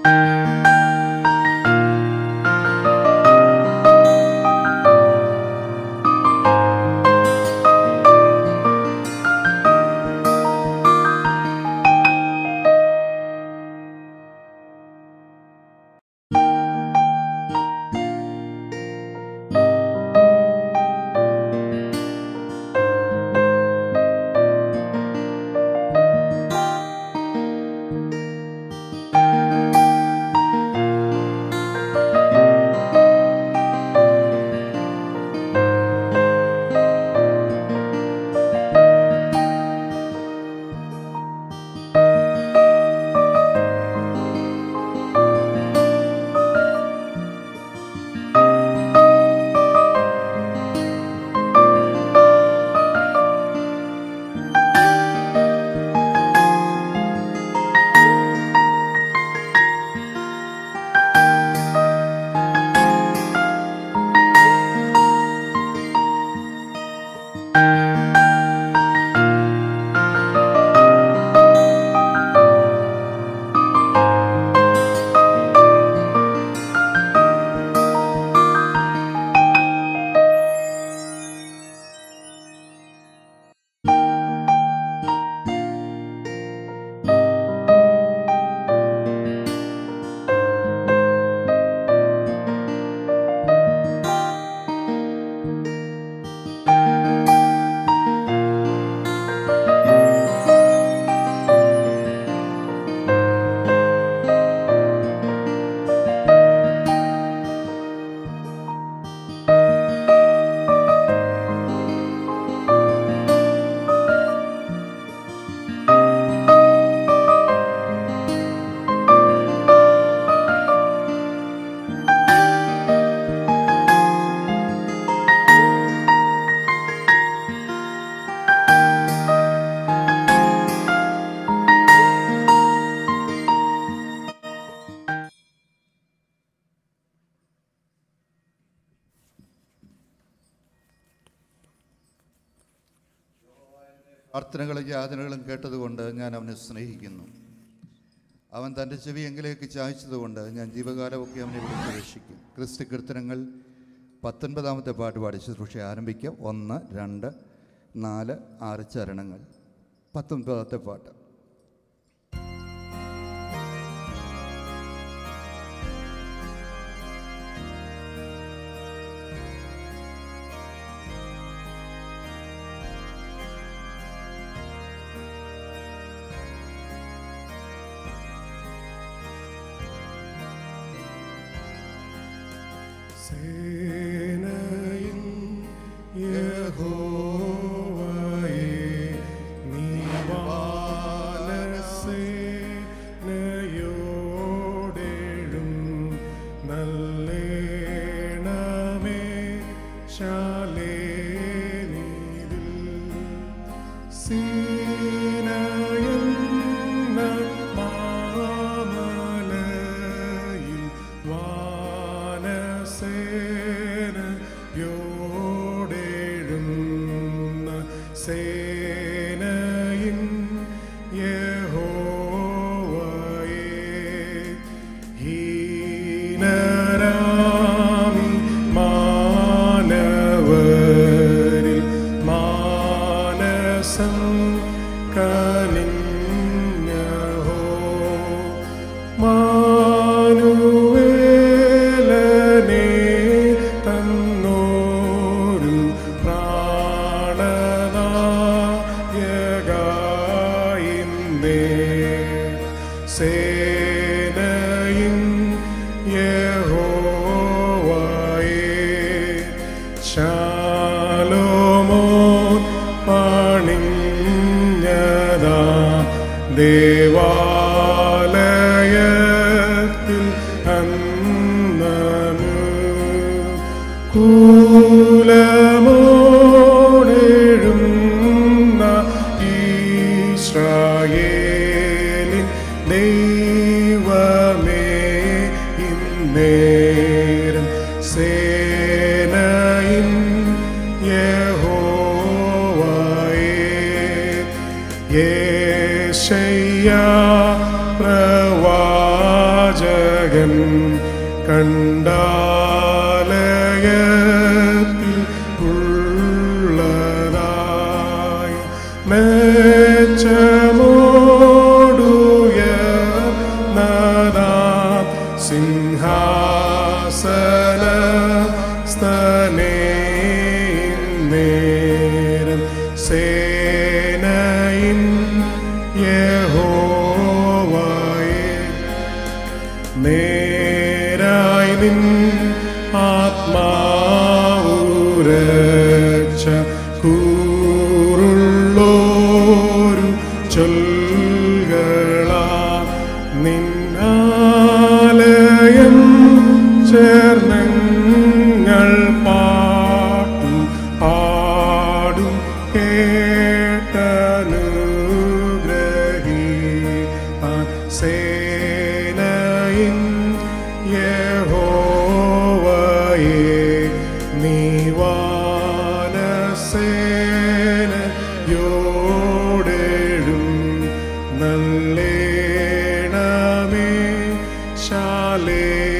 പ്രാർത്ഥനകളും യാതനകളും കേട്ടതുകൊണ്ട് ഞാൻ അവനെ സ്നേഹിക്കുന്നു അവൻ തൻ്റെ ചെവി എങ്കിലേക്ക് ചായച്ചതുകൊണ്ട് ഞാൻ ജീവകാലമൊക്കെ അവനെ വിളിച്ച് രക്ഷിക്കും ക്രിസ്തു കീർത്തനങ്ങൾ പത്തൊൻപതാമത്തെ പാട്ട് പാടി ശുശ്രൂഷ ആരംഭിക്കാം ഒന്ന് രണ്ട് നാല് ആറ് ചരണങ്ങൾ പത്തൊൻപതാമത്തെ പാട്ട് സേനയിൻ യഹോവയേ നീ വാനരസേനയോടെഴും നല്ലേണമേ ശാലേനിതിൽ സീനയെന്ന മാമലയിൽ വാനസേനയോടെഴുന്ന സേനയിൻ യഹോവയേ ഹീനരാമി മാനവരിൽ മാനസം കനിഞ്ഞഹോ മാനുവേലനെ തന്നോരു പ്രാണനായകായിന്നേ സേനയിൻ യഹോവയേ ശാലോമോൻ പണിഞ്ഞതാ ദേവാലയത്തിൽ അന്നനു കൂലമോടെഴുന്ന ഈശ്രായേലിൻ ദൈവമേ ഇന്നേരം സേനയിൻ യഹോവയേ യേശയ്യ പ്രവാചക രക്ഷകൻ കണ്ടാലയത്തിൽ ഉള്ളതായി മെച്ചമോടുയർന്നതാം സിംഹാസന സ്തനേ നേരം സേനയിൻ യഹോവയെ നേരായി നിൻ ആത്മാവുരച്ച കൂറുള്ളോരു ചൊൽകളാ നിന്നാലയം ചേർന്നങ്ങൾ പാട്ടും പാടും കേട്ടനുഗ്രഹി സേനയിൻ യഹോവയെ നീവാനസേനയോടെഴും നല്ലേണമേ ശാലേ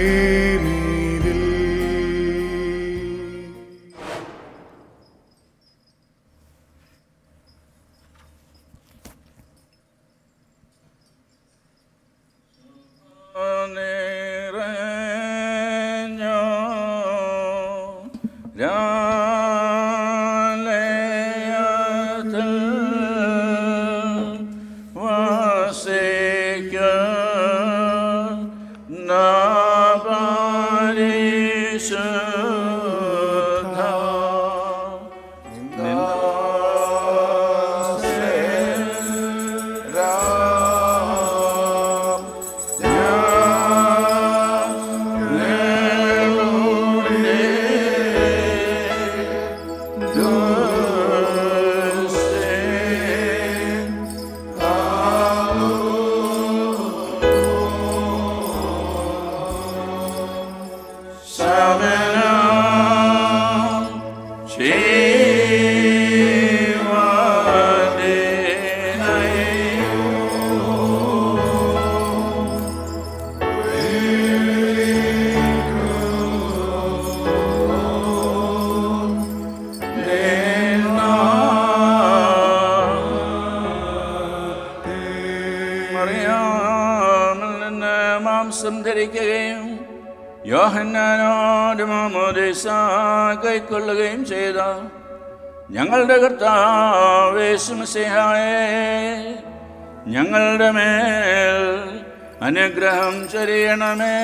മറിയാമിൽ നിന്ന് മാംസം ധരിക്കുകയും യോഹന്നാനോട് മാമോദിസ കൈക്കൊള്ളുകയും ചെയ്ത ഞങ്ങളുടെ കർത്താവേശുമസിഹായെ ഞങ്ങളുടെ മേൽ അനുഗ്രഹം ചൊരിയണമേ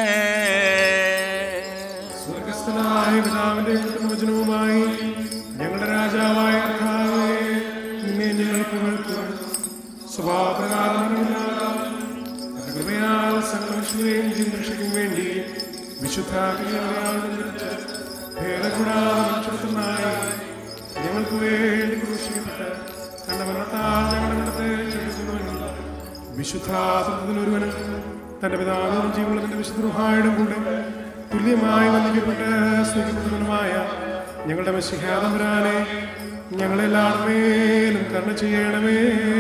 സ്വർഗസ്ഥനായ പിതാവിന്റെ വചനവുമായി ഞങ്ങളുടെ രാജാവായ കർത്താവേ, നിന്നെ ഞങ്ങൾ പുകഴ്ത്തുന്നു. സ്വഭാവപ്രകാരമില്ലാതെ തന്റെ കൃപയാൽ സകലമനുഷ്യരെയും ജീവരക്ഷയ്ക്കും വേണ്ടി വിശുദ്ധ കന്യകയാൽ നിർമ്മിച്ച് ഭേദകൂടാതെ മനുഷ്യത്വമായി ഞങ്ങൾക്ക് വേണ്ടി ക്രൂശിക്കപ്പെട്ട തന്റെ മരണത്താൽ ഞങ്ങളുടെ മരണത്തെ ചെലുത്തുന്നുവെങ്കിൽ വിശുദ്ധാത്മത്തിലൊരുവനും തന്റെ പിതാവിനും ജീവനുള്ളതിന്റെ വിശുദ്ധഹായുടെ കൂടെ തുല്യമായി വന്ദിക്കപ്പെട്ട് സ്നേഹിക്കപ്പെട്ടവനുമായ ഞങ്ങളുടെ മെസ്സിഹാതമ്പുരാനെ ഞങ്ങളെല്ലാവരുമേലും കരുണ ചെയ്യണമേ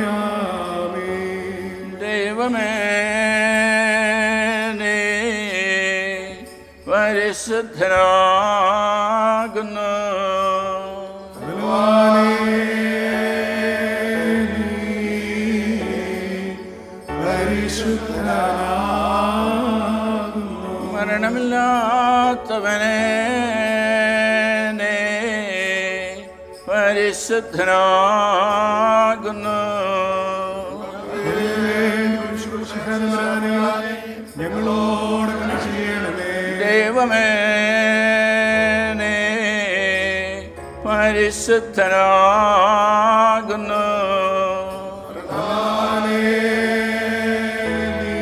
ആമേൻ ദൈവമേ നീ പരിശുദ്ധനാകുന്നു ഭഗവാനേ, നീ പരിശുദ്ധനാകുന്നു. മരണമില്ലാത്തവനെ നീ പരിശുദ്ധനാകുന്നു പരിശുദ്ധനാകുന്നു. ഞങ്ങളോട് കരുണ ചെയ്യണമേ ദൈവമേ നീ പരിശുദ്ധനാകുന്നു ഭഗവാനേ, നീ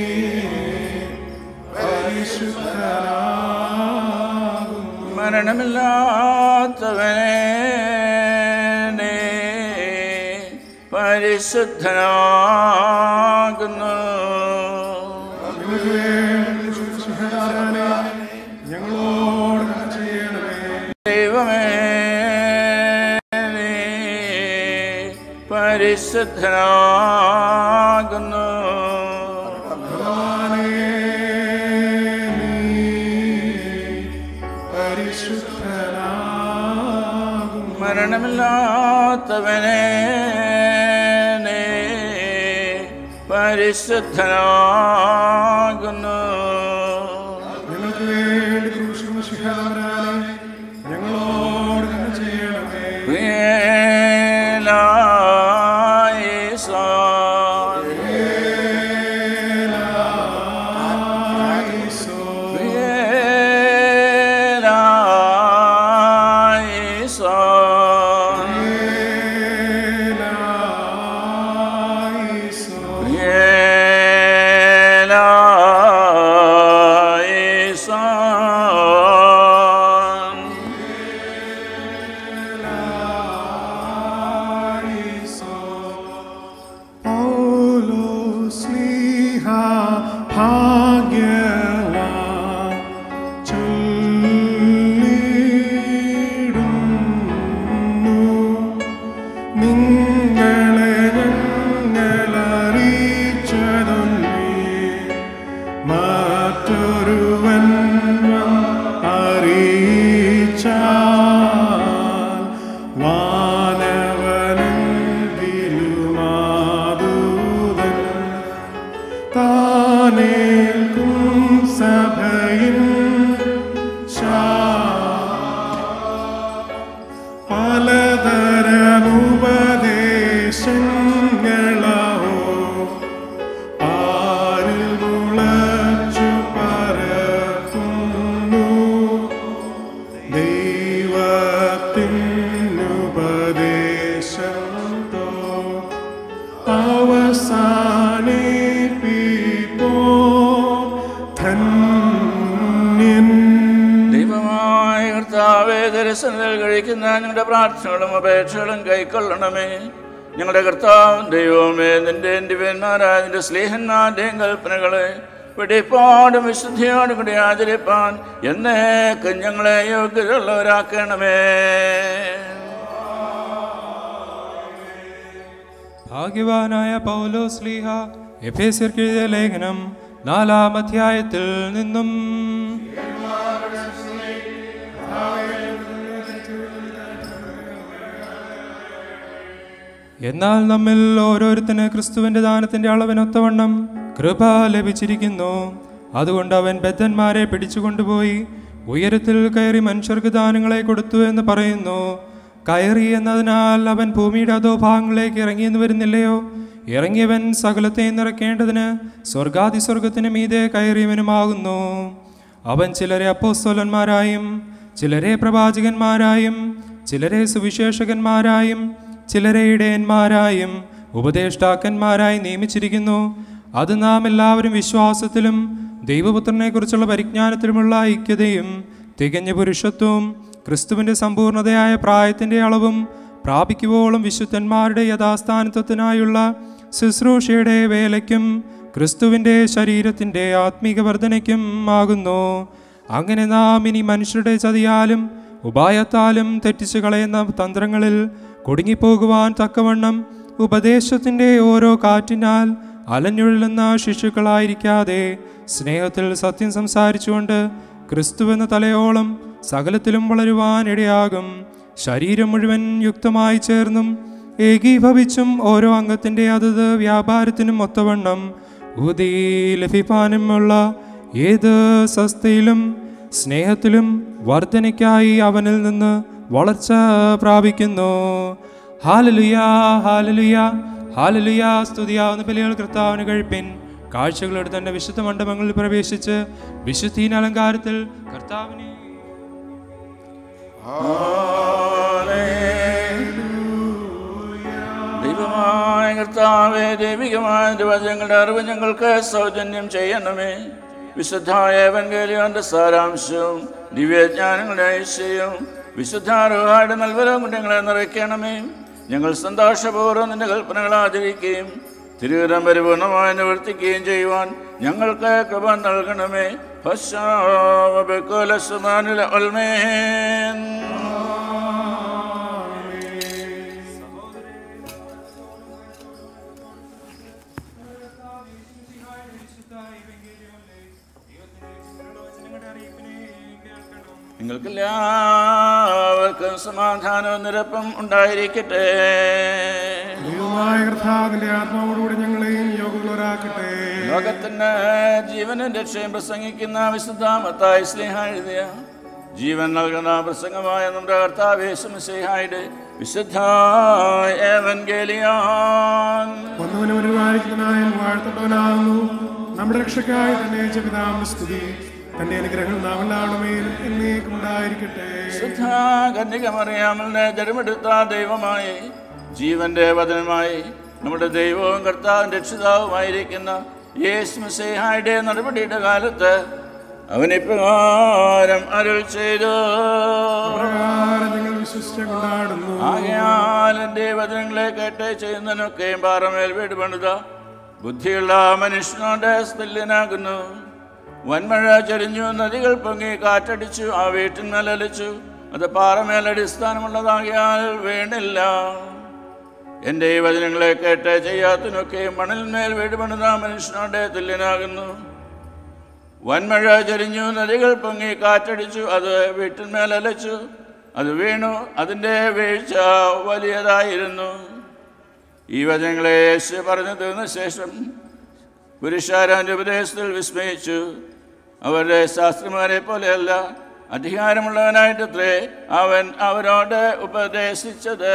പരിശുദ്ധനാകുന്നു. മരണമില്ലാത്തവനെ നീ പരിശുദ്ധനാകുന്നു ഞങ്ങൾക്ക് വേണ്ടി ശുശ്രൂഷകനായ ഞങ്ങളോട് കരുണ ചെയ്യണമേ ദൈവമേ നീ പരിശുദ്ധനാകുന്നു ഭഗവാനേ, മരണമില്ലാത്തവനെ നീ പരിശുദ്ധനാകുന്നു ഞങ്ങൾക്ക് വേണ്ടി ക്രൂശിക്കുന്ന ശിഹാരാനെ ഞങ്ങളോട് തന്നെ ചെയ്യണമേ വേലായിസോൻ ഈശോ വേലായിസോൻ ഈശോ വേലായിസോൻ നിങ്ങളെ ഞങ്ങളറിയിച്ചതൊന്നേ മറ്റൊരുവൻ അറിയിച്ചാൽ വാനവനെങ്കിലുമാതൂതൻ താനേൽക്കും സഭയിൽ പലതരമുപദേശങ്ങളോ ആരിൽ മുളച്ചു പരത്തുന്നു ദൈവത്തിനുപദേശം തോ അവസാനിപ്പിപ്പോ ധന്യൻ ദൈവമായ കർത്താവേ ദർശനത്തിൽ കഴിക്കുന്ന ഞങ്ങളുടെ പ്രാർത്ഥനകളും അപേക്ഷകളും കൈക്കൊള്ളണമേ ഞങ്ങളുടെ കർത്താവും ദൈവമേ നിന്റെ ദിവ്യന്മാരായ നിന്റെ സ്നേഹന്മാരുടെയും കൽപ്പനകളെ വെടിപ്പാടും വിശുദ്ധിയോടും കൂടി ആചരിപ്പാൻ എന്നേക്കും ഞങ്ങളെ യോഗ്യതയുള്ളവരാക്കണമേ ഭാഗ്യവാനായ പൗലോ സ്ലീഹ എഫേസ്യർക്ക് എഴുതിയ ലേഖനം നാലാം അധ്യായത്തിൽ നിന്നും എന്നാൽ നമ്മിൽ ഓരോരുത്തന് ക്രിസ്തുവിന്റെ ദാനത്തിന്റെ അളവിനൊത്തവണ്ണം കൃപ ലഭിച്ചിരിക്കുന്നു അതുകൊണ്ട് അവൻ ബദ്ധന്മാരെ പിടിച്ചുകൊണ്ടുപോയി ഉയരത്തിൽ കയറി മനുഷ്യർക്ക് ദാനങ്ങളെ കൊടുത്തു എന്ന് പറയുന്നു കയറി എന്നതിനാൽ അവൻ ഭൂമിയുടെ അധോഭാഗങ്ങളിലേക്ക് ഇറങ്ങിയെന്ന് വരുന്നില്ലയോ ഇറങ്ങിയവൻ സകലത്തെ നിറയ്ക്കേണ്ടതിന് സ്വർഗാതിസ്വർഗത്തിന് മീതെ കയറിയവനുമാകുന്നു അവൻ ചിലരെ അപ്പോസ്തോലന്മാരായും ചിലരെ പ്രവാചകന്മാരായും ചിലരെ സുവിശേഷകന്മാരായും ചിലരെ ഇടയന്മാരായും ഉപദേഷ്ടാക്കന്മാരായി നിയമിച്ചിരിക്കുന്നു അത് നാം എല്ലാവരും വിശ്വാസത്തിലും ദൈവപുത്രനെക്കുറിച്ചുള്ള പരിജ്ഞാനത്തിലുമുള്ള ഐക്യതയും തികഞ്ഞ പുരുഷത്വവും ക്രിസ്തുവിൻ്റെ സമ്പൂർണതയായ പ്രായത്തിൻ്റെ അളവും പ്രാപിക്കുവോളം വിശുദ്ധന്മാരുടെ യഥാസ്ഥാനത്വത്തിനായുള്ള ശുശ്രൂഷയുടെ വേലയ്ക്കും ക്രിസ്തുവിൻ്റെ ശരീരത്തിൻ്റെ ആത്മീക വർധനയ്ക്കും ആകുന്നു അങ്ങനെ നാം ഇനി മനുഷ്യരുടെ ചതിയാലും ഉപായത്താലും തെറ്റിച്ചു കളയുന്ന തന്ത്രങ്ങളിൽ കുടുങ്ങിപ്പോകുവാൻ തക്കവണ്ണം ഉപദേശത്തിൻ്റെ ഓരോ കാറ്റിനാൽ അലഞ്ഞുഴലുന്ന ശിശുക്കളായിരിക്കാതെ സ്നേഹത്തിൽ സത്യം സംസാരിച്ചുകൊണ്ട് ക്രിസ്തുവെന്ന തലയോളം സകലത്തിലും വളരുവാൻ ഇടയാകും ശരീരം മുഴുവൻ യുക്തമായി ചേർന്നും ഏകീഭവിച്ചും ഓരോ അംഗത്തിൻ്റെ അതത് വ്യാപാരത്തിനും ഒത്തവണ്ണം ഊതി ലഭിപ്പാനുമുള്ള ഏത് സസ്ഥയിലും സ്നേഹത്തിലും വർധനയ്ക്കായി അവനിൽ നിന്ന് വളർച്ച പ്രാപിക്കുന്നു ഹാലലുയാ ഹാലലുയാ ഹാലലുയാ സ്തുതിയാവുന്ന ബലികൾ കർത്താവിന് കഴിപ്പിൻ കാഴ്ചകളോട് തന്നെ വിശുദ്ധ മണ്ഡപങ്ങളിൽ പ്രവേശിച്ച് വിശുദ്ധീന അലങ്കാരത്തിൽ കർത്താവിനെ ദൈവമായ കർത്താവേ ദൈവികമായ വചനങ്ങളുടെ അറിവ് ഞങ്ങൾക്ക് സൗജന്യം ചെയ്യണമേ വിശുദ്ധായ എവൻഗേലിയോന്റെ സാരാംശവും ദിവ്യജ്ഞാനങ്ങളുടെ ഐശ്വര്യവും വിശുദ്ധ റുഹായുടെ നൽവരവും കൊണ്ട് ഞങ്ങളെ നിറയ്ക്കണമേ ഞങ്ങൾ സന്തോഷപൂർവ്വം നിന്റെ കൽപ്പനകൾ ആചരിക്കുകയും തിരുവിതം പരിപൂർണമായി നിവർത്തിക്കുകയും ചെയ്യുവാൻ ഞങ്ങൾക്ക് കൃപ നൽകണമേ ഫശാവബെക്കുലസുമാനുല ഉൽമേൻ എല്ലാവർക്കും സമാധാനവും നിരപ്പും ഉണ്ടായിരിക്കട്ടെ ദൈവമായ കർത്താവിന്റെ ആത്മാവോടുകൂടി ഞങ്ങളെയും യോഗ്യരാക്കട്ടെ ലോകത്തിന് ജീവനും രക്ഷയും പ്രസംഗിക്കുന്ന വിശുദ്ധാമത്തായി സ്നേഹ എഴുതിയ ജീവൻ നൽകുന്ന പ്രസംഗമായ നമ്മുടെ കർത്താവേശുഹായുടെ വിശുദ്ധ ഏവൻഗേലിയാൻ വന്നവനും പരിപാലിക്കുന്നതിനായ വാഴ്ത്തപ്പെട്ടവനാകുന്നു നമ്മുടെ രക്ഷയ്ക്കായി തന്നെ ജപിതാവിന്റെ സ്തുതി തന്റെ അനുഗ്രഹങ്ങൾ നാം എല്ലാവരുമേലും എന്നേക്കും ഉണ്ടായിരിക്കട്ടെ ശുദ്ധ കന്യകമറിയാമലിനെ ജന്മെടുത്ത ദൈവമായി ജീവന്റെ വചനമായി നമ്മുടെ ദൈവവും കർത്താവും രക്ഷിതാവുമായിരിക്കുന്ന യേശു മിശിഹായുടെ നടപടിയുടെ കാലത്ത് അവനിപ്രകാരം അരുൾ ചെയ്തു പ്രകാരം ഞങ്ങൾ വിശ്വസിച്ച് കൊണ്ടാടുന്നു ആകയാൽ എൻ്റെ വചനങ്ങളെ കേട്ട് ചെയ്യുന്നതിനൊക്കെയും പാറമേൽ വീട് പണിത ബുദ്ധിയുള്ള മനുഷ്യനോട് സ്തുല്യനാകുന്നു വൻമഴ ചരിഞ്ഞു നദികൾ പൊങ്ങി കാറ്റടിച്ചു ആ വീട്ടിന്മേൽ അലിച്ചു അത് പാറമേൽ അടിസ്ഥാനമുള്ളതാകിയാൽ വീണില്ല എൻ്റെ ഈ വചനങ്ങളെ കേട്ട് ചെയ്യാത്തിനൊക്കെയും മണലിന്മേൽ വീട് പണിത മനുഷ്യനോട് തുല്യനാകുന്നു വൻമഴ ചരിഞ്ഞു നദികൾ പൊങ്ങി കാറ്റടിച്ചു അത് വീട്ടിന്മേൽ അലച്ചു അത് വീണു അതിൻ്റെ വീഴ്ച വലിയതായിരുന്നു ഈ വചനങ്ങളെ യേശു പറഞ്ഞു തീർന്ന ശേഷം പുരുഷാരാൻ്റെ ഉപദേശത്തിൽ വിസ്മയിച്ചു അവരുടെ ശാസ്ത്രിമാരെ പോലെയല്ല അധികാരമുള്ളവനായിട്ടത്രേ അവൻ അവരോട് ഉപദേശിച്ചത്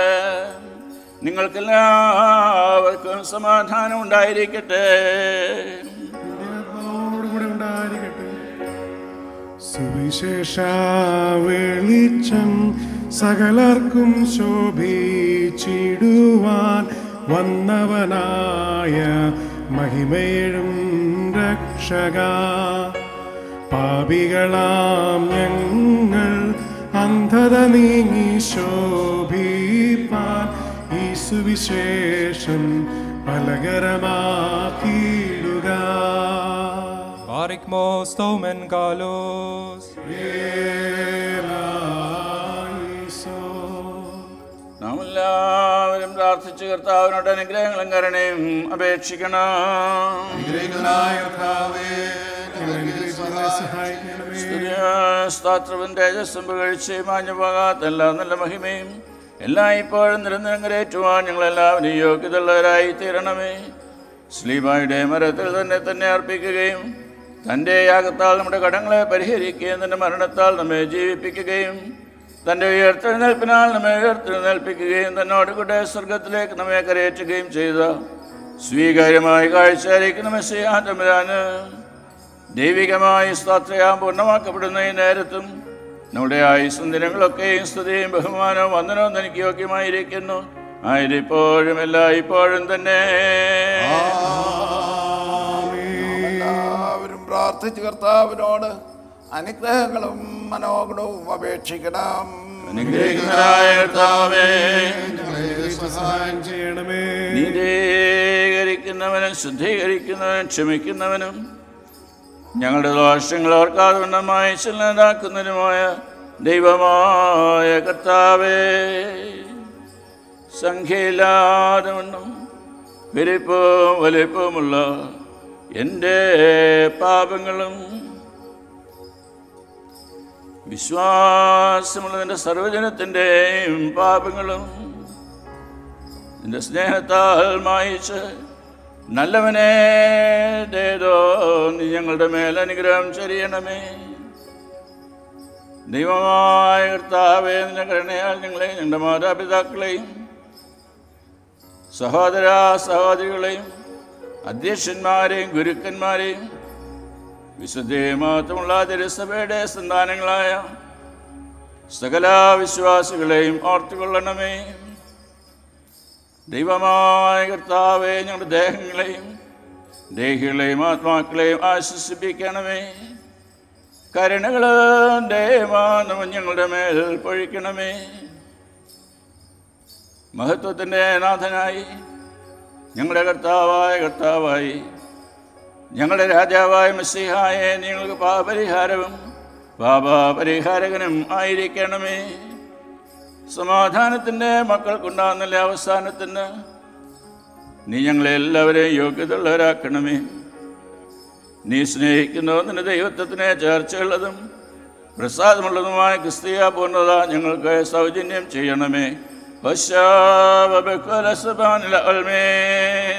നിങ്ങൾക്കെല്ലാവർക്കും സമാധാനം ഉണ്ടായിരിക്കട്ടെ നിന്റെ ആത്മാവോടുകൂടെ ഉണ്ടായിരിക്കട്ടെ സുവിശേഷ വെളിച്ചം സകലർക്കും ശോഭിച്ചിടുവാൻ വന്നവനായ മഹിമേഴും രക്ഷക പാപികളാം ഞങ്ങൾ അന്ധത നീങ്ങി ശോഭിപ്പാൻ ഈ സുവിശേഷം ഫലകരമാക്കിയിടുക Barikmo stomen kalos. നാം എല്ലാവരും പ്രാർത്ഥിച്ച് കർത്താവിനോട് അനുഗ്രഹങ്ങളും കരുണയും അപേക്ഷിക്കണം അനുഗ്രഹിക്കനായ കർത്താവേ, ഞങ്ങളെ അനുഗ്രഹിക്കണമേ. സഹായിക്കണമേ സ്തോത്രവും തേജസ്സും പുകഴ്ച മാഞ്ഞു പോകാത്ത എല്ലാ നല്ല മഹിമയും എല്ലാ ഇപ്പോഴും നിരന്തരം കരേറ്റുവാൻ ഞങ്ങളെല്ലാവരും യോഗ്യതയുള്ളവരായി തീരണമേ സ്ലീബായുടെ മരത്തിൽ തന്നെ തന്നെ അർപ്പിക്കുകയും തൻ്റെ യാഗത്താൽ നമ്മുടെ കടങ്ങളെ പരിഹരിക്കുകയും തൻ്റെ മരണത്താൽ നമ്മെ ജീവിപ്പിക്കുകയും തൻ്റെ ഉയർത്തെഴുന്നേൽപ്പിനാൽ നമ്മെ ഉയർത്തെഴുന്നേൽപ്പിക്കുകയും തന്നോട് കൂടെ സ്വർഗത്തിലേക്ക് നമ്മെ കരയേറ്റുകയും ചെയ്ത സ്വീകാര്യമായ കാഴ്ചയായിരിക്കുന്ന മെസ്സിയാതമ്പരാന് ദൈവികമായി സ്തോത്രയാം പൂർണ്ണമാക്കപ്പെടുന്ന ഈ നേരത്തും നമ്മുടെ ആയുസ്സും ദിനങ്ങളൊക്കെയും സ്തുതിയും ബഹുമാനവും വന്ദനവും എനിക്ക് യോഗ്യമായിരിക്കുന്നു ആയിരിപ്പോഴും എല്ലാ ഇപ്പോഴും തന്നെ എല്ലാവരും പ്രാർത്ഥിച്ച് കർത്താവിനോട് അനുഗ്രഹങ്ങളും മനോഗുണവും അപേക്ഷിക്കണം അനുഗ്രഹിക്കുന്നതായ കർത്താവേ ഞങ്ങളെ സഹായം ചെയ്യണമേ നീതീകരിക്കുന്നവനും ശുദ്ധീകരിക്കുന്നവനും ക്ഷമിക്കുന്നവനും ഞങ്ങളുടെ ദോഷങ്ങൾ ഓർക്കാതെ വണ്ണമായി ചെല്ലാതാക്കുന്നതിനുമായ ദൈവമായ കർത്താവേ സംഖ്യയില്ലാതെ വണ്ണം വലിപ്പവും വലിപ്പവുമുള്ള എൻ്റെ പാപങ്ങളും വിശ്വാസമുള്ളതിൻ്റെ സർവജനത്തിൻ്റെയും പാപങ്ങളും നിന്റെ സ്നേഹത്താൽ മായിച്ച് നല്ലവനെ ദേതോ നീ ഞങ്ങളുടെ മേൽ അനുഗ്രഹം ചൊരിയണമേ ദൈവമായ കർത്താവേ നിന്റെ കരുണയാൽ ഞങ്ങളെയും ഞങ്ങളുടെ മാതാപിതാക്കളെയും സഹോദര സഹോദരികളെയും അധ്യക്ഷന്മാരെയും ഗുരുക്കന്മാരെയും വിശുദ്ധയും മഹത്വമുള്ള തിരുസഭയുടെ സന്താനങ്ങളായ സകല വിശ്വാസികളെയും ഓർത്തുകൊള്ളണമേ ദൈവമായ കർത്താവെ ഞങ്ങളുടെ ദേഹങ്ങളെയും ദേഹികളെയും ആത്മാക്കളെയും ആശ്വസിപ്പിക്കണമേ കരുണകളും ദയമാനവും ഞങ്ങളുടെ മേൽ പൊഴിക്കണമേ മഹത്വത്തിൻ്റെ നാഥനായി ഞങ്ങളുടെ കർത്താവായ കർത്താവായി ഞങ്ങളുടെ രാജാവായ മസിഹായെ നിങ്ങൾക്ക് പാപപരിഹാരവും പാപപരിഹാരകനും ആയിരിക്കണമേ സമാധാനത്തിൻ്റെ മക്കൾക്കുണ്ടാകുന്നില്ല അവസാനത്തിന് നീ ഞങ്ങളെ എല്ലാവരെയും യോഗ്യതയുള്ളവരാക്കണമേ നീ സ്നേഹിക്കുന്നു നിന്റെ ദൈവത്വത്തിന് ചേർച്ചയുള്ളതും പ്രസാദമുള്ളതുമായ ക്രിസ്തീയ പൂർണ്ണത ഞങ്ങൾക്ക് സൗജന്യം ചെയ്യണമേ വശാവബക്കുലസുബാനില അൽമേൻ.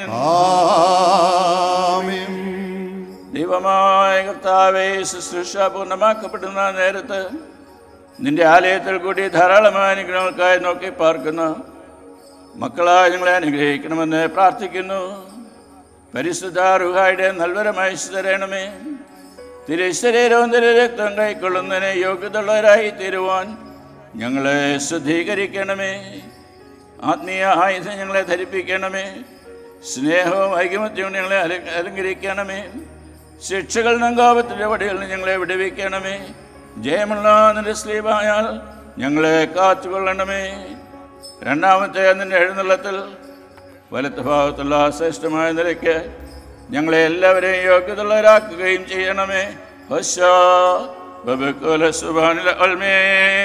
ആമേൻ ദൈവമായ കർത്താവെ ശുശ്രൂഷ പൂർണ്ണമാക്കപ്പെടുന്ന നേരത്ത് നിന്റെ ആലയത്തിൽ കൂടി ധാരാളമായ അനുഗ്രഹങ്ങൾക്കായി നോക്കി പാർക്കുന്ന മക്കളായ ഞങ്ങളെ അനുഗ്രഹിക്കണമെന്ന് പ്രാർത്ഥിക്കുന്നു പരിശുദ്ധ റുഹായുടെ നൽവരമായി തരണമേ തിരുശരീരവും തിരുരക്തം കൈക്കൊള്ളുന്നതിന് യോഗ്യതയുള്ളവരായി തീരുവാൻ ഞങ്ങളെ ശുദ്ധീകരിക്കണമേ ആത്മീയ ആയുധം ഞങ്ങളെ ധരിപ്പിക്കണമേ സ്നേഹവും ഐകമത്യവും ഞങ്ങളെ അല- അലങ്കരിക്കണമേ ശിക്ഷകൾ നങ്കാപത്തിൻ്റെ വടികളിൽ നിന്ന് ഞങ്ങളെ വിടുവിക്കണമേ ജയമുള്ള നിന്റെ സ്ലീപായാൽ ഞങ്ങളെ കാത്തുകൊള്ളണമേ രണ്ടാമത്തെ നിന്റെ എഴുന്നള്ളത്തിൽ വലത്ത് ഭാഗത്തുള്ള ശ്രേഷ്ഠമായ നിലയ്ക്ക് ഞങ്ങളെ എല്ലാവരെയും യോഗ്യതയുള്ളവരാക്കുകയും ചെയ്യണമേ ഹോശാ ബബക്കുല സുബാനിൽ അൽമേ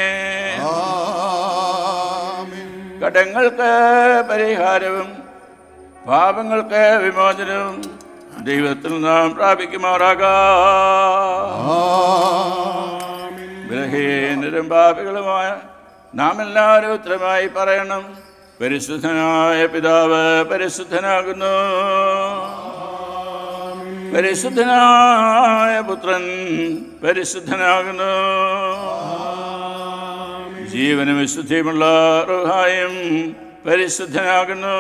ആമേൻ കടങ്ങൾക്ക് പരിഹാരവും പാപങ്ങൾക്ക് വിമോചനവും ദൈവത്തിൽ നാം പ്രാപിക്കുമാറാകാം ബലഹീനരും പാപികളുമായ നാം എല്ലാവരും ഉത്തരമായി പറയണം പരിശുദ്ധനായ പിതാവ് പരിശുദ്ധനാകുന്നു പരിശുദ്ധനായ പുത്രൻ പരിശുദ്ധനാകുന്നു ജീവനും വിശുദ്ധിയുമുള്ള റുഹായും പരിശുദ്ധനാകുന്നു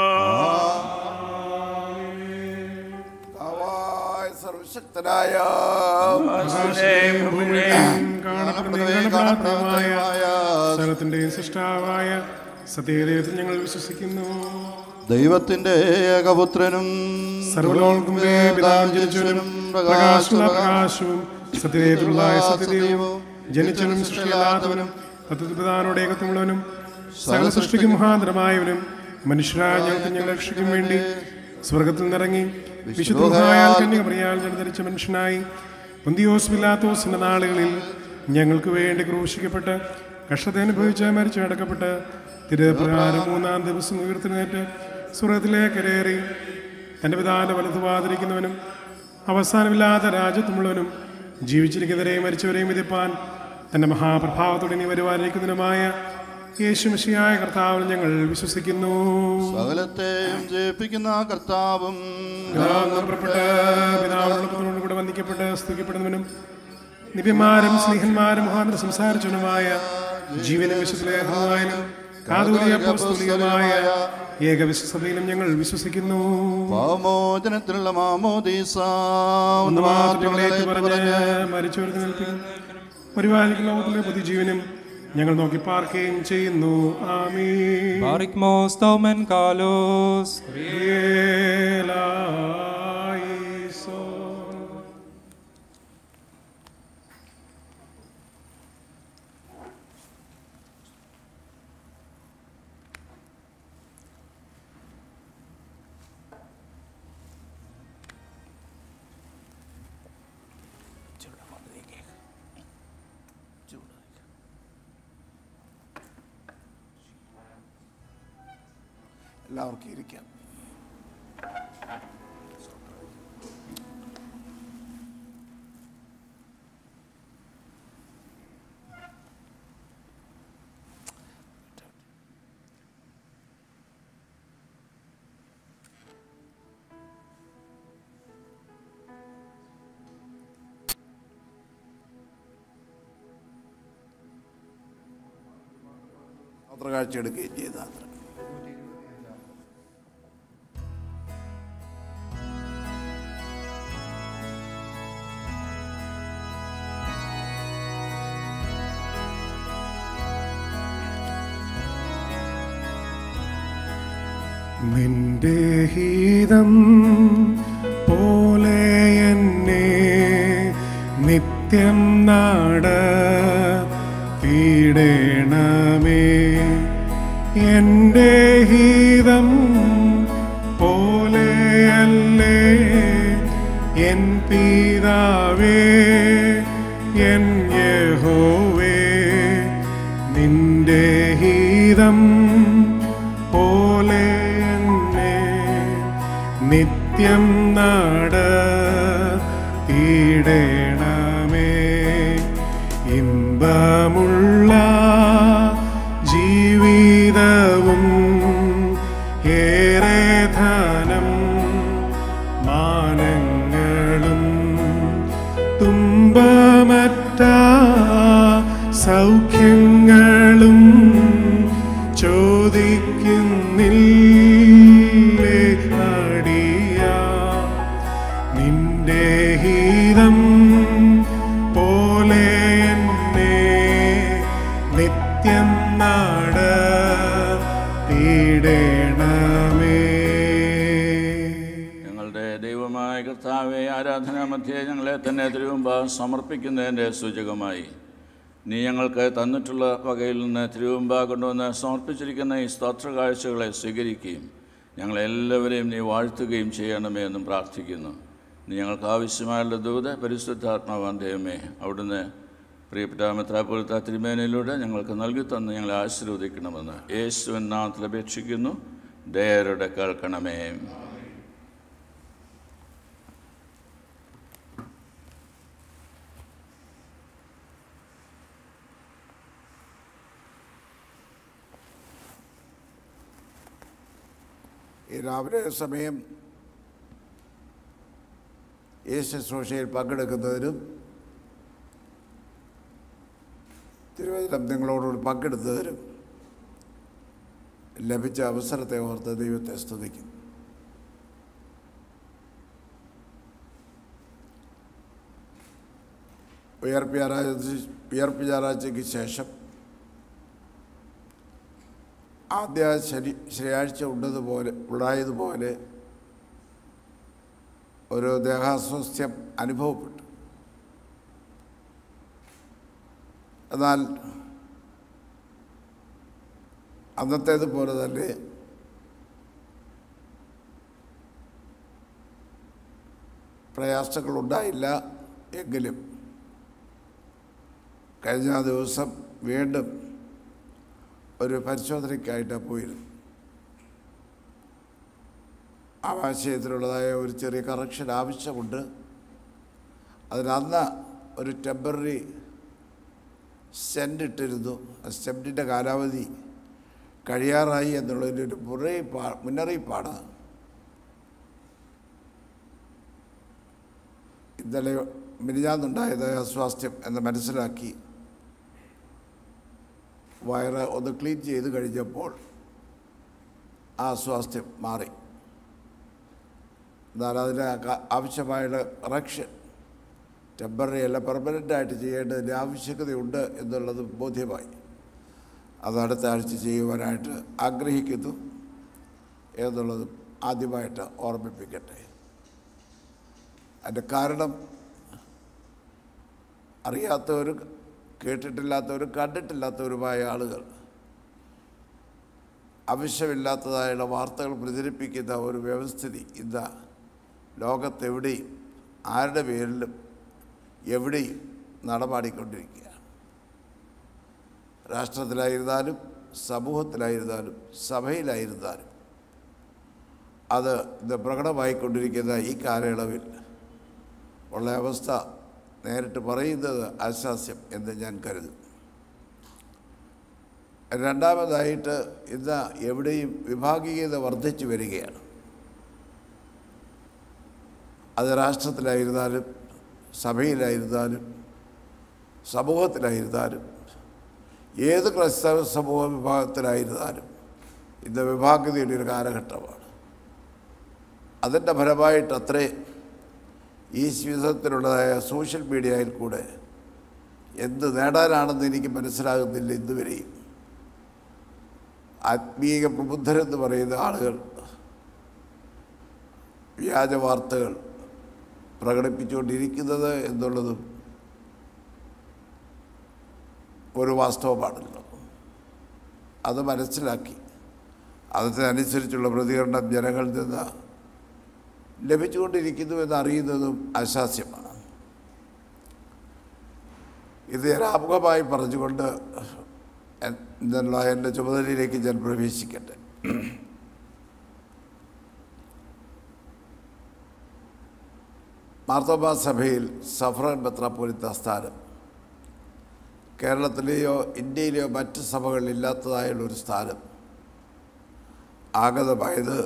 കർത്താവായ സർവശക്തനായ ആകാശത്തെയും ഭൂമിയെയും കാണപ്പെടുന്നതും കാണപ്പെടാത്തതുമായ സകലത്തിന്റെയും സൃഷ്ടാവായ സത്യദൈവത്തിൽ ഞങ്ങൾ വിശ്വസിക്കുന്നു ദൈവത്തിന്റെ ഏകപുത്രനും സർവലോകത്തിന്റെ പിതാവ് ജനിച്ചവനും പ്രകാശമുള്ള പ്രകാശവും സത്യദൈവത്തിലുള്ള സത്യദൈവവും ജനിച്ചവനും സൃഷ്ടിയില്ലാത്തവനും തത്വപിതാനോട് ഏകത്വമുള്ളവനും സകല സൃഷ്ടിക്കും മുഖാന്തരമായവനും മനുഷ്യരായ ഞങ്ങൾക്ക് ഞങ്ങളെ രക്ഷിക്കും വേണ്ടി സ്വർഗത്തിൽ നിറങ്ങി വിശുദ്ധമായ കന്യകമറിയാൽ ജനധരിച്ച മനുഷ്യനായി പൊന്തിയോസ് പിലാത്തോസിന്റെ നാളുകളിൽ ഞങ്ങൾക്ക് വേണ്ടി ക്രൂശിക്കപ്പെട്ട് കഷ്ടത അനുഭവിച്ച് മരിച്ചു അടക്കപ്പെട്ട് തിരുപ്രകാരം മൂന്നാം ദിവസം ഉയർത്തിനേറ്റ് സ്വർഗത്തിലേക്ക് കരേറി തൻ്റെ പിതാവിൻ്റെ വലതുവാതിരിക്കുന്നവനും അവസാനമില്ലാത്ത രാജ്യത്തുമുള്ളവനും ജീവിച്ചിരിക്കുന്നവരെയും മരിച്ചവരെയും വിധിപ്പാൻ തൻ്റെ മഹാപ്രഭാവത്തോടെ ഇനി വരുവാനിരിക്കുന്നതിനുമായ യേശുമിഷിയായ കർത്താവിൽ ഞങ്ങൾ വിശ്വസിക്കുന്നു സകലത്തെയും ജയിപ്പിക്കുന്ന കർത്താവും പിതാവ് പുറപ്പെട്ട് പിതാവിനോട് കൂടെ വന്ദിക്കപ്പെട്ട് സ്തുതിക്കപ്പെടുന്നവനും നിബ്യന്മാരും സ്നേഹന്മാരും മുഖാന്തരം സംസാരിച്ചവനുമായ ജീവനും വിശ്വസിലേഹമായാലും കാതൂലിയമായ ഏകവിശ്വസതയിലും ഞങ്ങൾ വിശ്വസിക്കുന്നു പാമോചനത്തിലുള്ള മാമോദീസ ഒന്ന് മാത്രങ്ങളെ പറഞ്ഞ് മരിച്ചവർക്ക് നിൽപ്പിക്കും പരിപാലിക്കുന്ന ലോകത്തിലെ പുതുജീവനും ഞങ്ങൾ നോക്കി പാർക്കുകയും ചെയ്യുന്നു ആമീ Barikmos Daumen Kalos. എല്ലാവർക്കും ഇരിക്കാം പത്ര കാഴ്ച എടുക്കുകയും ചെയ്ത നിന്റെ ഹീതം പോലെ എന്നെ നിത്യം നാട പീഡേണമേ എൻ്റെ ഹീതം പോലെയല്ലേ എൻ പിതാവേ എൻ യഹോവേ നിന്റെ ഹീതം പോലെ എന്നെ നിത്യം നാട തീടേണമേ ഇൻ സൗഖ്യങ്ങളും ചോദിക്കുന്നില്ലേ അടിയ നിന്റെ ഹിതം പോലെ എന്നെ നിത്യം നാട ഞങ്ങളുടെ ദൈവമായ കർത്താവെ ആരാധനാ മധ്യേ ഞങ്ങളെ തന്നെ തിരുവുമ്പ സമർപ്പിക്കുന്നതിൻ്റെ സൂചകമായി നീ ഞങ്ങൾക്ക് തന്നിട്ടുള്ള വകയിൽ നിന്ന് തിരുവുമ്പ കൊണ്ടുവന്ന് സമർപ്പിച്ചിരിക്കുന്ന ഈ സ്തോത്ര കാഴ്ചകളെ സ്വീകരിക്കുകയും ഞങ്ങളെല്ലാവരെയും നീ വാഴ്ത്തുകയും ചെയ്യണമേ എന്നും പ്രാർത്ഥിക്കുന്നു നീ ഞങ്ങൾക്ക് ആവശ്യമായുള്ള ദൂത പരിശുദ്ധാത്മാവാൻ ദൈവമേ അവിടുന്ന് പ്രിയപ്പെട്ട മെത്രാപൊലിത്ത തിരുമേനയിലൂടെ ഞങ്ങൾക്ക് നൽകി തന്ന് ഞങ്ങളെ ആശീർവദിക്കണമെന്ന് യേശുവൻ നാമത്തിൽ അപേക്ഷിക്കുന്നു ദയരുടെ കേൾക്കണമേ ഈ രാവിലെ സമയം ഈ ശുശ്രൂഷയിൽ പങ്കെടുക്കുന്നതിനും തിരുവചനം നിങ്ങളോടുകൂടി പങ്കെടുത്തതിനും ലഭിച്ച അവസരത്തെ ഓർത്ത് ദൈവത്തെ സ്തുതിക്കും ഉയർപ്പ് ഞായറാഴ്ച ഉയർപ്പ് ഞായറാഴ്ചയ്ക്ക് ശേഷം ആദ്യ ശനി ശനിയാഴ്ച ഉണ്ടതുപോലെ ഉണ്ടായതുപോലെ ഒരു ദേഹാസ്വാസ്ഥ്യം അനുഭവപ്പെട്ടു എന്നാൽ അന്നത്തേതുപോലെ തന്നെ പ്രയാസങ്ങളുണ്ടായില്ല എങ്കിലും കഴിഞ്ഞ ദിവസം വീണ്ടും ഒരു പരിശോധനയ്ക്കായിട്ട് പോയിരുന്നു ആവാശയത്തിലുള്ളതായ ഒരു ചെറിയ കറക്ഷൻ ആവശ്യമുണ്ട് അതിനന്ന് ഒരു ടെമ്പററി സ്റ്റെൻ്റ് ഇട്ടിരുന്നു ആ സ്റ്റെൻറ്റിൻ്റെ കാലാവധി കഴിയാറായി എന്നുള്ളതിൻ്റെ ഒരു മുറിയിപ്പാ മുന്നറിയിപ്പാണ് ഇന്നലെ മിനിഞ്ഞാന്നുണ്ടായത് അസ്വാസ്ഥ്യം എന്ന് മനസ്സിലാക്കി വയറ് ഒന്ന് ക്ലീൻ ചെയ്ത് കഴിഞ്ഞപ്പോൾ ആ അസ്വാസ്ഥ്യം മാറി എന്നാൽ അതിന് ക- ആവശ്യമായ കറക്ഷൻ ടെമ്പററി അല്ല പെർമനൻ്റ് ആയിട്ട് ചെയ്യേണ്ടതിൻ്റെ ആവശ്യകതയുണ്ട് എന്നുള്ളത് ബോധ്യമായി അത് അടുത്ത ആഴ്ച ചെയ്യുവാനായിട്ട് ആഗ്രഹിക്കുന്നു എന്നുള്ളത് ആദ്യമായിട്ട് ഓർമ്മിപ്പിക്കട്ടെ അതിൻ്റെ കാരണം അറിയാത്തവരും കേട്ടിട്ടില്ലാത്തവരും കണ്ടിട്ടില്ലാത്തവരുമായ ആളുകൾ ആവശ്യമില്ലാത്തതായുള്ള വാർത്തകൾ പ്രചരിപ്പിക്കുന്ന ഒരു വ്യവസ്ഥിതി ഇന്ന് ലോകത്തെവിടെയും ആരുടെ പേരിലും എവിടെയും നടപാടിക്കൊണ്ടിരിക്കുകയാണ് രാഷ്ട്രത്തിലായിരുന്നാലും സമൂഹത്തിലായിരുന്നാലും സഭയിലായിരുന്നാലും അത് ഇന്ന് പ്രകടമായിക്കൊണ്ടിരിക്കുന്ന ഈ കാലയളവിൽ ഉള്ള അവസ്ഥ നേരിട്ട് പറയുന്നത് ആശാസ്യം എന്ന് ഞാൻ കരുതും രണ്ടാമതായിട്ട് ഇന്ന് എവിടെയും വിഭാഗീയത വർദ്ധിച്ചു വരികയാണ് അത് രാഷ്ട്രത്തിലായിരുന്നാലും സഭയിലായിരുന്നാലും സമൂഹത്തിലായിരുന്നാലും ഏത് ക്രൈസ്തവ സമൂഹ വിഭാഗത്തിലായിരുന്നാലും ഇന്ന് വിഭാഗതയുടെ ഒരു കാലഘട്ടമാണ് അതിൻ്റെ ഫലമായിട്ട് അത്രേ ഈ വിധത്തിലുള്ളതായ സോഷ്യൽ മീഡിയയിൽ കൂടെ എന്ത് നേടാനാണെന്ന് എനിക്ക് മനസ്സിലാകുന്നില്ല ഇന്നുവരെയും ആത്മീയ പ്രബുദ്ധരെന്ന് പറയുന്ന ആളുകൾ വ്യാജ വാർത്തകൾ പ്രകടിപ്പിച്ചുകൊണ്ടിരിക്കുന്നത് എന്നുള്ളതും ഒരു വാസ്തവമാണല്ലോ അത് മനസ്സിലാക്കി അതിനനുസരിച്ചുള്ള പ്രതികരണം ജനങ്ങളിൽ നിന്ന് ലഭിച്ചുകൊണ്ടിരിക്കുന്നു എന്നറിയുന്നതും അശാസ്യമാണ് ഇത് ഞാൻ ആമുഖമായി പറഞ്ഞുകൊണ്ട് എൻ- എന്നുള്ള എൻ്റെ ചുമതലയിലേക്ക് ഞാൻ പ്രവേശിക്കട്ടെ മാർത്തോമാ സഭയിൽ സഫറൻ മെത്രാപ്പോലിത്ത സ്ഥാനം കേരളത്തിലെയോ ഇന്ത്യയിലെയോ മറ്റ് സഭകളിൽ ഇല്ലാത്തതായുള്ള ഒരു സ്ഥാനം ആഗതമായത്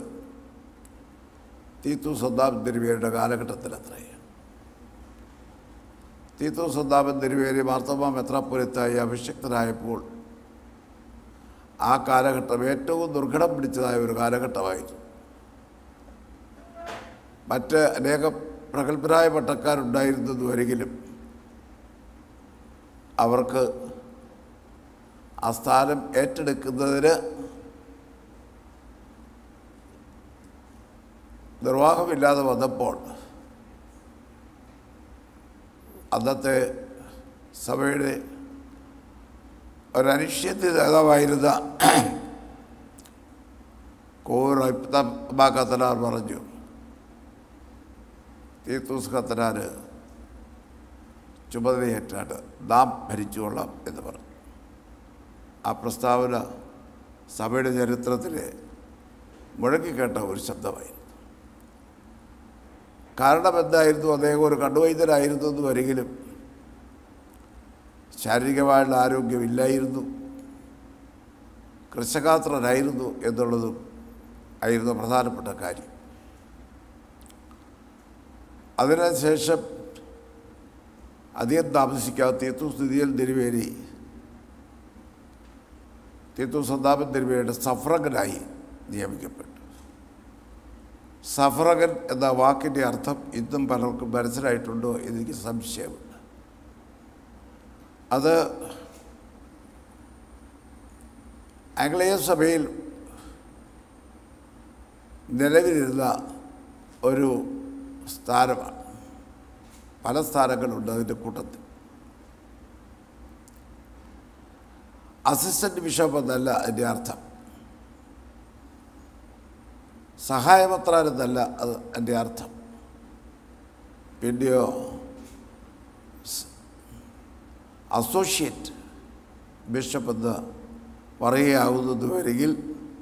തീത്തു സ്വന്താം തിരുവിയുടെ കാലഘട്ടത്തിലത്രേ തീത്തോസ് ഒന്നാമൻ തിരുവേരി മാർത്തമ മെത്രാപ്പുരത്തായി അഭിഷിക്തനായപ്പോൾ ആ കാലഘട്ടം ഏറ്റവും ദുർഘടം പിടിച്ചതായ ഒരു കാലഘട്ടമായിരുന്നു മറ്റ് അനേകം പ്രഗത്ഭരായ പട്ടക്കാരുണ്ടായിരുന്നതുവരെങ്കിലും അവർക്ക് ആ സ്ഥാനം ഏറ്റെടുക്കുന്നതിന് നിർവാഹമില്ലാതെ വന്നപ്പോൾ അന്നത്തെ സഭയുടെ ഒരനിശ്ചിത നേതാവായിരുന്ന കോവൂർ കത്തനാർ പറഞ്ഞു തീത്തൂസ് കത്തനാർ ചുമതലയേറ്റാണ് നാം ഭരിച്ചുകൊള്ളാം എന്ന് പറഞ്ഞു ആ പ്രസ്താവന സഭയുടെ ചരിത്രത്തിലെ മുഴങ്ങിക്കേട്ട ഒരു ശബ്ദമായിരുന്നു കാരണം എന്തായിരുന്നു അദ്ദേഹം ഒരു കണ്ണുവൈദ്യനായിരുന്നു എന്ന് വരികിലും ശാരീരികമായുള്ള ആരോഗ്യമില്ലായിരുന്നു കൃഷകാത്രനായിരുന്നു എന്നുള്ളതും ആയിരുന്നു പ്രധാനപ്പെട്ട കാര്യം അതിനുശേഷം അധികം താമസിക്കാതെ തീത്തു സ്ഥിതിയിൽ തിരുവേരി തീത്തു സന്താപൻ തിരുവേരിയുടെ സഫ്രകനായി നിയമിക്കപ്പെട്ടു സഫ്രകൻ എന്ന വാക്കിൻ്റെ അർത്ഥം ഇന്നും പലർക്കും മനസ്സിലായിട്ടുണ്ടോ എന്നെനിക്ക് സംശയമുണ്ട് അത് ആംഗ്ലേയ സഭയിൽ നിലവിലിരുന്ന ഒരു സ്ഥാനമാണ് പല സ്ഥാനങ്ങളുണ്ട് അതിൻ്റെ കൂട്ടത്തിൽ അസിസ്റ്റൻ്റ് ബിഷപ്പ് എന്നല്ല അതിൻ്റെ അർത്ഥം സഹായമത്രാൻ എന്നല്ല അത് എൻ്റെ അർത്ഥം പിന്നെയോ അസോഷ്യേറ്റ് ബിഷപ്പ് എന്ന് പറയുകയാവുന്നത് വരികിൽ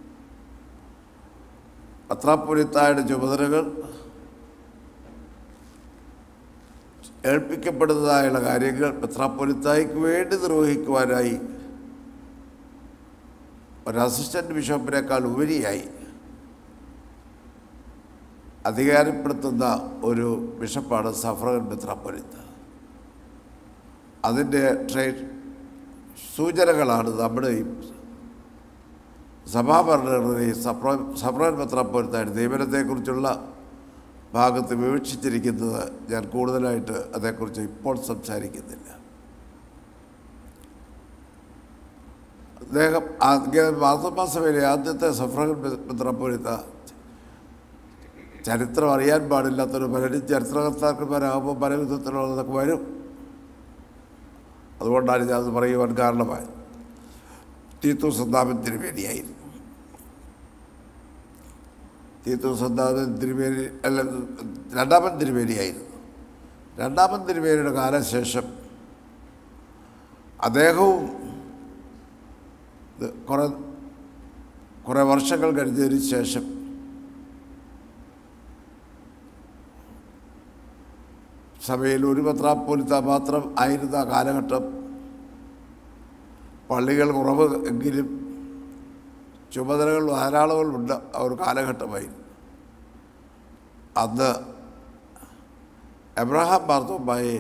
പത്രാപുരിത്തായുടെ ചുമതലകൾ ഏൽപ്പിക്കപ്പെടുന്നതായുള്ള കാര്യങ്ങൾ മെത്രാപ്പൊലിത്തായിക്ക് വേണ്ടി നിർവഹിക്കുവാനായി ഒരു അസിസ്റ്റൻ്റ് ബിഷപ്പിനേക്കാൾ ഉപരിയായി അധികാരപ്പെടുത്തുന്ന ഒരു ബിഷപ്പാണ് സഫ്രഗൻ മെത്രാപ്പൊലിത്ത അതിൻ്റെ ട്രേഡ് സൂചനകളാണ് നമ്മുടെ ഈ സഭാഭരണഘടനയുടെ ഈ സപ്ര സഫ്രഗൻ മെത്രാപ്പൊലിത്തായുടെ നിയമനത്തെക്കുറിച്ചുള്ള ഭാഗത്ത് വിവക്ഷിച്ചിരിക്കുന്നത് ഞാൻ കൂടുതലായിട്ട് അതേക്കുറിച്ച് ഇപ്പോൾ സംസാരിക്കുന്നില്ല അദ്ദേഹം മാസമാസഭയിലെ ആദ്യത്തെ സഫ്രഗൻ മെത്രാപ്പൊലിത്ത ചരിത്രം അറിയാൻ പാടില്ലാത്തൊരു പലരും ചരിത്രകർത്താക്കന്മാരാകുമ്പോൾ പല വിധത്തിലുള്ളതൊക്കെ വരും അതുകൊണ്ടാണ് ഞാൻ അത് പറയുവാൻ കാരണമായത് തീത്തു സന്താപൻ തിരുവേദിയായിരുന്നു തീത്തു സന്താപൻ തിരുവേരി അല്ല രണ്ടാമൻ തിരുവേദിയായിരുന്നു രണ്ടാമൻ തിരുവേദിയുടെ കാലശേഷം അദ്ദേഹവും ഇത് കുറേ കുറേ വർഷങ്ങൾ കഴിഞ്ഞതിന് ശേഷം സഭയിൽ ഒരു പത്രാപ്പോലിത്ത മാത്രം ആയിരുന്ന കാലഘട്ടം പള്ളികൾ കുറവ് എങ്കിലും ചുമതലകൾ ധാരാളങ്ങളുണ്ട് ആ ഒരു കാലഘട്ടമായിരുന്നു അന്ന് എബ്രഹാം മാർത്തോമ്മായെ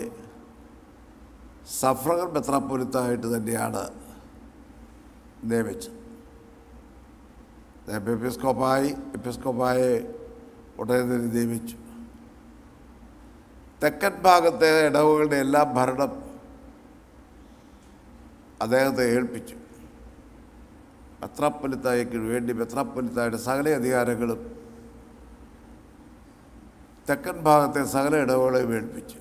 സഫ്രഗൻ മെത്രാപ്പൊലിത്തായിട്ട് തന്നെയാണ് നിയമിച്ചത് എപ്പിസ്കോപ്പായി എപ്പിസ്കോപ്പായെ ഉടനെ നിയമിച്ചു തെക്കൻ ഭാഗത്തെ ഇടവുകളുടെ എല്ലാം ഭരണം അദ്ദേഹത്തെ ഏൽപ്പിച്ചു മെത്രാപ്പൊലിത്തായ്ക്ക് വേണ്ടി മെത്രാപ്പൊലിത്തായുടെ സകല അധികാരങ്ങളും തെക്കൻ ഭാഗത്തെ സകല ഇടവുകളെയും ഏൽപ്പിച്ചു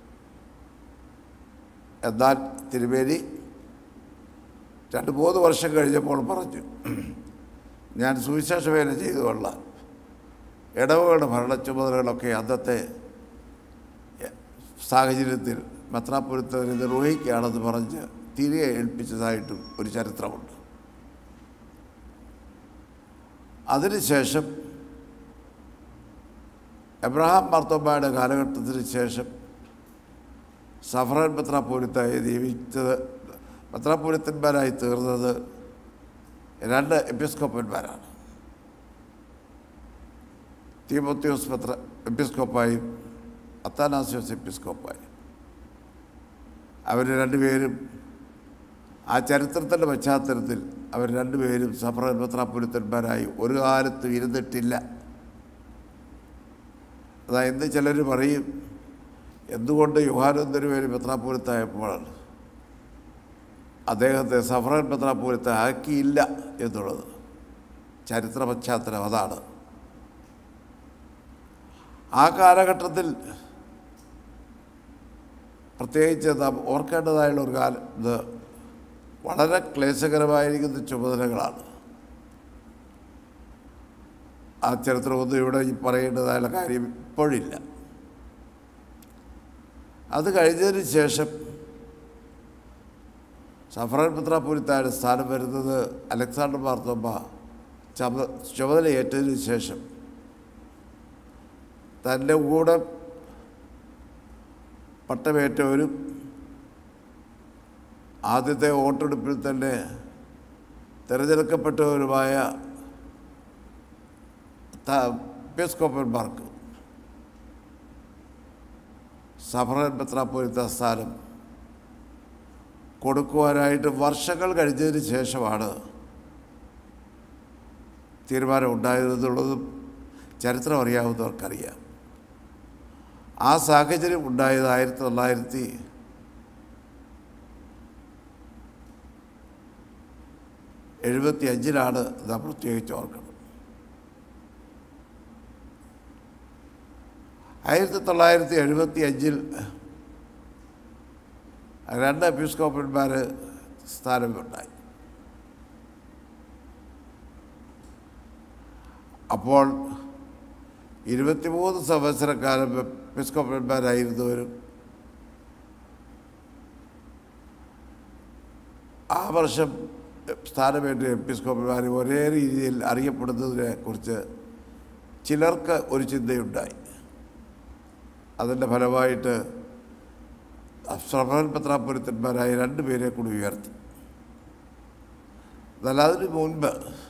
എന്നാൽ തിരുമേനി രണ്ട് മൂന്ന് വർഷം കഴിഞ്ഞപ്പോൾ പറഞ്ഞു ഞാൻ സുവിശേഷ വേല ചെയ്തു കൊള്ളാം ഇടവുകളുടെ ഭരണ ചുമതലകളൊക്കെ അന്നത്തെ സാഹചര്യത്തിൽ മെത്രാപുരത്തതിനെ നിർവഹിക്കുകയാണെന്ന് പറഞ്ഞ് തിരികെ ഏൽപ്പിച്ചതായിട്ടും ഒരു ചരിത്രമുണ്ട് അതിനുശേഷം എബ്രഹാം മാർത്തോമ്മയുടെ കാലഘട്ടത്തിന് ശേഷം സഫറൻ മെത്രാപൂരത്തായി നിയമിച്ചത് മെത്രാപൂരത്തന്മാരായി തീർന്നത് രണ്ട് എപ്പിസ്കോപ്പന്മാരാണ് തീമോത്യോസ് മെത്ര എപ്പിസ്കോപ്പായും അത്താനാസ്യോസ് എപ്പിസ്കോപ്പായും അവർ രണ്ടുപേരും ആ ചരിത്രത്തിൻ്റെ പശ്ചാത്തലത്തിൽ അവർ രണ്ടുപേരും സഫറൻ മെത്രാപ്പൊലിത്തന്മാരായി ഒരു കാലത്തും ഇരുന്നിട്ടില്ല അതായത് ചിലർ പറയും എന്തുകൊണ്ട് യുഹാനന്ദന് പേര് മെത്രാപ്പൊലിത്തായപ്പോഴാണ് അദ്ദേഹത്തെ സഫറൻ മെത്രാപ്പൊലിത്ത ആക്കിയില്ല എന്നുള്ളത് ചരിത്ര പശ്ചാത്തലം അതാണ് ആ കാലഘട്ടത്തിൽ പ്രത്യേകിച്ച് നാം ഓർക്കേണ്ടതായുള്ള ഒരു കാലം ഇത് വളരെ ക്ലേശകരമായിരിക്കുന്ന ചുമതലകളാണ് ആ ചരിത്രമൊന്നും ഇവിടെ ഈ പറയേണ്ടതായുള്ള കാര്യം ഇപ്പോഴില്ല അത് കഴിഞ്ഞതിന് ശേഷം സഫറൻ മിത്രാപുരത്താണ് സ്ഥാനം വരുന്നത് അലക്സാണ്ടർ മാർത്തോമ്മ ചുമ ചുമതലയേറ്റതിന് ശേഷം തൻ്റെ കൂടെ പട്ടമേറ്റവരും ആദ്യത്തെ വോട്ടെടുപ്പിൽ തന്നെ തിരഞ്ഞെടുക്കപ്പെട്ടവരുമായ എപ്പിസ്കോപ്പന്മാർക്ക് സഫറൻ മെത്രാപ്പൊലിത്ത സ്ഥാനം കൊടുക്കുവാനായിട്ട് വർഷങ്ങൾ കഴിഞ്ഞതിന് ശേഷമാണ് തീരുമാനം ഉണ്ടായതെന്നുള്ളതും ചരിത്രം അറിയാവുന്നവർക്കറിയാം ആ സാഹചര്യം ഉണ്ടായത് ആയിരത്തി തൊള്ളായിരത്തി എഴുപത്തി അഞ്ചിലാണ് നാം പ്രത്യേകിച്ച് ഓർക്കണം ആയിരത്തി തൊള്ളായിരത്തി എഴുപത്തി അഞ്ചിൽ രണ്ട് എപ്പിസ്കോപ്പന്മാർ സ്ഥാനമുണ്ടായി അപ്പോൾ ഇരുപത്തിമൂന്ന് സംവത്സരക്കാലം എപ്പിസ്കോപ്പന്മാരായിരുന്നവരും ആ വർഷം സ്ഥാനമേറ്റ എപ്പിസ്കോപ്പന്മാർ ഒരേ രീതിയിൽ അറിയപ്പെടുന്നതിനെ കുറിച്ച് ചിലർക്ക് ഒരു ചിന്തയുണ്ടായി അതിൻ്റെ ഫലമായിട്ട് ശ്രമൻ പത്രാപുരത്തന്മാരായ രണ്ട് പേരെ കൂടി ഉയർത്തി എന്നാൽ അതിന് മുൻപ്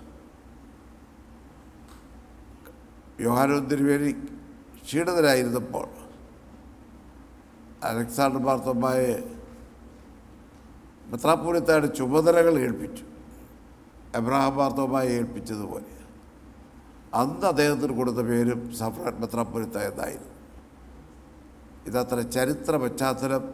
യോഹാനോ തിരുവേലി ക്ഷീണിതരായിരുന്നപ്പോൾ അലക്സാണ്ടർ മാർത്തമ്മയെ മെത്രാപ്പൂരത്താണ് ചുമതലകൾ ഏൽപ്പിച്ചു എബ്രഹാം മാർത്തോമായി ഏൽപ്പിച്ചതുപോലെ അന്ന് അദ്ദേഹത്തിന് കൊടുത്ത പേരും സഫ്രാൻ മെത്രാപ്പൂരത്ത എന്നായിരുന്നു ഇതത്ര ചരിത്ര പശ്ചാത്തലം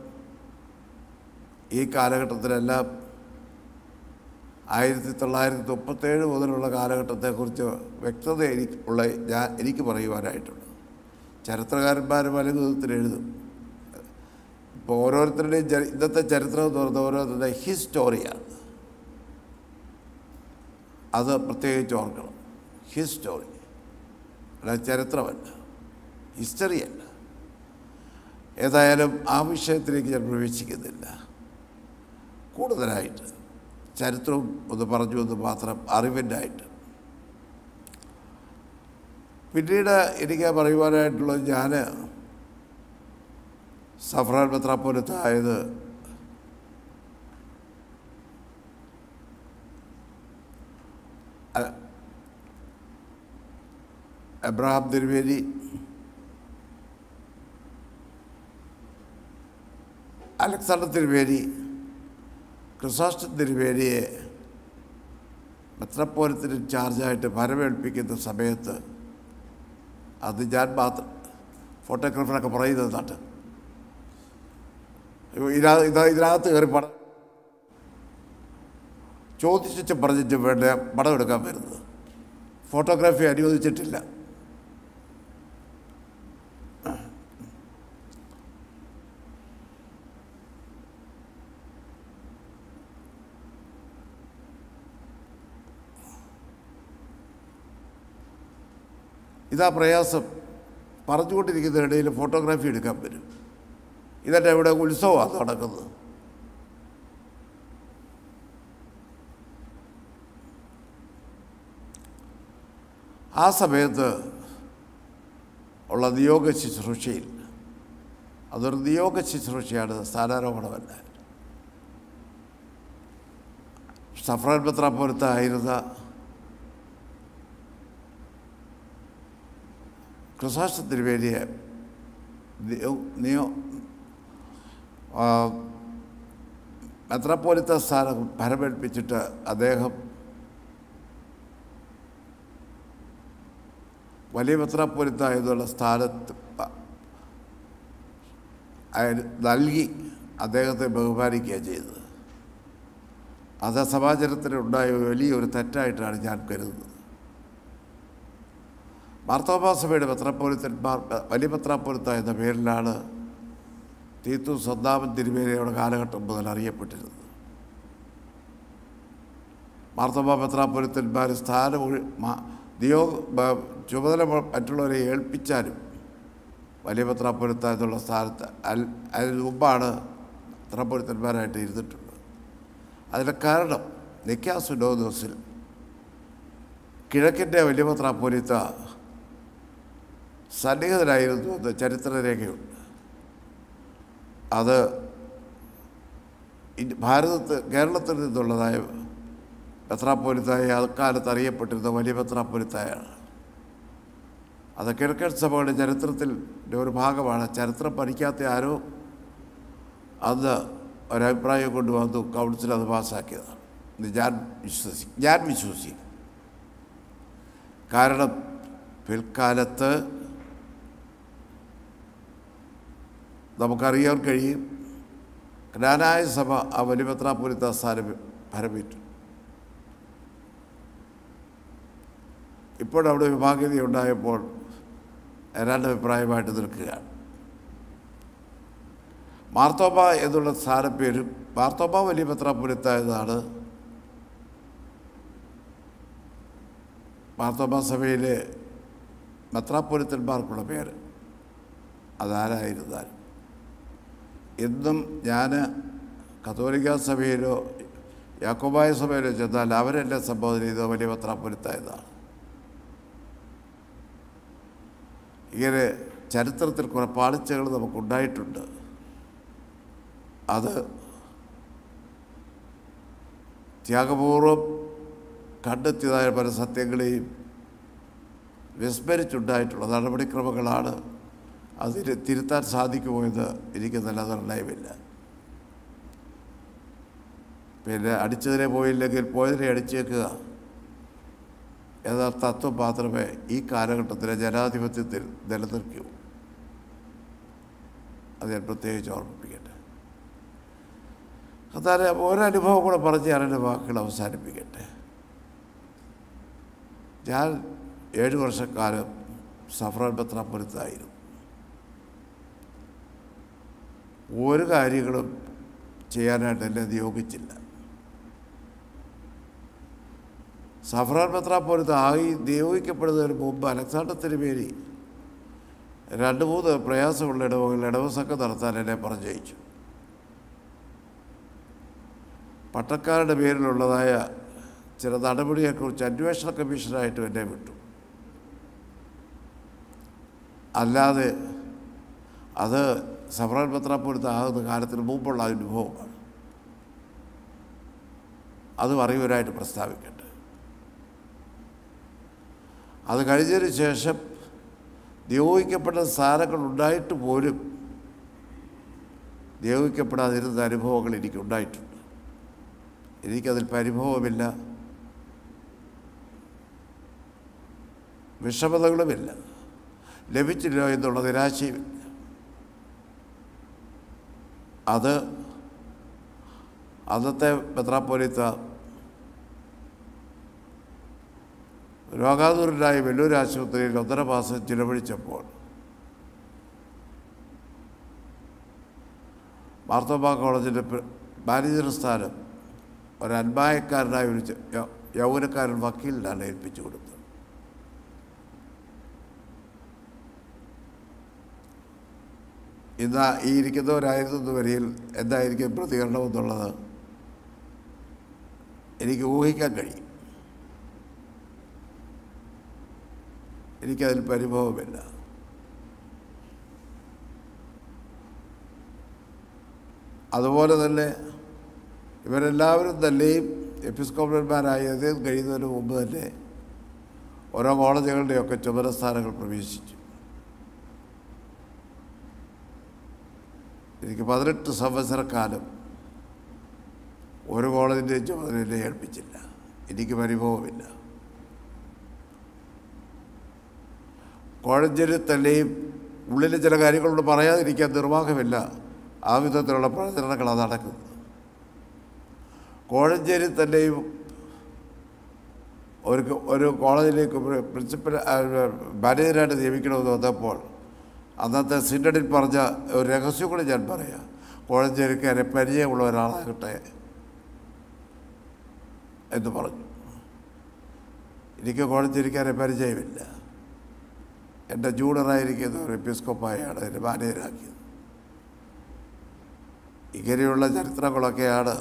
ഈ കാലഘട്ടത്തിലെല്ലാം ആയിരത്തി തൊള്ളായിരത്തി മുപ്പത്തേഴ് മുതലുള്ള കാലഘട്ടത്തെക്കുറിച്ച് വ്യക്തത എനിക്ക് ഉള്ള ഞാൻ എനിക്ക് പറയുവാനായിട്ടുണ്ട് ചരിത്രകാരന്മാർ പല വിധത്തിൽ എഴുതും ഇപ്പോൾ ഓരോരുത്തരുടെയും ചരി ഇന്നത്തെ ചരിത്രം എന്ന് പറയുന്നത് ഓരോരുത്തരുടെ ഹിസ്റ്റോറിയാണ് അത് പ്രത്യേകിച്ച് ഓർക്കണം ഹിസ്റ്റോറി അല്ല ചരിത്രമല്ല ഹിസ്റ്ററിയല്ല ഏതായാലും ആ വിഷയത്തിലേക്ക് ഞാൻ പ്രവേശിക്കുന്നില്ല കൂടുതലായിട്ട് ചരിത്രവും ഒന്ന് പറഞ്ഞു എന്ന് മാത്രം അറിവിൻ്റായിട്ട് പിന്നീട് എനിക്ക് പറയുവാനായിട്ടുള്ളത് ഞാൻ സഫ്രാൻ മെത്രാപ്പോലത്തായത് അ- എബ്രഹാം തിരുവേലി അലക്സാണ്ടർ തിരുവേലി ക്രിസോസ്റ്റം തിരുവേലിയെ മെത്രപ്പോലത്തിന് ചാർജായിട്ട് വരവേൽപ്പിക്കുന്ന സമയത്ത് അത് ഞാൻ മാത്രം ഫോട്ടോഗ്രാഫറൊക്കെ പറയുന്നത് നാട്ട് ഇതിനാ ഇതാ ഇതിനകത്ത് കയറി പടം ചോദിച്ചു പറഞ്ഞിട്ട് വേണ്ട പടം എടുക്കാൻ വരുന്നത് ഫോട്ടോഗ്രാഫി അനുവദിച്ചിട്ടില്ല ഇതാ പ്രയാസം പറഞ്ഞുകൊണ്ടിരിക്കുന്നതിനിടയിൽ ഫോട്ടോഗ്രാഫി എടുക്കാൻ വരും ഇതെൻ്റെ ഇവിടെ ഉത്സവമാണ് നടക്കുന്നത് ആ സമയത്ത് ഉള്ള നിയോഗ ശുശ്രൂഷയിൽ അതൊരു നിയോഗ ശുശ്രൂഷയാണ് സ്ഥാനാരോപണമല്ല സഫ്രാൻ മെത്രാപ്പോലത്തായിരുന്ന ക്രിസാസ്റ്റ തിരുവേലിയെ നിയോ നിയോ ആ, മെത്രാപ്പോലിത്ത സ്ഥാനം ഭരമേൽപ്പിച്ചിട്ട് അദ്ദേഹം വലിയ മെത്രാപ്പോലിത്ത എന്നുള്ള സ്ഥാനത്ത് പ- അയാൾ നൽകി അദ്ദേഹത്തെ ബഹുമാനിക്കുകയാണ് ചെയ്തത് അത് സമാജത്തിലുണ്ടായ വലിയൊരു തെറ്റായിട്ടാണ് ഞാൻ കരുതുന്നത് മാർത്തോമാസഭയുടെ പത്രപ്പോലിത്തന്മാർ വലിയ പത്രാപ്പോലിത്ത എന്ന പേരിലാണ് തീത്തു സ്വന്താമൻ തിരുമേനയുടെ കാലഘട്ടം മുതൽ അറിയപ്പെട്ടിരുന്നത് മാർത്തോമ പത്രാപ്പൊരുത്തന്മാർ സ്ഥാനം ഒഴി- മാ- നിയോ ബ- ചുമതല മ- മറ്റുള്ളവരെ ഏൽപ്പിച്ചാലും വലിയ പത്രാപ്പൊരുത്ത എന്നുള്ള സ്ഥാനത്ത് അൽ അതിന് മുമ്പാണ് പത്രാപ്പൊരുത്തന്മാരായിട്ട് ഇരുന്നിട്ടുള്ളത് അതിന് കാരണം നിക്കാസ് ഡോദോസിൽ കിഴക്കിൻ്റെ വലിയ പത്രാപ്പൊരുത്ത സന്നിഹിതരായിരുന്നു എന്ന് ചരിത്രരേഖയുണ്ട് അത് ഇന്ത്യ- ഭാരതത്ത് കേരളത്തിൽ നിന്നുള്ളതായ പത്രാപ്പൊലിത്തായ അക്കാലത്ത് അറിയപ്പെട്ടിരുന്ന വലിയ പത്രാപ്പൊലിത്തായാണ് അത് കിഴക്കൻ സഭയുടെ ചരിത്രത്തിൽ ഒരു ഭാഗമാണ് ചരിത്രം പഠിക്കാത്ത ആരോ അന്ന് ഒരഭിപ്രായം കൊണ്ടുവന്നു കൗൺസിൽ അത് പാസ്സാക്കിയതാണ് ഇത് ഞാൻ വിശ്വസി ഞാൻ വിശ്വസിക്കും കാരണം പിൽക്കാലത്ത് നമുക്കറിയാൻ കഴിയും ജ്ഞാനായ സഭ ആ വലിപത്രാപുരത്ത സ്ഥാനം ഭരമേറ്റു ഇപ്പോൾ അവിടെ വിഭാഗീയത ഉണ്ടായപ്പോൾ രണ്ട് അഭിപ്രായമായിട്ട് നിൽക്കുകയാണ് മാർത്തോമ എന്നുള്ള സ്ഥാനപ്പേരും മാർത്തോമ വലിയ പത്രാപുരത്ത എന്നതാണ് മാർത്തോമ സഭയിലെ മെത്രാപുരത്തന്മാർക്കുള്ള പേര് അതാരായിരുന്നാലും എന്നും ഞാൻ കത്തോലിക്ക സഭയിലോ യാക്കോബായ സഭയിലോ ചെന്നാൽ അവരെന്നെ സംബോധന ചെയ്ത വലിയ പത്രാപുരത്തായതാണ് ഇങ്ങനെ ചരിത്രത്തിൽ കുറേ പാളിച്ചകൾ നമുക്കുണ്ടായിട്ടുണ്ട് അത് ത്യാഗപൂർവം കണ്ടെത്തിയതായ പല സത്യങ്ങളെയും വിസ്മരിച്ചുണ്ടായിട്ടുള്ള നടപടിക്രമങ്ങളാണ് അതിന് തിരുത്താൻ സാധിക്കുമോ എന്ന് എനിക്ക് നല്ല നിർണയമില്ല പിന്നെ അടിച്ചതിനെ പോയില്ലെങ്കിൽ പോയതിനെ അടിച്ചേക്കുക എന്ന തത്വം മാത്രമേ ഈ കാലഘട്ടത്തിലെ ജനാധിപത്യത്തിൽ നിലനിൽക്കൂ അത് ഞാൻ പ്രത്യേകിച്ച് ഓർമ്മിപ്പിക്കട്ടെ അതായത് ഒരനുഭവം കൂടെ പറഞ്ഞ് ഞാൻ എൻ്റെ വാക്കുകൾ അവസാനിപ്പിക്കട്ടെ ഞാൻ ഏഴ് വർഷക്കാലം സഫറാൻ പത്രാപുരത്തായിരുന്നു ഒരു കാര്യങ്ങളും ചെയ്യാനായിട്ട് എന്നെ നിയോഗിച്ചില്ല സഫറാൻ പത്രാപുരത്ത് ആയി നിയോഗിക്കപ്പെടുന്നതിന് മുമ്പ് അലക്സാണ്ടർ തിരുമേനി രണ്ട് മൂന്ന് പ്രയാസമുള്ള ഇടവകൾ ഇടവസൊക്കെ നടത്താൻ എന്നെ പറഞ്ഞയച്ചു പട്ടക്കാരുടെ പേരിലുള്ളതായ ചില നടപടിയെക്കുറിച്ച് അന്വേഷണ കമ്മീഷനായിട്ട് എന്നെ വിട്ടു അല്ലാതെ അത് സഫറാൻ പത്രാപുരത്ത് ആകുന്ന കാലത്തിന് മുമ്പുള്ള അനുഭവമാണ് അത് അറിയുവാനായിട്ട് പ്രസ്താവിക്കട്ടെ അത് കഴിഞ്ഞതിന് ശേഷം നിയോഗിക്കപ്പെട്ട സ്ഥാനങ്ങൾ ഉണ്ടായിട്ട് പോലും നിയോഗിക്കപ്പെടാതിരുന്ന അനുഭവങ്ങൾ എനിക്കുണ്ടായിട്ടുണ്ട് എനിക്കതിൽ പരിഭവമില്ല വിഷമതകളുമില്ല ലഭിച്ചില്ല എന്നുള്ള നിരാശയുമില്ല അത് അന്നത്തെ മെത്രാപ്പോലിത്ത രോഗാതുരനായ വെല്ലൂർ ആശുപത്രിയിൽ ഒന്നര മാസം ചിലവഴിച്ചപ്പോൾ മാർത്തോമ കോളേജിൻ്റെ പ്ര- മാനേജർ സ്ഥാനം ഒരു അന്മായക്കാരനായ ഒരു ചെ- യൗ- യൗവനക്കാരൻ വക്കീലിനാണ് ഏൽപ്പിച്ചു കൊടുത്തത് ഇന്ന് ഈ ഇരിക്കുന്നവരായിരുന്നു വരിയിൽ എന്തായിരിക്കും പ്രതികരണം എന്നുള്ളത് എനിക്ക് ഊഹിക്കാൻ കഴിയും എനിക്കതിൽ പരിഭവമില്ല അതുപോലെ തന്നെ ഇവരെല്ലാവരും തന്നെയും എപ്പിസ്കോപ്പന്മാരായത് കഴിയുന്നതിന് മുമ്പ് തന്നെ ഓരോ കോളേജുകളുടെയൊക്കെ ചുമതല സ്ഥാനങ്ങൾ പ്രവേശിച്ചു എനിക്ക് പതിനെട്ട് സംവത്സരക്കാലം ഒരു കോളേജിൻ്റെ ചുമതല എന്നെ ഏൽപ്പിച്ചില്ല എനിക്ക് പരിഭവമില്ല കോഴഞ്ചേരി തന്നെയും ഉള്ളിൽ ചില കാര്യങ്ങളോട് പറയാതിരിക്കാൻ നിർവാഹമില്ല ആ വിധത്തിലുള്ള പ്രചരണങ്ങളാണ് നടക്കുന്നത് കോഴഞ്ചേരി തന്നെയും ഒരു ഒരു കോളേജിലേക്ക് പ്രി- പ്രിൻസിപ്പൽ ആ, മാനേജരായിട്ട് നിയമിക്കണമെന്ന് വന്നപ്പോൾ അന്നത്തെ സിൻഡഡിൽ പറഞ്ഞ ഒരു രഹസ്യം കൂടി ഞാൻ പറയാം കോഴഞ്ചേരിക്കാരെ പരിചയമുള്ള ഒരാളാകട്ടെ എന്ന് പറഞ്ഞു എനിക്ക് കോഴഞ്ചേരിക്കാരെ പരിചയമില്ല എൻ്റെ ജൂനിയറായിരിക്കുന്ന ഒരു എപ്പിസ്കോപ്പായാണ് എന്നെ മാനേജരാക്കിയത് ഇങ്ങനെയുള്ള ചരിത്രങ്ങളൊക്കെയാണ്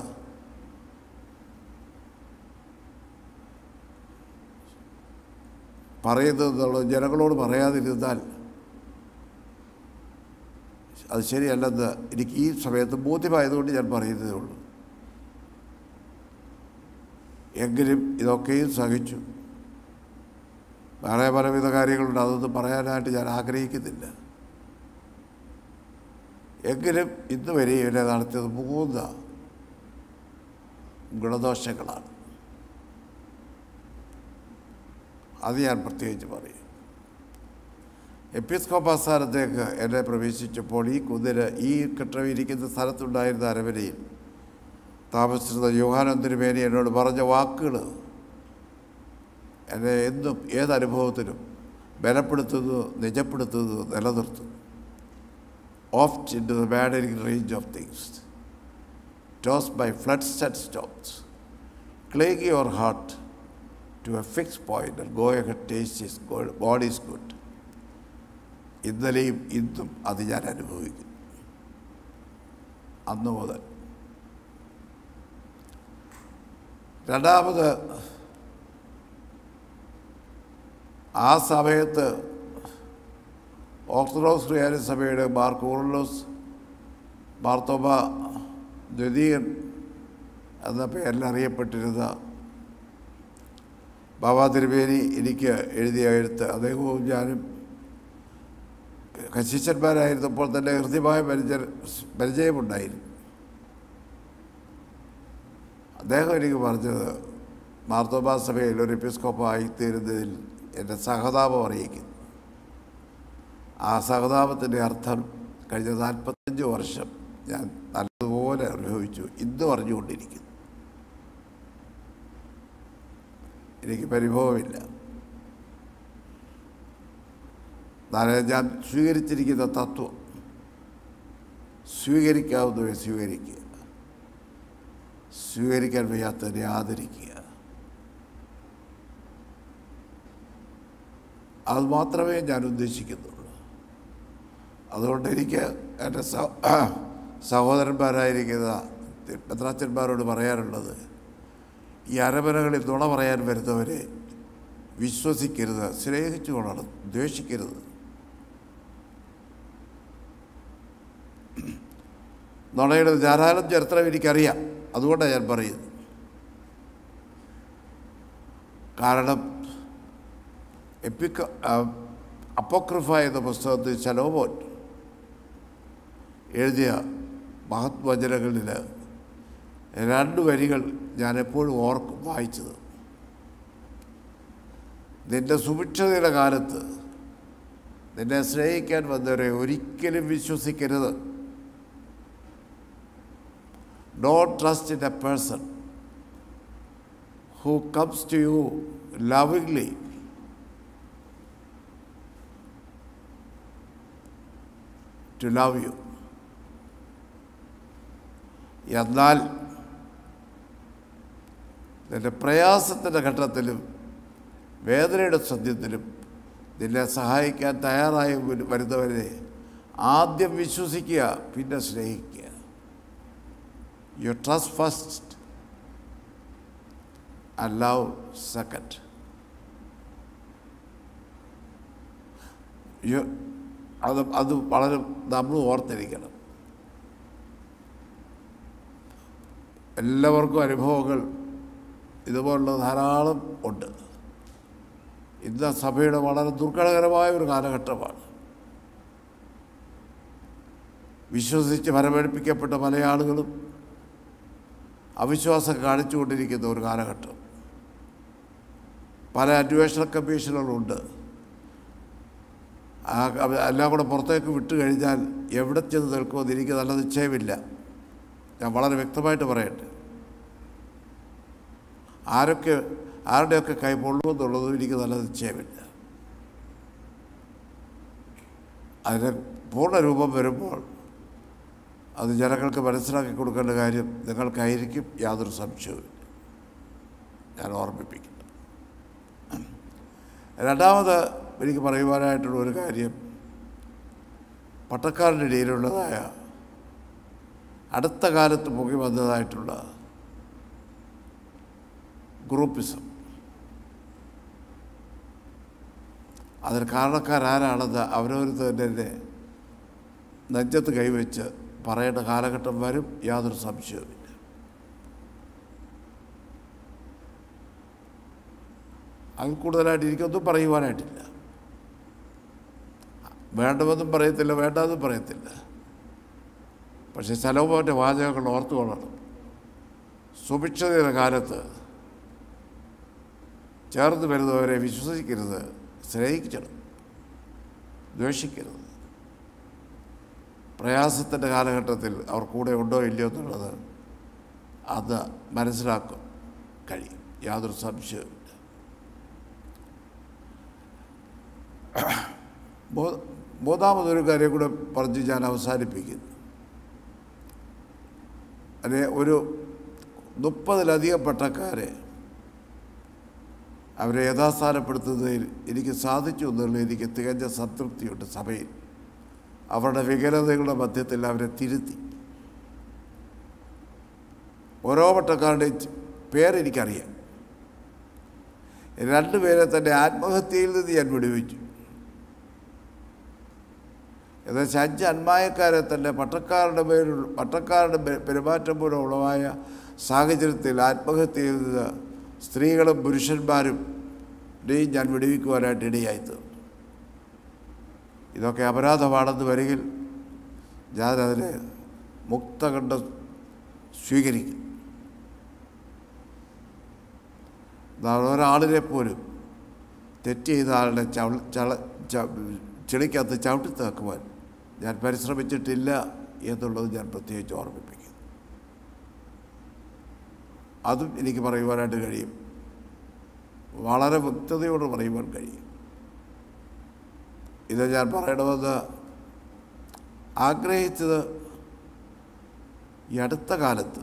പറയുന്നതെന്നുള്ളത് ജനങ്ങളോട് പറയാതിരുന്നാൽ അത് ശരിയല്ലെന്ന് എനിക്ക് ഈ സമയത്ത് ബോധ്യമായതുകൊണ്ട് ഞാൻ പറയുന്നതേ ഉള്ളൂ എങ്കിലും ഇതൊക്കെയും സഹിച്ചു വേറെ പലവിധ കാര്യങ്ങളുണ്ട് അതൊന്നും പറയാനായിട്ട് ഞാൻ ആഗ്രഹിക്കുന്നില്ല എങ്കിലും ഇന്ന് വരെ ഇവരെ നടത്തിയത് മൂന്ന് ഗുണദോഷങ്ങളാണ് അത് ഞാൻ പ്രത്യേകിച്ച് പറയും എപ്പിസ്കോപ്പ സ്ഥാനത്തേക്ക് എന്നെ പ്രവേശിച്ചപ്പോൾ ഈ കുതിര ഈ കെട്ടിടം ഇരിക്കുന്ന സ്ഥലത്തുണ്ടായിരുന്ന അരവരയിൽ താമസിച്ചിരുന്ന യോഹാനന്ദന് മേനി എന്നോട് പറഞ്ഞ വാക്കുകൾ എന്നെ എന്നും ഏതനുഭവത്തിനും ബലപ്പെടുത്തുന്നു നിജപ്പെടുത്തുന്നു നിലനിർത്തുന്നു oft in to the bothering range of things tossed by floods and stops clique your heart to a fix point go a taste is God is good ഇന്നലെയും ഇന്നും അത് ഞാൻ അനുഭവിക്കുന്നു അന്ന് മുതൽ രണ്ടാമത് ആ സമയത്ത് ഓർത്തഡോക്സ് ക്രിയാനി സഭയുടെ മാർ കൂറലോസ് മാർത്തോമ ദ്വിതീയൻ എന്ന പേരിൽ അറിയപ്പെട്ടിരുന്ന ബാബാ തിരുമേനി എനിക്ക് എഴുതിയ എഴുത്ത് അദ്ദേഹവും ഞാനും കശിച്ചന്മാരായിരുന്നപ്പോൾ തന്നെ ഹൃദ്യമായ പരിചയ പരിചയമുണ്ടായിരുന്നു അദ്ദേഹം എനിക്ക് പറഞ്ഞത് മാർത്തോമാ സഭയിൽ ഒരു എപ്പിസ്കോപ്പായി തീരുന്നതിൽ എൻ്റെ സഹതാപം അറിയിക്കുന്നു ആ സഹതാപത്തിൻ്റെ അർത്ഥം കഴിഞ്ഞ നാൽപ്പത്തഞ്ച് വർഷം ഞാൻ നല്ലതുപോലെ അനുഭവിച്ചു ഇന്നും അറിഞ്ഞുകൊണ്ടിരിക്കുന്നു എനിക്ക് പരിഭവമില്ല നാളെ ഞാൻ സ്വീകരിച്ചിരിക്കുന്ന തത്വം സ്വീകരിക്കാവുന്നവയെ സ്വീകരിക്കുക സ്വീകരിക്കാൻ വയ്യാത്തതിനെ ആദരിക്കുക അത് മാത്രമേ ഞാൻ ഉദ്ദേശിക്കുന്നുള്ളൂ അതുകൊണ്ട് എനിക്ക് എൻ്റെ സഹ സഹോദരന്മാരായിരിക്കുന്ന പെത്രാച്ചന്മാരോട് പറയാനുള്ളത് ഈ അരമനകളിൽ നുണ പറയാൻ വരുന്നവരെ വിശ്വസിക്കരുത് സ്നേഹിച്ചു കൊള്ളണം ദ്വേഷിക്കരുത് നുണയുടെ ധാരാളം ചരിത്രം എനിക്കറിയാം അതുകൊണ്ടാണ് ഞാൻ പറയുന്നത് കാരണം എപ്പിക്ക അപ്പോക്രിഫ എന്ന പുസ്തകത്തിൽ ശലോമോൻ എഴുതിയ മഹത്വചനങ്ങളിൽ രണ്ട് വരികൾ ഞാൻ എപ്പോഴും ഓർക്കും വായിച്ചത് നിന്റെ സുഭിക്ഷതയുടെ കാലത്ത് നിന്നെ സ്നേഹിക്കാൻ വന്നവരെ ഒരിക്കലും വിശ്വസിക്കരുത് don't trust in a person who comes to you lovingly to love you എന്നാൽ നിന്റെ പ്രയാസത്തിൻ്റെ ഘട്ടത്തിലും വേദനയുടെ സദ്യത്തിലും നിന്നെ സഹായിക്കാൻ തയ്യാറായി വരു- വരുന്നവരെ ആദ്യം വിശ്വസിക്കുക പിന്നെ സ്നേഹിക്കുക you trust first and love second you അത് അത് വളരെ നമ്മൾ ഓർത്തിരിക്കണം എല്ലാവർക്കും അനുഭവങ്ങൾ ഇതുപോലുള്ള ധാരാളം ഉണ്ട് ഇന്ന് സഭയുടെ വളരെ ദുർഘടകരമായ ഒരു കാലഘട്ടമാണ് വിശ്വസിച്ച് ഫലമേൽപ്പിക്കപ്പെട്ട പല ആളുകളും അവിശ്വാസം കാണിച്ചുകൊണ്ടിരിക്കുന്ന ഒരു കാലഘട്ടം പല അന്വേഷണ കമ്മീഷനുകളുണ്ട് ആ അവ- എല്ലാം കൂടെ പുറത്തേക്ക് വിട്ട് കഴിഞ്ഞാൽ എവിടെ ചെന്ന് നിൽക്കുമെന്ന് എനിക്ക് നല്ല നിശ്ചയമില്ല ഞാൻ വളരെ വ്യക്തമായിട്ട് പറയട്ടെ ആരൊക്കെ ആരുടെയൊക്കെ കൈ പൊള്ളുമെന്നുള്ളതും എനിക്ക് നല്ല നിശ്ചയമില്ല അതിന് പൂർണ്ണ രൂപം വരുമ്പോൾ അത് ജനങ്ങൾക്ക് മനസ്സിലാക്കി കൊടുക്കേണ്ട കാര്യം നിങ്ങൾക്കായിരിക്കും യാതൊരു സംശയവുമില്ല ഞാൻ ഓർമ്മിപ്പിക്കുന്നു രണ്ടാമത് എനിക്ക് പറയുവാനായിട്ടുള്ള ഒരു കാര്യം പട്ടക്കാരുടെ ഇടയിലുള്ളതായ അടുത്ത കാലത്ത് പൊങ്ങി വന്നതായിട്ടുള്ള ഗ്രൂപ്പിസം അതിന് കാരണക്കാരാരാണെന്ന് അവരവർ തന്നെ നെഞ്ചത്ത് കൈവച്ച് പറയേണ്ട കാലഘട്ടം വരും യാതൊരു സംശയവുമില്ല അതിൽ കൂടുതലായിട്ട് എനിക്കൊന്നും പറയുവാനായിട്ടില്ല വേണ്ടതെന്നും പറയത്തില്ല വേണ്ടാന്നും പറയത്തില്ല പക്ഷേ ശലോമോൻ്റെ വാചകങ്ങൾ ഓർത്തുകൊള്ളണം സുഭിക്ഷതയുടെ കാലത്ത് ചേർന്ന് വരുന്നവരെ വിശ്വസിക്കരുത് സ്നേഹിക്കണം ദ്വേഷിക്കരുത് പ്രയാസത്തിൻ്റെ കാലഘട്ടത്തിൽ അവർ കൂടെ ഉണ്ടോ ഇല്ലയോ എന്നുള്ളത് അത് മനസ്സിലാക്കും കഴിയും യാതൊരു സംശയവുമില്ല മൂ- മൂന്നാമതൊരു കാര്യം കൂടെ പറഞ്ഞ് ഞാൻ അവസാനിപ്പിക്കുന്നു അതെ ഒരു മുപ്പതിലധികം പട്ടക്കാരെ അവരെ യഥാസ്ഥാനപ്പെടുത്തുന്നതിൽ എനിക്ക് സാധിച്ചു എന്നുള്ള എനിക്ക് തികഞ്ഞ സംതൃപ്തിയുണ്ട് സഭയിൽ അവരുടെ വികലതകളുടെ മധ്യത്തിൽ അവരെ തിരുത്തി ഓരോ പട്ടക്കാരുടെയും ച് പേരെനിക്കറിയാം രണ്ടുപേരെ തന്നെ ആത്മഹത്യയിൽ നിന്ന് ഞാൻ വിടുവിച്ചു ഏകദേശം അഞ്ച് അന്മായക്കാരെ തന്നെ പട്ടക്കാരുടെ പേരിൽ പട്ടക്കാരുടെ പെ- പെരുമാറ്റം മൂലം ഉളവായ സാഹചര്യത്തിൽ ആത്മഹത്യ ചെയ്തത് സ്ത്രീകളും പുരുഷന്മാരും ടെയും ഞാൻ വിടുവിക്കുവാനായിട്ട് ഇടയായി തീർന്നു ഇതൊക്കെ അപരാധമാണെന്ന് വരികിൽ ഞാനതിനെ മുക്തകണ്ഠ സ്വീകരിക്കും എന്നാൽ ഒരാളിനെ പോലും തെറ്റ് ചെയ്ത ആളുടെ ചവ ചള ച ചെളിക്കകത്ത് ചവിട്ടി തേക്കുവാൻ ഞാൻ പരിശ്രമിച്ചിട്ടില്ല എന്നുള്ളത് ഞാൻ പ്രത്യേകിച്ച് ഓർമ്മിപ്പിക്കുന്നു അതും എനിക്ക് പറയുവാനായിട്ട് കഴിയും വളരെ വ്യക്തതയോട് പറയുവാൻ കഴിയും ഇത് ഞാൻ പറയണമെന്ന് ആഗ്രഹിച്ചത് ഈ അടുത്ത കാലത്ത്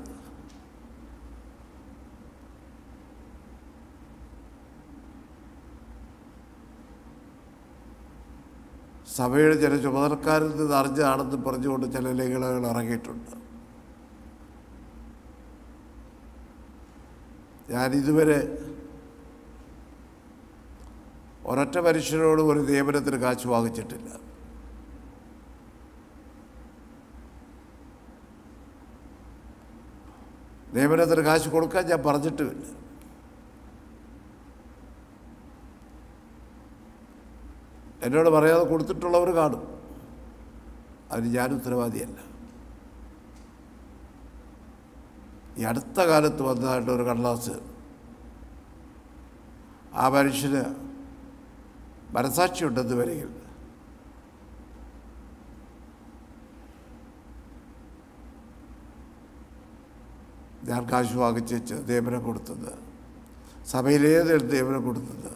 സഭയുടെ ചില ചുമതലക്കാരിൽ നിന്ന് അറിഞ്ഞാണെന്ന് പറഞ്ഞുകൊണ്ട് ചില ലേഖനങ്ങൾ ഇറങ്ങിയിട്ടുണ്ട് ഞാൻ ഇതുവരെ ഒരൊറ്റ മനുഷ്യരോട് ഒരു നിയമനത്തിന് കാശ് വാങ്ങിച്ചിട്ടില്ല നിയമനത്തിന് കാശ് കൊടുക്കാൻ ഞാൻ പറഞ്ഞിട്ടുമില്ല എന്നോട് പറയാതെ കൊടുത്തിട്ടുള്ളവർ കാണും അതിന് ഞാൻ ഉത്തരവാദിയല്ല ഈ അടുത്ത കാലത്ത് വന്നതായിട്ട് ഒരു കടലാസ് ആ മനുഷ്യന് മനസാക്ഷി ഉണ്ടെന്ന് വരികിൽ ഞാൻ കാശ് വാങ്ങിച്ച് നിയമനം കൊടുത്തത് സഭയിലേത് നിയമനം കൊടുത്തത്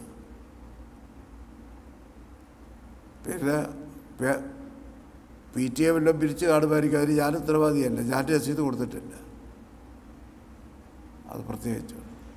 പിന്നെ പേ- പി ടി എ വല്ലതും പിരിച്ച് കാണുമായിരിക്കും അതിന് ഞാൻ ഉത്തരവാദിയല്ല ഞാൻ രസീത് കൊടുത്തിട്ടില്ല അത് പ്രത്യേകിച്ച്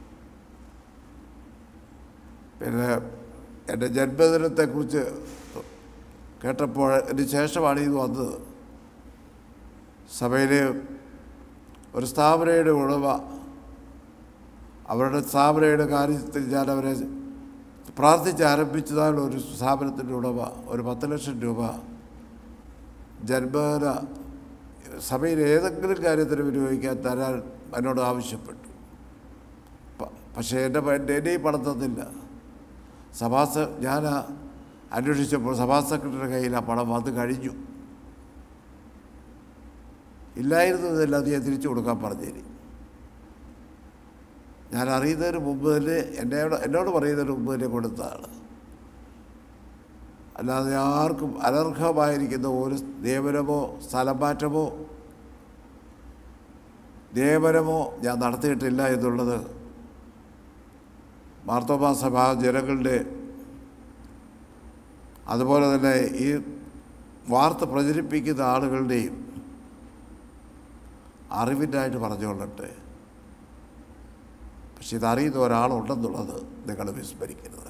പിന്നെ എൻ്റെ ജന്മദിനത്തെക്കുറിച്ച് കേട്ടപ്പോൾ അതിന് ശേഷമാണ് ഇത് വന്നത് സഭയിലെ ഒരു സ്ഥാപനയുടെ ഉടമ അവരുടെ സ്ഥാപനയുടെ കാര്യത്തിൽ ഞാൻ അവരെ പ്രാർത്ഥിച്ച് ആരംഭിച്ചതാണ് ഒരു സ്ഥാപനത്തിൻ്റെ ഉടമ ഒരു പത്ത് ലക്ഷം രൂപ ജന്മദിന സഭയിൽ ഏതെങ്കിലും കാര്യത്തിന് വിനിയോഗിക്കാൻ തരാൻ എന്നോട് ആവശ്യപ്പെട്ടു പ- പക്ഷേ എൻ്റെ പ- എൻ്റെ എൻ്റെ ഈ പണം തന്നില്ല സഭാ സെ- ഞാൻ അന്വേഷിച്ചപ്പോൾ സഭാ സെക്രട്ടറിയുടെ കയ്യിൽ ആ പണം വന്നു കഴിഞ്ഞു ഇല്ലായിരുന്നതിൽ അത് ഞാൻ തിരിച്ചു കൊടുക്കാൻ പറഞ്ഞേരി ഞാൻ അറിയുന്നതിന് മുമ്പ് തന്നെ എന്നോട് എന്നോട് പറയുന്നതിന് മുമ്പ് തന്നെ കൊടുത്തതാണ് അല്ലാതെ ആർക്കും അനർഹമായിരിക്കുന്ന ഒരു നിയമനമോ സ്ഥലം മാറ്റമോ നിയമനമോ ഞാൻ നടത്തിയിട്ടില്ല എന്നുള്ളത് മാർത്തോമാ സഭ ജനങ്ങളുടെ അതുപോലെ തന്നെ ഈ വാർത്ത പ്രചരിപ്പിക്കുന്ന ആളുകളുടെയും അറിവിനായിട്ട് പറഞ്ഞുകൊള്ളട്ടെ പക്ഷെ ഇതറിയുന്ന ഒരാളുണ്ടെന്നുള്ളത് നിങ്ങൾ വിസ്മരിക്കരുത്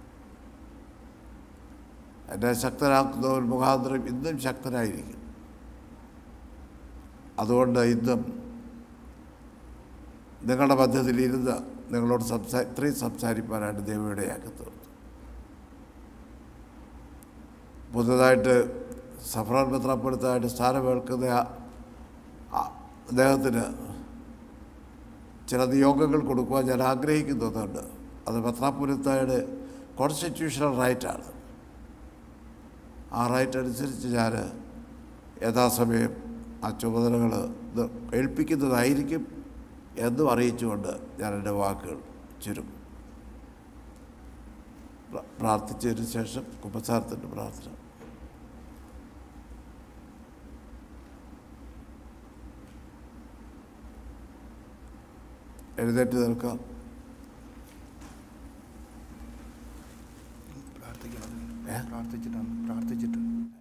എന്നെ ശക്തനാക്കുന്നവർ മുഖാന്തരം ഇന്നും ശക്തനായിരിക്കും അതുകൊണ്ട് ഇന്നും നിങ്ങളുടെ മധ്യത്തിൽ ഇരുന്ന് നിങ്ങളോട് സംസാ ഇത്രയും സംസാരിക്കാനായിട്ട് ദൈവയുടെയാക്കി തീർന്നു പുതുതായിട്ട് സഫറാൻ മെത്രാപ്പെടുത്തായിട്ട് സ്ഥാനമേൽക്കുന്ന ആ- ആ- അദ്ദേഹത്തിന് ചില നിയോഗങ്ങൾ കൊടുക്കുവാൻ ഞാൻ ആഗ്രഹിക്കുന്നുണ്ട് അത് മെത്രാപുരത്തായുടെ കോൺസ്റ്റിറ്റ്യൂഷണൽ റൈറ്റാണ് ആ റൈറ്റ് അനുസരിച്ച് ഞാൻ യഥാസമയം ആ ചുമതലകൾ ഇത് ഏൽപ്പിക്കുന്നതായിരിക്കും എന്നും അറിയിച്ചുകൊണ്ട് ഞാൻ എൻ്റെ വാക്കുകൾ ചുരുക്കും പ്ര- പ്രാർത്ഥിച്ചതിന് ശേഷം കുമ്പസാരത്തിൻ്റെ പ്രാർത്ഥന എഴുന്നേറ്റ് നിൽക്കാം ഏ? പ്രാർത്ഥിച്ചിട്ടാണ് പ്രാർത്ഥിച്ചിട്ട്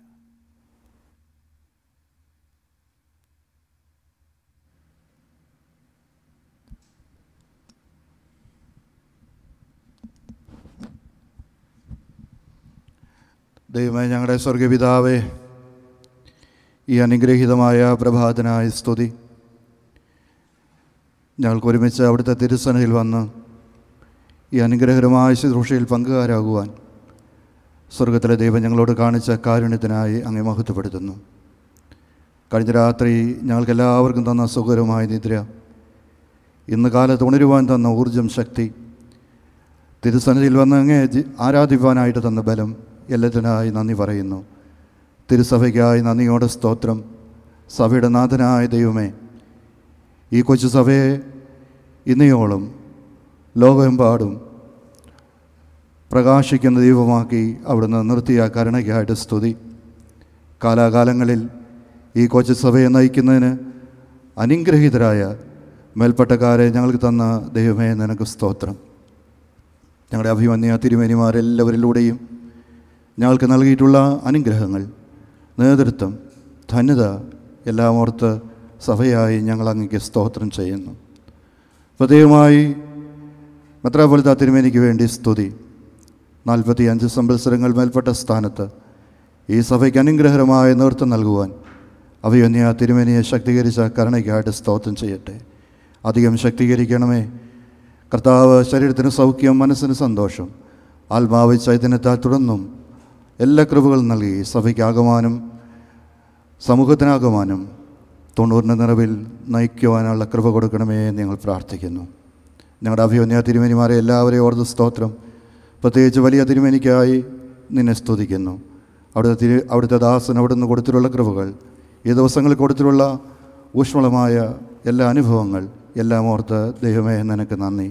ദൈവമേ ഞങ്ങളുടെ സ്വർഗപിതാവേ ഈ അനുഗ്രഹീതമായ പ്രഭാതനായ സ്തുതി ഞങ്ങൾക്ക് ഒരുമിച്ച് അവിടുത്തെ തിരുസനയിൽ വന്ന് ഈ അനുഗ്രഹകരമായ ശുശ്രൂഷയിൽ പങ്കുകാരാകുവാൻ സ്വർഗത്തിലെ ദൈവം ഞങ്ങളോട് കാണിച്ച കാരുണ്യത്തിനായി അങ്ങേ മഹത്വപ്പെടുത്തുന്നു കഴിഞ്ഞ രാത്രി ഞങ്ങൾക്കെല്ലാവർക്കും തന്ന സുഖകരമായ നിദ്ര ഇന്ന് കാലത്ത് ഉണരുവാൻ തന്ന ഊർജം ശക്തി തിരുസന്നിധിയിൽ വന്ന് അങ്ങേ ജി- ആരാധിപ്പാനായിട്ട് തന്ന ബലം എല്ലാത്തിനായി നന്ദി പറയുന്നു തിരുസഭയ്ക്കായി നന്ദിയോടെ സ്തോത്രം സഭയുടെ നാഥനായ ദൈവമേ ഈ കൊച്ചു സഭയെ ഇന്നയോളം ലോകമെമ്പാടും പ്രകാശിക്കുന്ന ദൈവമാക്കി അവിടുന്ന് നിർത്തിയ കരുണയ്ക്കായിട്ട് സ്തുതി കാലാകാലങ്ങളിൽ ഈ കൊച്ചു സഭയെ നയിക്കുന്നതിന് അനുഗ്രഹീതരായ മേൽപ്പട്ടക്കാരെ ഞങ്ങൾക്ക് തന്ന ദൈവമേ നിനക്ക് സ്തോത്രം ഞങ്ങളുടെ അഭിമന്യ തിരുമേനിമാരെല്ലാവരിലൂടെയും ഞങ്ങൾക്ക് നൽകിയിട്ടുള്ള അനുഗ്രഹങ്ങൾ നേതൃത്വം ധന്യത എല്ലാം ഓർത്ത് സഭയായി ഞങ്ങൾ അങ്ങേക്ക് സ്തോത്രം ചെയ്യുന്നു പ്രത്യേകമായി മെത്രാപൊലിത്ത തിരുമേനിക്ക് വേണ്ടി സ്തുതി നാൽപ്പത്തി അഞ്ച് സംവത്സരങ്ങൾ മേൽപ്പെട്ട സ്ഥാനത്ത് ഈ സഭയ്ക്ക് അനുഗ്രഹകരമായ നേതൃത്വം നൽകുവാൻ അഭിമന്യ തിരുമേനിയെ ശക്തീകരിച്ച കരുണയ്ക്കായിട്ട് സ്തോത്രം ചെയ്യട്ടെ അധികം ശക്തീകരിക്കണമേ കർത്താവ് ശരീരത്തിന് സൗഖ്യം മനസ്സിന് സന്തോഷം ആത്മാവ് ചൈതന്യത്താൽ തുടർന്നും എല്ലാ കൃപകളും നൽകി സഭയ്ക്കാകമാനം സമൂഹത്തിനാകമാനം തൊണ്ണൂറിൻ്റെ നിറവിൽ നയിക്കുവാനുള്ള കൃപ കൊടുക്കണമേ എന്ന് ഞങ്ങൾ പ്രാർത്ഥിക്കുന്നു ഞങ്ങളുടെ അഭിമന്യ തിരുമേനിമാരെ എല്ലാവരെയും ഓർത്ത് സ്തോത്രം പ്രത്യേകിച്ച് വലിയ തിരുമേനിക്കായി നിന്നെ സ്തുതിക്കുന്നു അവിടുത്തെ തിരു അവിടുത്തെ ദാസൻ അവിടുന്ന് കൊടുത്തിട്ടുള്ള കൃപകൾ ഈ ദിവസങ്ങളിൽ കൊടുത്തിട്ടുള്ള ഊഷ്മളമായ എല്ലാ അനുഭവങ്ങൾ എല്ലാം ഓർത്ത് ദൈവമേ നിനക്ക് നന്ദി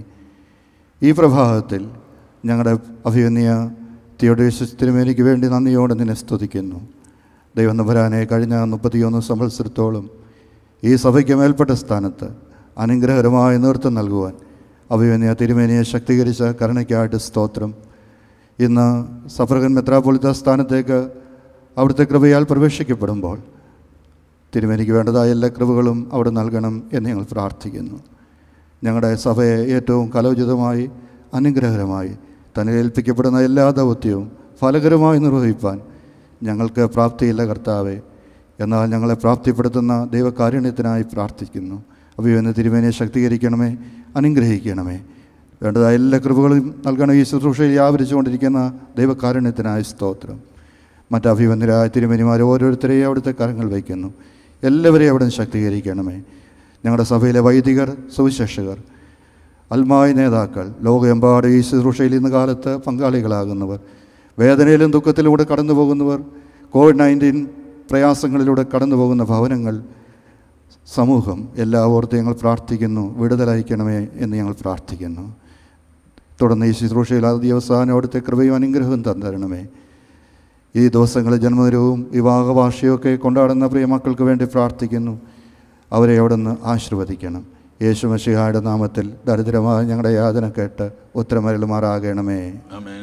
ഈ പ്രഭാതത്തിൽ ഞങ്ങളുടെ അഭിമന്യ തിയോഡേഷ്യസ് തിരുമേനിക്ക് വേണ്ടി നന്ദിയോടെ നിന്നെ സ്തുതിക്കുന്നു ദൈവം നമ്പരാനെ കഴിഞ്ഞ മുപ്പത്തിയൊന്ന് സംവത്സരത്തോളം ഈ സഭയ്ക്ക് മേൽപ്പെട്ട സ്ഥാനത്ത് അനുഗ്രഹകരമായ നേതൃത്വം നൽകുവാൻ അഭിമന്യ തിരുമേനിയെ ശക്തീകരിച്ച കരുണയ്ക്കായിട്ട് സ്തോത്രം ഇന്ന് സഫർഗൻ മെത്രാപൊളിത്ത സ്ഥാനത്തേക്ക് അവിടുത്തെ കൃപയാൽ പ്രവേശിക്കപ്പെടുമ്പോൾ തിരുമേനിക്ക് വേണ്ടതായ എല്ലാ കൃപകളും അവിടെ നൽകണം എന്ന് ഞങ്ങൾ പ്രാർത്ഥിക്കുന്നു ഞങ്ങളുടെ സഭയെ ഏറ്റവും കലോചിതമായി അനുഗ്രഹകരമായി തന്നെ ഏൽപ്പിക്കപ്പെടുന്ന എല്ലാ ദൗത്യവും ഫലകരമായി നിർവഹിപ്പാൻ ഞങ്ങൾക്ക് പ്രാപ്തിയില്ല കർത്താവെ എന്നാൽ ഞങ്ങളെ പ്രാപ്തിപ്പെടുത്തുന്ന ദൈവകാരുണ്യത്തിനായി പ്രാർത്ഥിക്കുന്നു അഭിവന്ന് തിരുമേനിയെ ശക്തീകരിക്കണമേ അനുഗ്രഹിക്കണമേ വേണ്ടതായ എല്ലാ കൃപകളും നൽകണം ഈ ശുശ്രൂഷയിൽ വ്യാപരിച്ചുകൊണ്ടിരിക്കുന്ന ദൈവകാരുണ്യത്തിനായി സ്തോത്രം മറ്റ് അഭിവന്ദരായ തിരുമേനിമാർ ഓരോരുത്തരെയും അവിടുത്തെ കരങ്ങൾ വയ്ക്കുന്നു എല്ലാവരെയും അവിടെ ശക്തീകരിക്കണമേ ഞങ്ങളുടെ സഭയിലെ വൈദികർ സുവിശേഷകർ അൽമായ നേതാക്കൾ ലോകമെമ്പാടും ഈ ശുശ്രൂഷയിൽ ഇന്ന് കാലത്ത് പങ്കാളികളാകുന്നവർ വേദനയിലും ദുഃഖത്തിലൂടെ കടന്നു പോകുന്നവർ കോവിഡ് നയൻറ്റീൻ പ്രയാസങ്ങളിലൂടെ കടന്നു പോകുന്ന ഭവനങ്ങൾ സമൂഹം എല്ലാ ഓർത്ത് ഞങ്ങൾ പ്രാർത്ഥിക്കുന്നു വിടുതലയക്കണമേ എന്ന് ഞങ്ങൾ പ്രാർത്ഥിക്കുന്നു തുടർന്ന് ഈ ശുശ്രൂഷയിൽ ആദ്യ അവസാനം അവിടുത്തെ കൃപയും അനുഗ്രഹവും തന്നരണമേ ഈ ദിവസങ്ങളിൽ ജന്മദിനവും വിവാഹവാർഷികമൊക്കെ കൊണ്ടാടുന്ന പ്രിയ മക്കൾക്ക് വേണ്ടി പ്രാർത്ഥിക്കുന്നു അവരെ അവിടുന്ന് ആശീർവദിക്കണം യേശു മഷിഹായുടെ നാമത്തിൽ ദരിദ്രമായ ഞങ്ങളുടെ യാതന കേട്ട് ഉത്തരമരളുമാറാകണമേ ആമേൻ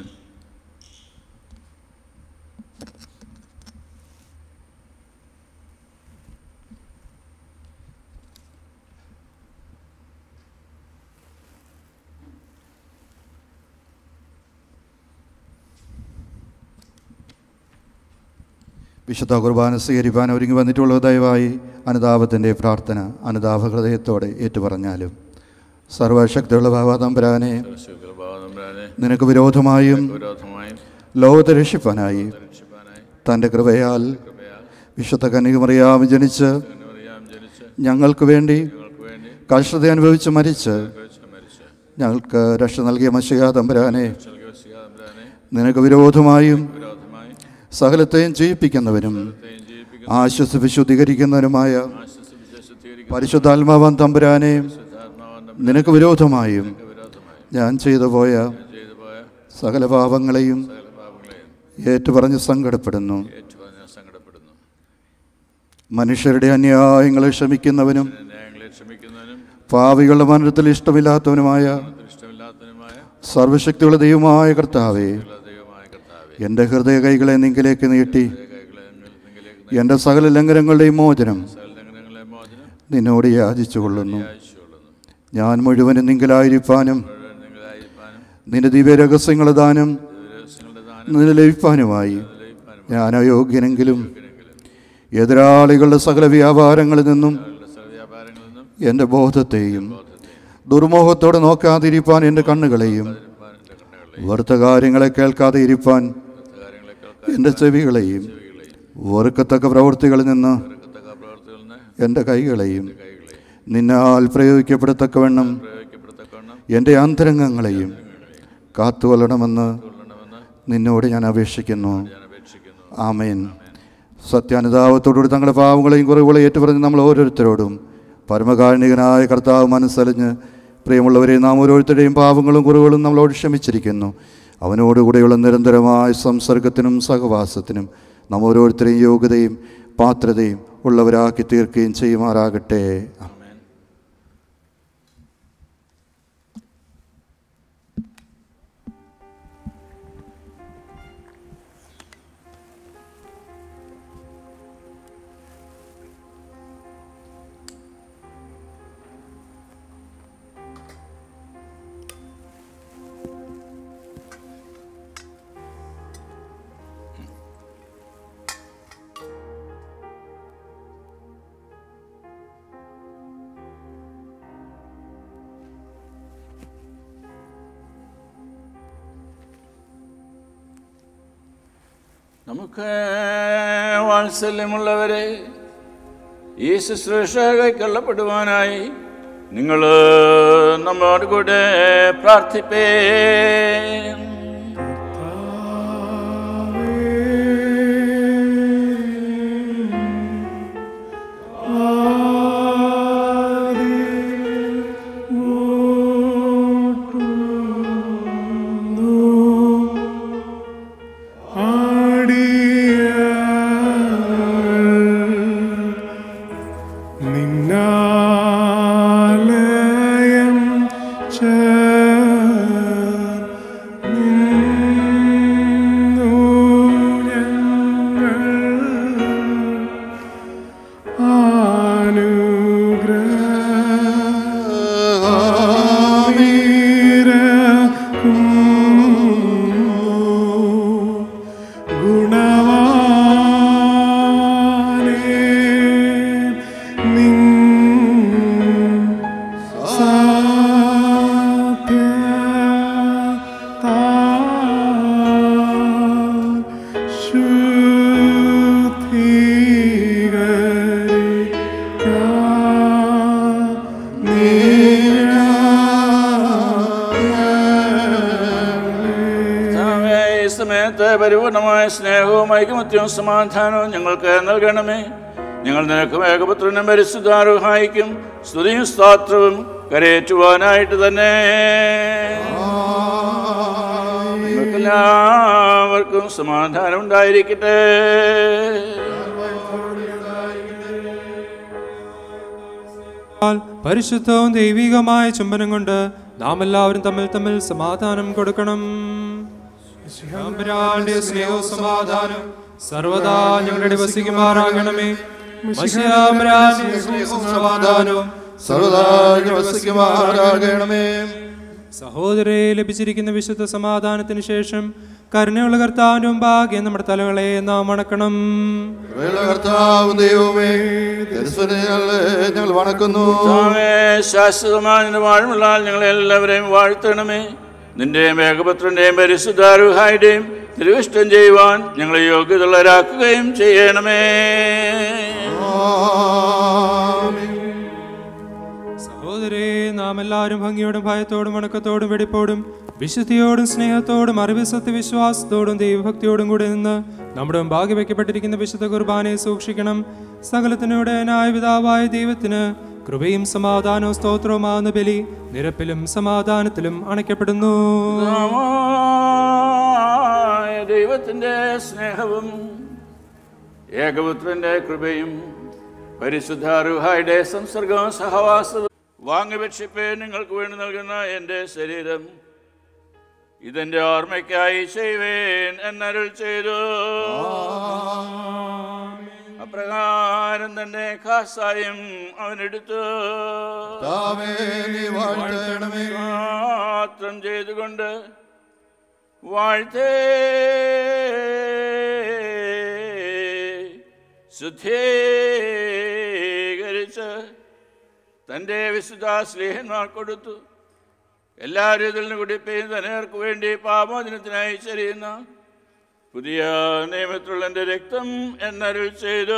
വിശുദ്ധ കുർബാന സ്വീകരിപ്പാൻ ഒരുങ്ങി വന്നിട്ടുള്ള ദയവായി അനുതാപത്തിൻ്റെ പ്രാർത്ഥന അനുതാപ ഹൃദയത്തോടെ ഏറ്റുപറഞ്ഞാലും സർവശക്തിയുള്ള ഭാവതമ്പരാനെ കൃപാതമ്പരാനെ നിനക്ക് വിരോധമായും വിരോധമായും ലോകത്തെ രക്ഷിപ്പാനായി രക്ഷിപ്പാനായി തൻ്റെ കൃപയാൽ കൃപയാൽ വിശുദ്ധ കന്യകമറിയാം ജനിച്ച് അറിയാം ജനിച്ച് ഞങ്ങൾക്ക് വേണ്ടി ഞങ്ങൾക്ക് വേണ്ടി കഷ്ടത അനുഭവിച്ച് മരിച്ച് കഴിച്ച് മരിച്ച് ഞങ്ങൾക്ക് രക്ഷ നൽകിയ മഷിക തമ്പരാനെ നൽകിയ സിയാതമ്പരാനെ നിനക്ക് വിരോധമായും വിരോധമായി സകലത്തെയും ചെയ്യിപ്പിക്കുന്നവനും തേയും ജീവിപ്പിക്കുന്ന ആശ്വസിപ്പ് ശുദ്ധീകരിക്കുന്നവനുമായ ആശ്വസിപ്പിച്ച് ശുദ്ധീകരിക്കുന്ന പരിശുദ്ധാത്മാവൻ തമ്പുരാനെ ശുദ്ധാത്മാവന്റെ നിനക്ക് വിരോധമായും വിരോധമായി ഞാൻ ചെയ്തു പോയ ചെയ്തു പോയ സകല പാപങ്ങളെയും സകല പാപങ്ങളെയും ഏറ്റുപറഞ്ഞ് സങ്കടപ്പെടുന്നു ഏറ്റുപറഞ്ഞ് സങ്കടപ്പെടുന്നു മനുഷ്യരുടെ അന്യായങ്ങളെ ക്ഷമിക്കുന്നവനും ന്യായങ്ങളെ ക്ഷമിക്കുന്നതിനും പാവികളുടെ മനത്തിൽ ഇഷ്ടമില്ലാത്തവനുമായ അതിൽ ഇഷ്ടമില്ലാത്തതിനുമായ സർവശക്തിയുള്ള ദൈവമായ കർത്താവേ ഉള്ള ദൈവമായ കർത്താവെ എൻ്റെ ഹൃദയ കൈകളെ നിങ്കിലേക്ക് നീട്ടി കൈകളെ നിങ്ങളിലേക്ക് എൻ്റെ സകല ലംഘനങ്ങളുടെയും മോചനം സകല ലംഘനങ്ങളെ മോചനം നിന്നോട് യാചിച്ചു കൊള്ളുന്നു അയച്ചുകൊള്ളുന്നു ഞാൻ മുഴുവനും നിങ്കിലായിരിക്കാനും മുഴുവൻ നിങ്ങളായിരിക്കാനും നിന്റെ ദിവ്യ രഹസ്യങ്ങൾ ദാനം ദിവസങ്ങളുടെ ദാനം നിന്നെ ലഭിക്കാനുമായി ലഭിക്കാനും ഞാൻ അയോഗ്യനെങ്കിലും എതിരാളികളുടെ സകല വ്യാപാരങ്ങളിൽ നിന്നും നിങ്ങളുടെ സകല വ്യാപാരങ്ങളിൽ നിന്നും എൻ്റെ ബോധത്തെയും ദുർമോഹത്തോടെ നോക്കാതിരിപ്പാൻ എൻ്റെ കണ്ണുകളെയും എൻ്റെ കണ്ണുകളെ വെറുത്ത കാര്യങ്ങളെ കേൾക്കാതെ ഇരിപ്പാൻ കാര്യങ്ങളെ കേൾക്കാൻ എൻ്റെ ചെവികളെയും വെറുക്കത്തക്ക പ്രവൃത്തികളിൽ നിന്ന് തക്ക പ്രവർത്തികളിൽ നിന്ന് എൻ്റെ കൈകളെയും കൈകളെ നിന്നാൽ പ്രയോഗിക്കപ്പെടത്തക്കവണ്ണം പ്രയോഗിക്കപ്പെടത്തക്കവണ്ണം എൻ്റെ അന്തരംഗങ്ങളെയും കാത്തുകൊള്ളണമെന്ന് കൊള്ളണമെന്ന് നിന്നോട് ഞാൻ അപേക്ഷിക്കുന്നു ഞാൻ അപേക്ഷിക്കുന്നു ആമേൻ സത്യാനുതാപത്തോടുകൂടി തങ്ങളുടെ പാവങ്ങളെയും കുറവുകളെയും ഏറ്റുപറഞ്ഞ് നമ്മൾ ഓരോരുത്തരോടും പരമകാരുണികനായ കർത്താവ് മനസ്സലിഞ്ഞ് പ്രിയമുള്ളവരെ നാം ഓരോരുത്തരുടെയും പാവങ്ങളും കുറവുകളും നമ്മളോട് ക്ഷമിച്ചിരിക്കുന്നു അവനോടുകൂടെയുള്ള നിരന്തരമായ സംസർഗത്തിനും സഹവാസത്തിനും നാം ഓരോരുത്തരെയും യോഗ്യതയും പാത്രതയും ഉള്ളവരാക്കി തീർക്കുകയും ചെയ്യുമാറാകട്ടെ ആമേൻ നമുക്ക് വാത്സല്യമുള്ളവരെ ഈ ശുശ്രൂഷ കൈക്കൊള്ളപ്പെടുവാനായി നിങ്ങൾ നമ്മോട് കൂടെ പ്രാർത്ഥിപ്പേ നിന്നാലയം ചേർന്നു ഞങ്ങൾ ഗുണവാനേ നിൻ കർത്താവേ, ഈ സമയത്ത് പരിപൂർണമായ സ്നേഹവും ഐകമത്യവും സമാധാനവും ഞങ്ങൾക്ക് നൽകണമേ ഞങ്ങൾ നിനക്ക് ഏകപുത്രനും പരിശുദ്ധാരുഹായിക്കും സ്തുതിയും സ്തോത്രവും കരയേറ്റുവാനായിട്ട് തന്നെ എല്ലാവർക്കും സമാധാനം ഉണ്ടായിരിക്കട്ടെ പരിശുദ്ധവും ദൈവികമായ ചുംബനം കൊണ്ട് നാം എല്ലാവരും തമ്മിൽ തമ്മിൽ സമാധാനം കൊടുക്കണം ശിഹാംബരാന്റെ സ്നേഹവും സമാധാനം സർവദാ ഞങ്ങളുടെ വസിക്കുമാറാകണമേ മഷിഹാംബരാന്റെ സ്നേഹവും സമാധാനവും സർവദാ വസിക്കുമാറാകണമേ സഹോദരെ ലഭിച്ചിരിക്കുന്ന വിശുദ്ധ സമാധാനത്തിന് ശേഷം കരുണയുള്ള കർത്താവിന്റെ മുമ്പാകെ നമ്മുടെ തലകളെ നാം വണക്കണം കൃപയുള്ള കർത്താവ് ദൈവമേ തിരുസ്വരങ്ങളെ ഞങ്ങൾ വണക്കുന്നു കർത്താവേ, ശാശ്വതമായ നിന്റെ വാഴ്മുള്ള ഞങ്ങളെ എല്ലാവരെയും വാഴ്ത്തണമേ നിന്റെയും ഏകപുത്രന്റെയും പരിശുദ്ധാരുഹായുടെയും തിരുവിഷ്ടം ചെയ്യുവാൻ ഞങ്ങളെ യോഗ്യതയുള്ളവരാക്കുകയും ചെയ്യണമേ സഹോദരേ നാം എല്ലാവരും ഭംഗിയോടും ഭയത്തോടും വണക്കത്തോടും വെടിപ്പോടും വിശുദ്ധിയോടും സ്നേഹത്തോടും അറിവ് സത്യവിശ്വാസത്തോടും ദൈവഭക്തിയോടും കൂടി നിന്ന് നമ്മുടെ മുമ്പാകെ വയ്ക്കപ്പെട്ടിരിക്കുന്ന വിശുദ്ധ കുർബാനയെ സൂക്ഷിക്കണം സകലത്തിനുടനായ പിതാവായ ദൈവത്തിന് കൃപയും സമാധാനവും സ്തോത്രവുമാകുന്ന ബലി നിരപ്പിലും സമാധാനത്തിലും അണയ്ക്കപ്പെടുന്നു പിതാവായ ദൈവത്തിന്റെ സ്നേഹവും ഏകപുത്രന്റെ കൃപയും പരിശുദ്ധാരുഹായുടെ സംസർഗവും സഹവാസവും വാങ്ങിവെക്ഷിപ്പേ നിങ്ങൾക്ക് വേണ്ടി നൽകുന്ന എൻ്റെ ശരീരം ഇതെന്റെ ഓർമ്മയ്ക്കായി ചെയ്യുവേൻ എന്നരുൾ ചെയ്തു അപ്രകാരം തന്നെ കാസായും അവനെടുത്തു കർത്താവേ, നീ വാഴ്ത്തണമേ മാത്രം ചെയ്തുകൊണ്ട് വാഴ്ത്തേ ശുദ്ധീകരിച്ച് തൻ്റെ വിശുദ്ധ സ്നേഹന്മാർ കൊടുത്തു എല്ലാവരും ഇതിൽ നിന്ന് കുടിപ്പേയും തനേർക്ക് വേണ്ടി പാപോചനത്തിനായി ചെറിയുന്ന പുതിയ നിയമത്തിലുള്ള എൻ്റെ രക്തം എന്നരുൾ ചെയ്തു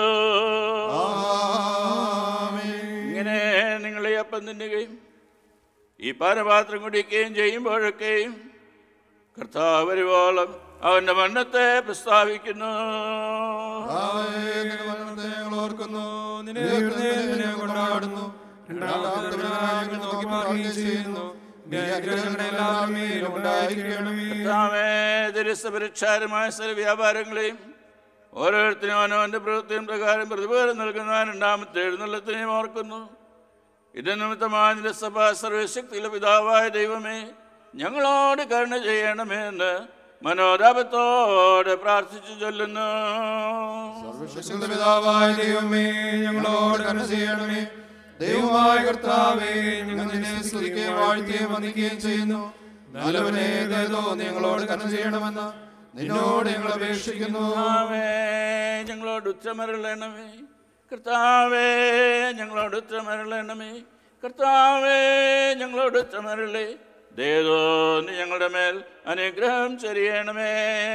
ഇങ്ങനെ നിങ്ങൾ ഈ അപ്പം തിന്നുകയും ഈ പാനപാത്രം കുടിക്കുകയും ചെയ്യുമ്പോഴൊക്കെയും കർത്താവ് വരുവോളം അവന്റെ മരണത്തെ പ്രസ്താവിക്കുന്നു കർത്താവേ, നിന്റെ മരണത്തെ ഞങ്ങൾ ഓർക്കുന്നു നിന്നെ ഹൃദയത്തിനെ കൊണ്ടാടുന്നു രണ്ടാമത്തെ ദിനമായി ഞങ്ങൾ നോക്കി പാർക്കുകയും ചെയ്യുന്നു നിന്റെ അനുഗ്രഹങ്ങളുടെ എല്ലാവരുടെ മേലും ഉണ്ടായിരിക്കണമേ കർത്താവേ ദരിസപരിക്ഷാരമായ സ്ഥല വ്യാപാരങ്ങളെയും ഓരോരുത്തരും അവനവന്റെ പ്രവൃത്തിയും പ്രകാരം പ്രതിഫലം നൽകുന്ന രണ്ടാമത്തെ എഴുന്നള്ളത്തിനെയും ഓർക്കുന്നു ഇത് നിമിത്തമായ നിന്റെ സഭ സർവശക്തിയിലെ പിതാവായ ദൈവമേ ഞങ്ങളോട് കരുണ ചെയ്യണമേ എന്ന് മനോതാപത്തോടെ പ്രാർത്ഥിച്ചു ചൊല്ലുന്നു വിശുദ്ധ പിതാവായ ദൈവമേ ഞങ്ങളോട് കരുണ ചെയ്യണമേ ദൈവമായ കർത്താവേ ഞങ്ങൾ നിന്നെ സ്തുതിക്കുകയും വാഴ്ത്തുകയും വന്ദിക്കുകയും ചെയ്യുന്നു നല്ലവനെ ദയതോ ഞങ്ങളോട് കരുണ ചെയ്യണമെന്ന് നിന്നോട് ഞങ്ങൾ അപേക്ഷിക്കുന്നു കർത്താവേ ഞങ്ങളോട് ഉത്തരമരുളണമേ കർത്താവേ ഞങ്ങളോട് ഉത്തരമരുളണമേ കർത്താവേ ഞങ്ങളോട് ഉത്തരമരുളേ ദേതോ നീ ഞങ്ങളുടെ മേൽ അനുഗ്രഹം ചെറിയണമേ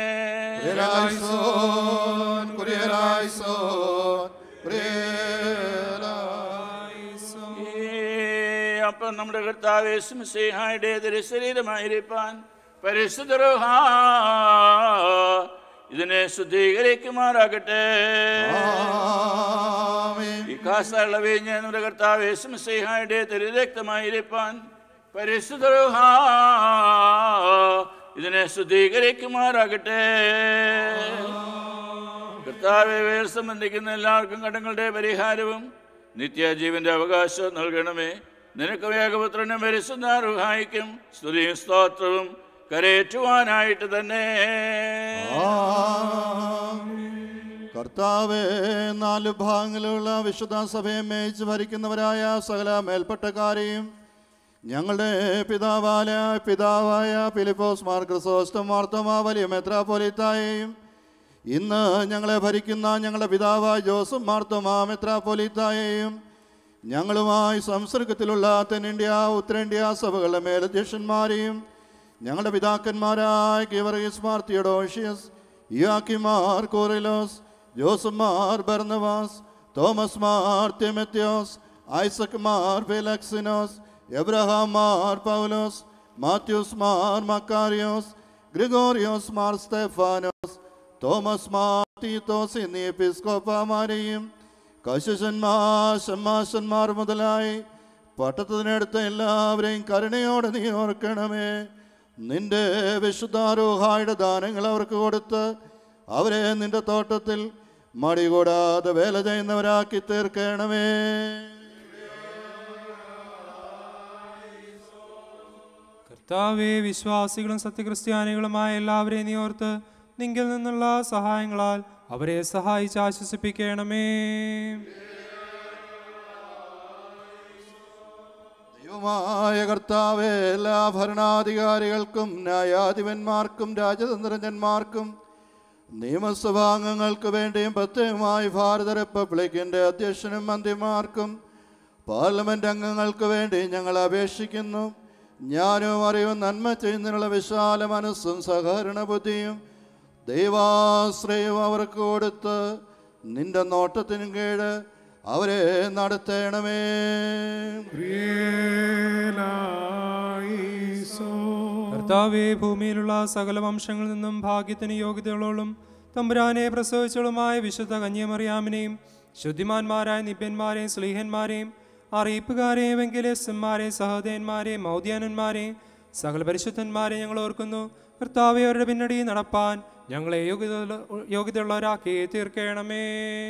കുരിയലായിസോൻ, കുരിയലായിസോൻ, കുരിയലായിസോൻ. ഈ അപ്പം നമ്മുടെ കർത്താവേ സിംസേഹായുടെ തിരു ശരീരമായിരിക്കാൻ പരിശുദ്ധ ഇതിനെ ശുദ്ധീകരിക്കുമാറാകട്ടെ ആമേൻ. ഈ കാസായുള്ള വീഞ്ഞ് നമ്മുടെ കർത്താവ് യേശുമിശിഹായുടെ തിരുരക്തമായിരിക്കാൻ പരിശുദ്ധ ഇതിനെ ശുദ്ധീകരിക്കുമാറാകട്ടെ കർത്താവെ വേർ സംബന്ധിക്കുന്ന എല്ലാവർക്കും കടങ്ങളുടെ പരിഹാരവും നിത്യജീവന്റെ അവകാശവും നൽകണമേ നിനക്ക് വേഗപുത്രനും പരിശുദ്ധാരുഹായിക്കും സ്തുതിയും സ്തോത്രവും കരയേറ്റുവാനായിട്ട് തന്നെ കർത്താവെ നാല് ഭാഗങ്ങളിലുള്ള വിശുദ്ധ സഭയെ മേയിച്ച് ഭരിക്കുന്നവരായ സകല മേൽപ്പട്ടക്കാരെയും ഞങ്ങളുടെ പിതാവായ പിതാവായ ഫിലിപ്പോസ് മാർ ക്രിസോസ്റ്റം മാർത്തോമാ വലിയ മെത്രാപ്പൊലിത്തായെയും ഇന്ന് ഞങ്ങളെ ഭരിക്കുന്ന ഞങ്ങളുടെ പിതാവായ ജോസഫ് മാർത്തോമാ മെത്രാപ്പൊലിത്തായെയും ഞങ്ങളുമായി സംസർഗത്തിലുള്ള തെന്നിന്ത്യ ഉത്തരേന്ത്യ സഭകളുടെ മേലധ്യക്ഷന്മാരെയും ഞങ്ങളുടെ പിതാക്കന്മാരായ കിവർഗീസ് മാർ തിയഡോഷ്യസ് ഇയാക്കിമാർ കോറിലോസ് ജോസഫ് മാർ ബർണവാസ് തോമസ് മാർ തിമത്യോസ് ഐസക് മാർ ഫെലക്സിനോസ് എബ്രഹാം മാർ പൗലോസ് മാത്യൂസ് മാർ മക്കാരിയോസ് ഗ്രിഗോറിയോസ് മാർ സ്തെഫാനോസ് തോമസ് മാർ തീത്തോസ് എന്നീ എപ്പിസ്കോപ്പമാരെയും കശുശന്മാർ ഷമ്മാശന്മാർ മുതലായി പട്ടത്തിനടുത്ത എല്ലാവരെയും കരുണയോടെ നീ ഓർക്കണമേ നിന്റെ വിശുദ്ധാരോഹായുടെ ദാനങ്ങൾ അവർക്ക് കൊടുത്ത് അവരെ നിന്റെ തോട്ടത്തിൽ മടി കൂടാതെ വേല ചെയ്യുന്നവരാക്കി തീർക്കണമേ കർത്താവെ വിശ്വാസികളും സത്യക്രിസ്ത്യാനികളുമായ എല്ലാവരെയും നീ ഓർത്ത് നിങ്കിൽ നിന്നുള്ള സഹായങ്ങളാൽ അവരെ സഹായിച്ച് ആശ്വസിപ്പിക്കണമേ ദൈവമായ കർത്താവെ എല്ലാ ഭരണാധികാരികൾക്കും ന്യായാധിപന്മാർക്കും രാജതന്ത്രജ്ഞന്മാർക്കും നിയമസഭാംഗങ്ങൾക്ക് വേണ്ടിയും പ്രത്യേകമായി ഭാരത റിപ്പബ്ലിക്കിൻ്റെ അധ്യക്ഷനും മന്ത്രിമാർക്കും പാർലമെന്റ് അംഗങ്ങൾക്ക് വേണ്ടി ഞങ്ങൾ അപേക്ഷിക്കുന്നു ജ്ഞാനവും അറിവും നന്മ ചെയ്യുന്നതിനുള്ള വിശാല മനസ്സും സഹകരണ ബുദ്ധിയും ദൈവാശ്രയവും അവർക്ക് കൊടുത്ത് നിന്റെ നോട്ടത്തിനും കീഴ് അവരെ നടത്തണമേ കർത്താവെ ഭൂമിയിലുള്ള സകല വംശങ്ങളിൽ നിന്നും ഭാഗ്യത്തിന് യോഗ്യതകളോളം തമ്പുരാനെ പ്രസവിച്ചോളുമായ വിശുദ്ധ കന്യമറിയാമിനെയും ശുദ്ധിമാന്മാരായ നിപ്യന്മാരെയും സ്ലീഹന്മാരെയും അറിയിപ്പുകാരെയും വെങ്കിലേസന്മാരെയും സഹോദയന്മാരെയും മൗദ്യാനന്മാരെയും സകല പരിശുദ്ധന്മാരെ ഞങ്ങൾ ഓർക്കുന്നു കർത്താവെ അവരുടെ പിന്നടി നടപ്പാൻ ഞങ്ങളെ യോഗ്യത യോഗ്യതയുള്ളവരാക്കി തീർക്കണമേ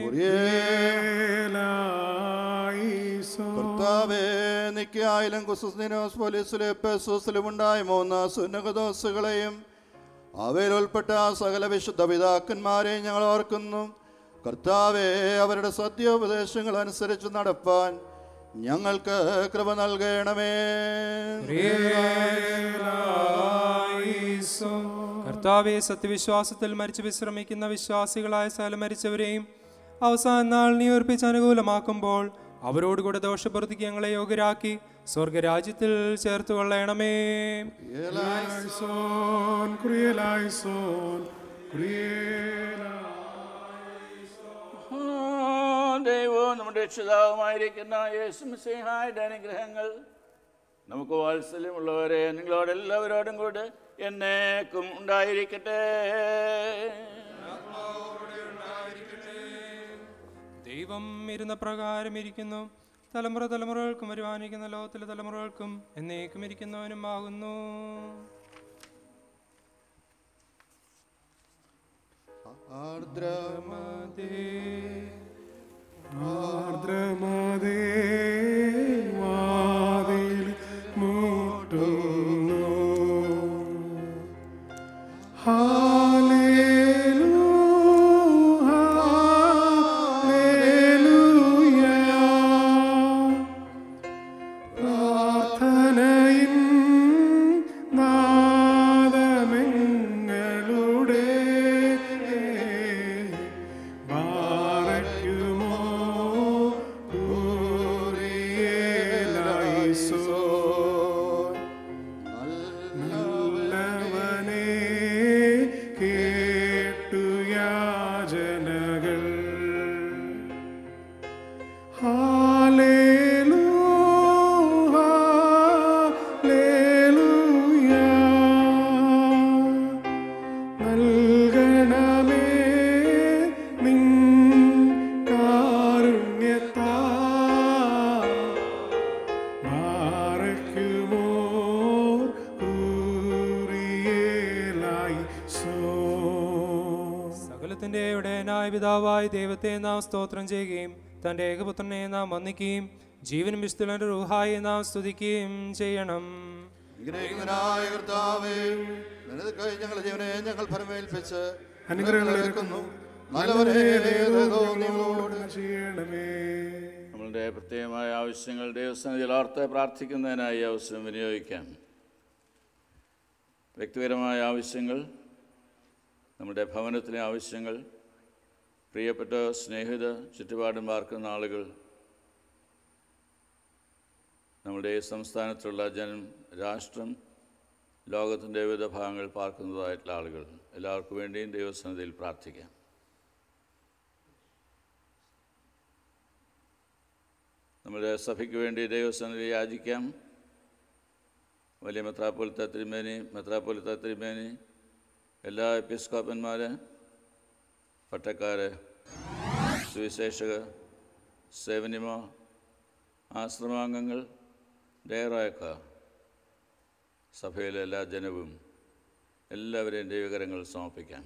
കർത്താവേ നിക്കായാലും കുസുസ്നിനോസ് പോലീസിലെ പെസൂസിലും ഉണ്ടായ മൂന്ന് സുന്നകദോസുകളെയും അവയിൽ ഉൾപ്പെട്ട സകല വിശുദ്ധ പിതാക്കന്മാരെയും ഞങ്ങൾ ഓർക്കുന്നു കർത്താവെ അവരുടെ സത്യോപദേശങ്ങൾ അനുസരിച്ച് നടപ്പാൻ ഞങ്ങൾക്ക് കൃപ നൽകണമേ കർത്താവെ സത്യവിശ്വാസത്തിൽ മരിച്ചു വിശ്രമിക്കുന്ന വിശ്വാസികളായ സകല മരിച്ചവരെയും അവസാന നാൾ നീ ഉറപ്പിച്ച് അനുകൂലമാക്കുമ്പോൾ അവരോടുകൂടെ ദോഷപ്രതിക്ക് ഞങ്ങളെ യോഗ്യരാക്കി സ്വർഗരാജ്യത്തിൽ ചേർത്ത് കൊള്ളണമേ ദൈവവും നമ്മുടെ രക്ഷിതാവുമായിരിക്കുന്ന യേശുമിസിഹായുടെ അനുഗ്രഹങ്ങൾ നമുക്ക് വാത്സല്യമുള്ളവരെ നിങ്ങളോട് എല്ലാവരോടും കൂടെ എന്നേക്കും ഉണ്ടായിരിക്കട്ടെ ദൈവം ഇരുന്ന പ്രകാരം ഇരിക്കുന്നു തലമുറ തലമുറകൾക്കും വരുവാനിരിക്കുന്ന ലോകത്തിലെ തലമുറകൾക്കും എന്നേക്കും ഇരിക്കുന്നവനും ആകുന്നു ആർദ്രമതേ വാതിൽ മുട്ടുന്നു ഹാലേലൂ ഹാലേലൂയ പ്രാർത്ഥനയിൻ നാദമെങ്ങളുടെ ബാറയ്ക്കുമോ കൂറിയേലായിസോ നല്ലവനെ കേട്ടു യാചനകൾ ഹാലേലൂ ഹാലേലൂയ നൽകണമേ നിൻ കാരുണ്യത്താ മാറയ്ക്കുമോ കൂറിയേലായി സോ സകലത്തിന്റെ ഉടയനായ പിതാവായ ദൈവത്തെ നാം സ്തോത്രം ചെയ്യുകയും തന്റെ ഏകപുത്രനെ നാം വന്ദിക്കുകയും ജീവനും വിശുദ്ധന്റെ റൂഹായി നാം സ്തുതിക്കുകയും ചെയ്യണം അനുഗ്രഹിക്കുന്നവനായ കർത്താവേ നിനക്കായി ഞങ്ങളുടെ ജീവനെ ഞങ്ങൾ ഫലമേൽപ്പിച്ച് അനുഗ്രഹങ്ങൾ അനുഗ്രഹിക്കുന്നു നല്ലവരെ നിങ്ങളോട് ചെയ്യണമേ നമ്മളുടെ പ്രത്യേകമായ ആവശ്യങ്ങൾ ദൈവസന്നിധിയിൽ ഓർത്ത് പ്രാർത്ഥിക്കുന്നതിനായി ഈ അവസരം വിനിയോഗിക്കാം വ്യക്തിപരമായ ആവശ്യങ്ങൾ നമ്മുടെ ഭവനത്തിലെ ആവശ്യങ്ങൾ പ്രിയപ്പെട്ട സ്നേഹിത ചുറ്റുപാടും പാർക്കുന്ന ആളുകൾ നമ്മുടെ ഈ സംസ്ഥാനത്തുള്ള ജനം രാഷ്ട്രം ലോകത്തിൻ്റെ വിവിധ ഭാഗങ്ങളിൽ പാർക്കുന്നതായിട്ടുള്ള ആളുകൾ എല്ലാവർക്കും വേണ്ടിയും ദൈവസന്നിധിയിൽ പ്രാർത്ഥിക്കാം നമ്മുടെ സഭയ്ക്ക് വേണ്ടി ദൈവസന്നിധി യാചിക്കാം വലിയ മെത്രാപ്പൊലിത്ത തിരുമേനി മെത്രാപ്പൊലിത്ത തിരുമേനി എല്ലാ എപ്പിസ്കോപ്പന്മാർ പട്ടക്കാർ സുവിശേഷകർ സേവനിമ ആശ്രമാംഗങ്ങൾ ഡയറായക്കാർ സഭയിലെ എല്ലാ ജനവും എല്ലാവരെയും ദൈവകരങ്ങൾ സമർപ്പിക്കാം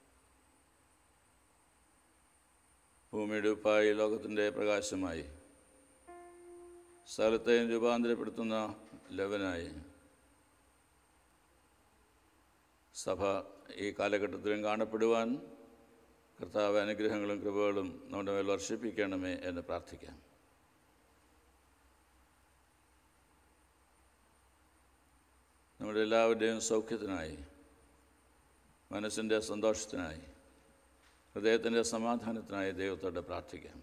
ഭൂമിയുടെ ഉപ്പായി ലോകത്തിൻ്റെ പ്രകാശമായി സ്ഥലത്തെയും രൂപാന്തരപ്പെടുത്തുന്ന ലവനായി സഭ ഈ കാലഘട്ടത്തിലും കാണപ്പെടുവാൻ കർത്താവ് അനുഗ്രഹങ്ങളും കൃപകളും നമ്മുടെ മേൽ വർഷിപ്പിക്കണമേ എന്ന് പ്രാർത്ഥിക്കാം നമ്മുടെ എല്ലാവരുടെയും സൗഖ്യത്തിനായി മനസ്സിൻ്റെ സന്തോഷത്തിനായി ഹൃദയത്തിൻ്റെ സമാധാനത്തിനായി ദൈവത്തോട് പ്രാർത്ഥിക്കാം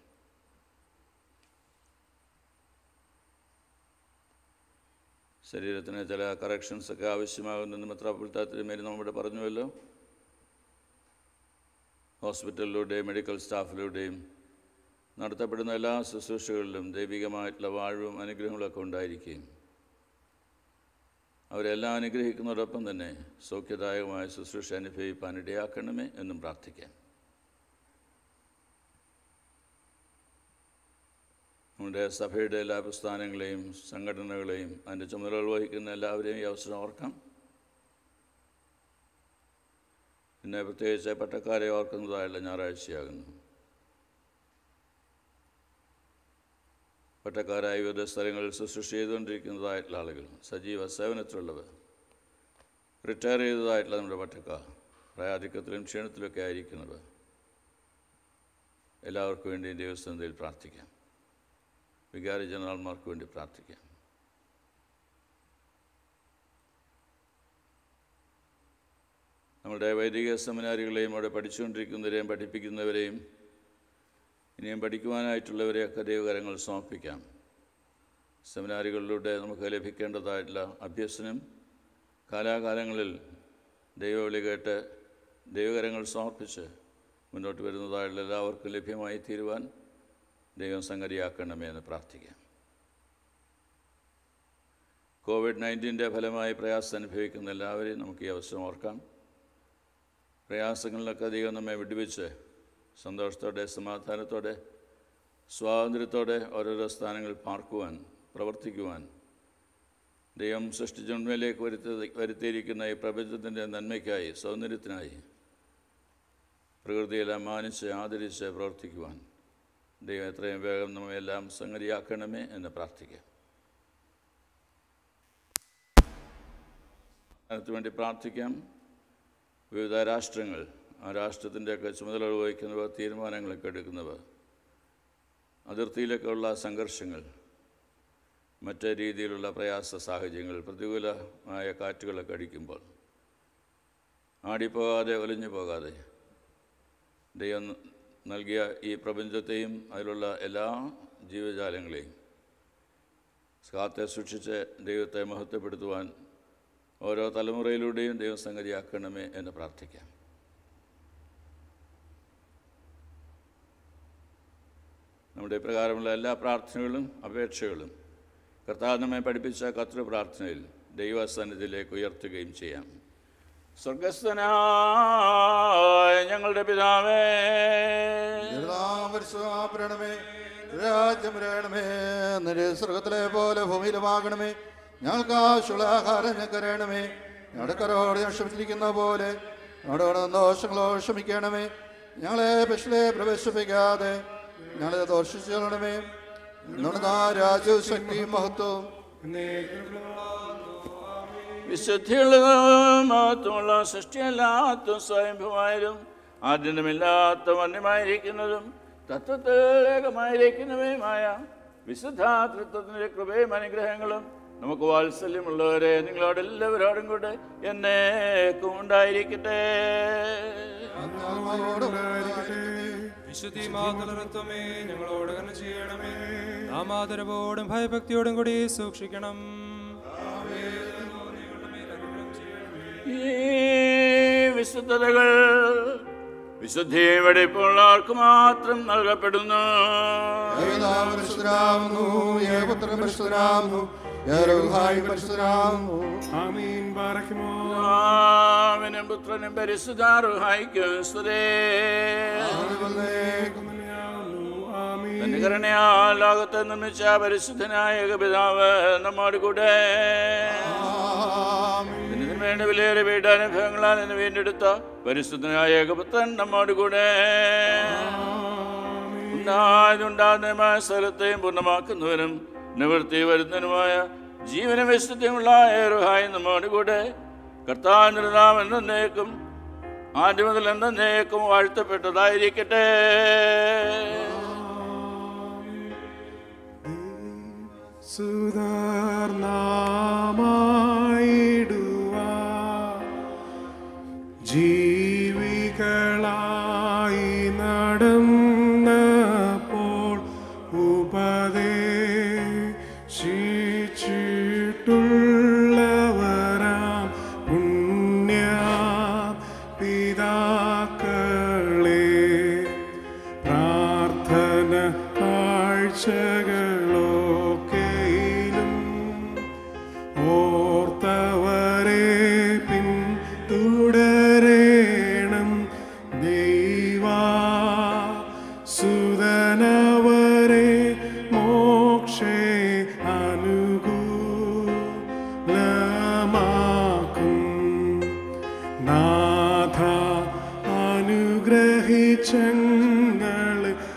ശരീരത്തിന് ചില കറക്ഷൻസൊക്കെ ആവശ്യമാകുന്നെന്ന് മെത്രാപ്പൊളിത്ത തിരുമേനി നമ്മുടെ പറഞ്ഞുവല്ലോ ഹോസ്പിറ്റലിലൂടെയും മെഡിക്കൽ സ്റ്റാഫിലൂടെയും നടത്തപ്പെടുന്ന എല്ലാ ശുശ്രൂഷകളിലും ദൈവികമായിട്ടുള്ള വാഴ്വും അനുഗ്രഹങ്ങളൊക്കെ ഉണ്ടായിരിക്കുകയും അവരെല്ലാം അനുഗ്രഹിക്കുന്നതോടൊപ്പം തന്നെ സൗഖ്യദായകമായ ശുശ്രൂഷ അനുഭവിപ്പാൻ ഇടയാക്കണമേ എന്നും പ്രാർത്ഥിക്കാം നമ്മുടെ സഭയുടെ എല്ലാ പ്രസ്ഥാനങ്ങളെയും സംഘടനകളെയും അതിൻ്റെ ചുമതലകൾ വഹിക്കുന്ന എല്ലാവരെയും ഈ അവസരം ഓർക്കാം പിന്നെ പ്രത്യേകിച്ച് പട്ടക്കാരെ ഓർക്കുന്നതായുള്ള ഞായറാഴ്ചയാകുന്നു പട്ടക്കാരായ വിവിധ സ്ഥലങ്ങളിൽ ശുശ്രൂഷ ചെയ്തുകൊണ്ടിരിക്കുന്നതായിട്ടുള്ള ആളുകൾ സജീവ സേവനത്തിലുള്ളവർ റിട്ടയർ ചെയ്തതായിട്ടുള്ള നമ്മുടെ പട്ടക്കാർ പ്രായാധിക്യത്തിലും ക്ഷീണത്തിലൊക്കെ ആയിരിക്കുന്നവർ എല്ലാവർക്കും വേണ്ടി ദൈവസന്ധയിൽ പ്രാർത്ഥിക്കാം വികാരി ജനറൽമാർക്ക് വേണ്ടി പ്രാർത്ഥിക്കാം നമ്മുടെ വൈദിക സെമിനാരികളെയും അവിടെ പഠിച്ചുകൊണ്ടിരിക്കുന്നവരെയും പഠിപ്പിക്കുന്നവരെയും ഇനിയും പഠിക്കുവാനായിട്ടുള്ളവരെയൊക്കെ ദൈവകരങ്ങൾ സമർപ്പിക്കാം സെമിനാരികളിലൂടെ നമുക്ക് ലഭിക്കേണ്ടതായിട്ടുള്ള അഭ്യസനം കാലാകാലങ്ങളിൽ ദൈവവിളി കേട്ട് ദൈവകരങ്ങൾ സമർപ്പിച്ച് മുന്നോട്ട് വരുന്നതായുള്ള എല്ലാവർക്കും ലഭ്യമായി തീരുവാൻ ദൈവം സംഗതിയാക്കണമേ എന്ന് പ്രാർത്ഥിക്കാം കോവിഡ് നയൻറ്റീൻ്റെ ഫലമായി പ്രയാസം അനുഭവിക്കുന്ന എല്ലാവരെയും നമുക്ക് ഈ അവസരം ഓർക്കാം പ്രയാസങ്ങളിലൊക്കെ ദൈവം നമ്മെ വിടുവിച്ച് സന്തോഷത്തോടെ സമാധാനത്തോടെ സ്വാതന്ത്ര്യത്തോടെ ഓരോരോ സ്ഥാനങ്ങളിൽ പാർക്കുവാൻ പ്രവർത്തിക്കുവാൻ ദൈവം സൃഷ്ടിജന്മയിലേക്ക് വരുത്തി വരുത്തിയിരിക്കുന്ന ഈ പ്രപഞ്ചത്തിൻ്റെ നന്മയ്ക്കായി സൗന്ദര്യത്തിനായി പ്രകൃതിയെല്ലാം മാനിച്ച് ആദരിച്ച് പ്രവർത്തിക്കുവാൻ ദൈവം എത്രയും വേഗം നമ്മയെല്ലാം സംഗതിയാക്കണമേ എന്ന് പ്രാർത്ഥിക്കാം അതിനു വേണ്ടി പ്രാർത്ഥിക്കാം വിവിധ രാഷ്ട്രങ്ങൾ ആ രാഷ്ട്രത്തിൻ്റെയൊക്കെ ചുമതല വഹിക്കുന്നവർ തീരുമാനങ്ങളൊക്കെ എടുക്കുന്നവർ അതിർത്തിയിലൊക്കെ ഉള്ള സംഘർഷങ്ങൾ മറ്റ് രീതിയിലുള്ള പ്രയാസ സാഹചര്യങ്ങൾ പ്രതികൂലമായ കാറ്റുകളൊക്കെ അടിക്കുമ്പോൾ ആടിപ്പോകാതെ ഒലിഞ്ഞു പോകാതെ ദൈവം നൽകിയ ഈ പ്രപഞ്ചത്തെയും അതിലുള്ള എല്ലാ ജീവജാലങ്ങളെയും കാത്തെ സൂക്ഷിച്ച് ദൈവത്തെ മഹത്വപ്പെടുത്തുവാൻ ഓരോ തലമുറയിലൂടെയും ദൈവം സംഗതിയാക്കണമേ എന്ന് പ്രാർത്ഥിക്കാം നമ്മുടെ പ്രകാരമുള്ള എല്ലാ പ്രാർത്ഥനകളും അപേക്ഷകളും കർത്താവ് നമ്മെ പഠിപ്പിച്ച കത്ര പ്രാർത്ഥനയിൽ ദൈവസന്നിധിയിലേക്ക് ഉയർത്തുകയും ചെയ്യാം സ്വർഗസ്ഥനായ ഞങ്ങളുടെ പിതാവേ പരിശുദ്ധമേ രാജ്യം വരണമേ നിന്റെ സ്വർഗത്തിലെ പോലെ ഭൂമിയിലുമാകണമേ ഞങ്ങൾക്ക് ആവശ്യമുള്ള ആഹാരം ഞങ്ങൾക്ക് തരണമേ ഞങ്ങളുടെ കരോട് ഞാൻ ക്ഷമിച്ചിരിക്കുന്ന പോലെ ഞങ്ങളുടെ ദോഷങ്ങളോ ക്ഷമിക്കണമേ ഞങ്ങളെ പശുലെ പ്രവേശിപ്പിക്കാതെ ഞങ്ങളെ ദോഷിച്ചോളണമേ നമ്മുടെ രാജ്യവും ശക്തിയും മഹത്വവും വിശുദ്ധിയുള്ളതും മഹത്വമുള്ള സൃഷ്ടിയല്ലാത്ത സ്വയംഭമായതും ആദ്യമില്ലാത്ത വന്യമായിരിക്കുന്നതും തത്വത്തിൽ ഏകമായിരിക്കുന്നവയുമായ വിശുദ്ധാതൃത്വത്തിൻ്റെ കൃപയും അനുഗ്രഹങ്ങളും നമുക്ക് വാത്സല്യമുള്ളവരെ നിങ്ങളോട് എല്ലാവരോടും കൂടെ എന്നേക്കും ഉണ്ടായിരിക്കട്ടെ വിശുദ്ധി മാതൃത്വമേ ഞങ്ങളോട് കരുണ ചെയ്യണമേ നാം ആദരവോടും ഭയഭക്തിയോടും കൂടി സൂക്ഷിക്കണം ഈ വിശുദ്ധതകൾ വിശുദ്ധിയെ വെടിപ്പുള്ളവർക്ക് മാത്രം നൽകപ്പെടുന്നു ഏകനാമം പരിശുദ്ധനാകുന്നു ഏകപുത്രൻ പരിശുദ്ധനാകുന്നു ഏകരൂഹായി പരിശുദ്ധനാകുന്നു ആമീൻ ബാറക്കുമോ പിതാവിനും പുത്രനും പരിശുദ്ധാറുഹായിക്കും സ്തുതേ ആമീൻ തന്റെ കരുണയാൽ ലോകത്തെ നിർമ്മിച്ച പരിശുദ്ധനായ ഏകപിതാവ് നമ്മോട് കൂടെ ഇതിനു വേണ്ടി വിലയേറെ വീടാനുഭവങ്ങളാൽ എന്ന് വീണ്ടെടുത്ത പരിശുദ്ധനായ ഏകപുത്രൻ നമ്മോട് കൂടെ ഉണ്ടാകുന്നതുമായ സ്ഥലത്തെയും പൂർണ്ണമാക്കുന്നവനും നിവൃത്തി വരുന്നതിനുമായ ജീവനും വിശുദ്ധിയുമുള്ള ഏറുഹായി നമ്മോട് കൂടെ കർത്താവിൻ്റെ നാം എന്നേക്കും ആദ്യം മുതൽ എന്നേക്കും വാഴ്ത്തപ്പെട്ടതായിരിക്കട്ടെ സുധാർനാമായിടുവാ ജീവികളായി നടന്നപ്പോൾ ഉപദേശിച്ചിട്ടുള്ളവരാം പുണ്യ പിതാക്കളെ പ്രാർത്ഥന കാഴ്ചകളൊക്കെയിലും ഓർത്തവരെ പിന്തുടരേണം ദൈവാ സുതനവരെ മോക്ഷേ അനുകൂലമാക്കും നാഥ അനുഗ്രഹിച്ചങ്ങൾ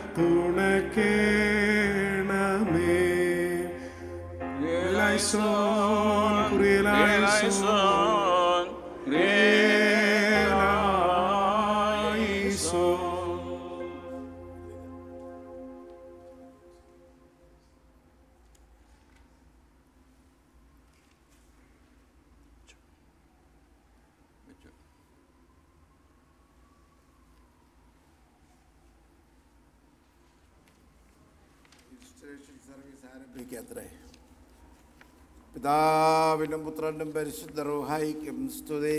തുണക്കേണമേ ലൈസോൻ കുറിയലൈസോൻ കുറിയലൈസോൻ സർവീസ് ആരംഭിക്കത്രേ പിതാവിനും പുത്രനും പരിശുദ്ധ റൂഹായിക്കും സ്തുതേ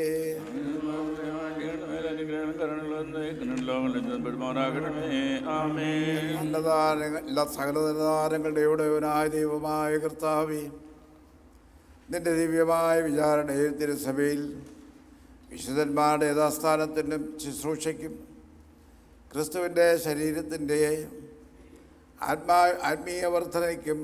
അന്നദാനങ്ങൾ എല്ലാ സകലദാനങ്ങളുടെ ഉടയവനായ ദൈവമായ കർത്താവേ നിന്റെ ദിവ്യമായ വിചാരണയിൽ തിരുസഭയിൽ വിശുദ്ധന്മാരുടെ യഥാസ്ഥാനത്തിനും ശുശ്രൂഷയ്ക്കും ക്രിസ്തുവിൻ്റെ ശരീരത്തിൻ്റെ ആത്മാ ആത്മീയ വർധനയ്ക്കും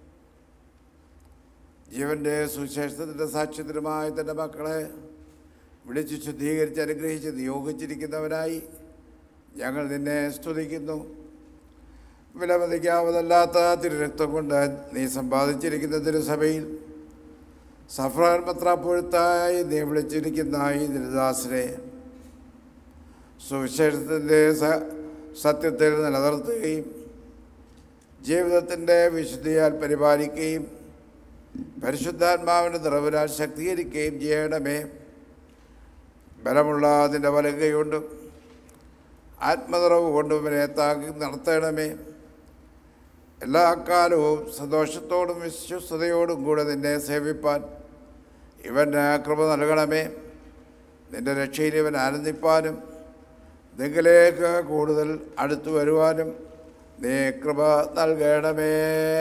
ജീവൻ്റെ സുശേഷത്തിൻ്റെ സാക്ഷ്യത്തിനുമായ തൻ്റെ മക്കളെ വിളിച്ച് ശുദ്ധീകരിച്ച് അനുഗ്രഹിച്ച് നിയോഗിച്ചിരിക്കുന്നവനായി ഞങ്ങൾ നിന്നെ സ്തുതിക്കുന്നു വിലമതിക്കാവതല്ലാത്ത തിരുരക്തം കൊണ്ട് നീ സമ്പാദിച്ചിരിക്കുന്ന തിരുസഭയിൽ സഫ്രാൻ പത്രാപ്പൊഴുത്തായി നീ വിളിച്ചിരിക്കുന്ന ഈ ദുരിദാസനെ സുവിശേഷത്തിൻ്റെ സ സത്യത്തിൽ നിലനിർത്തുകയും ജീവിതത്തിൻ്റെ വിശുദ്ധിയാൽ പരിപാലിക്കുകയും പരിശുദ്ധാത്മാവിൻ്റെ നിറവിനാൽ ശക്തീകരിക്കുകയും ചെയ്യണമേ ബലമുള്ള അതിൻ്റെ വലങ്കയുണ്ടും ആത്മനിറവ് കൊണ്ടും ഇവനെ താങ്ങി നടത്തണമേ എല്ലാ കാലവും സന്തോഷത്തോടും വിശ്വസ്തയോടും കൂടെ നിന്നെ സേവിപ്പാൻ ഇവന് കൃപ നൽകണമേ നിന്റെ രക്ഷയിൽ ഇവൻ ആനന്ദിപ്പാനും നിങ്ങളിലേക്ക് കൂടുതൽ അടുത്തു വരുവാനും നീ കൃപ നൽകണമേ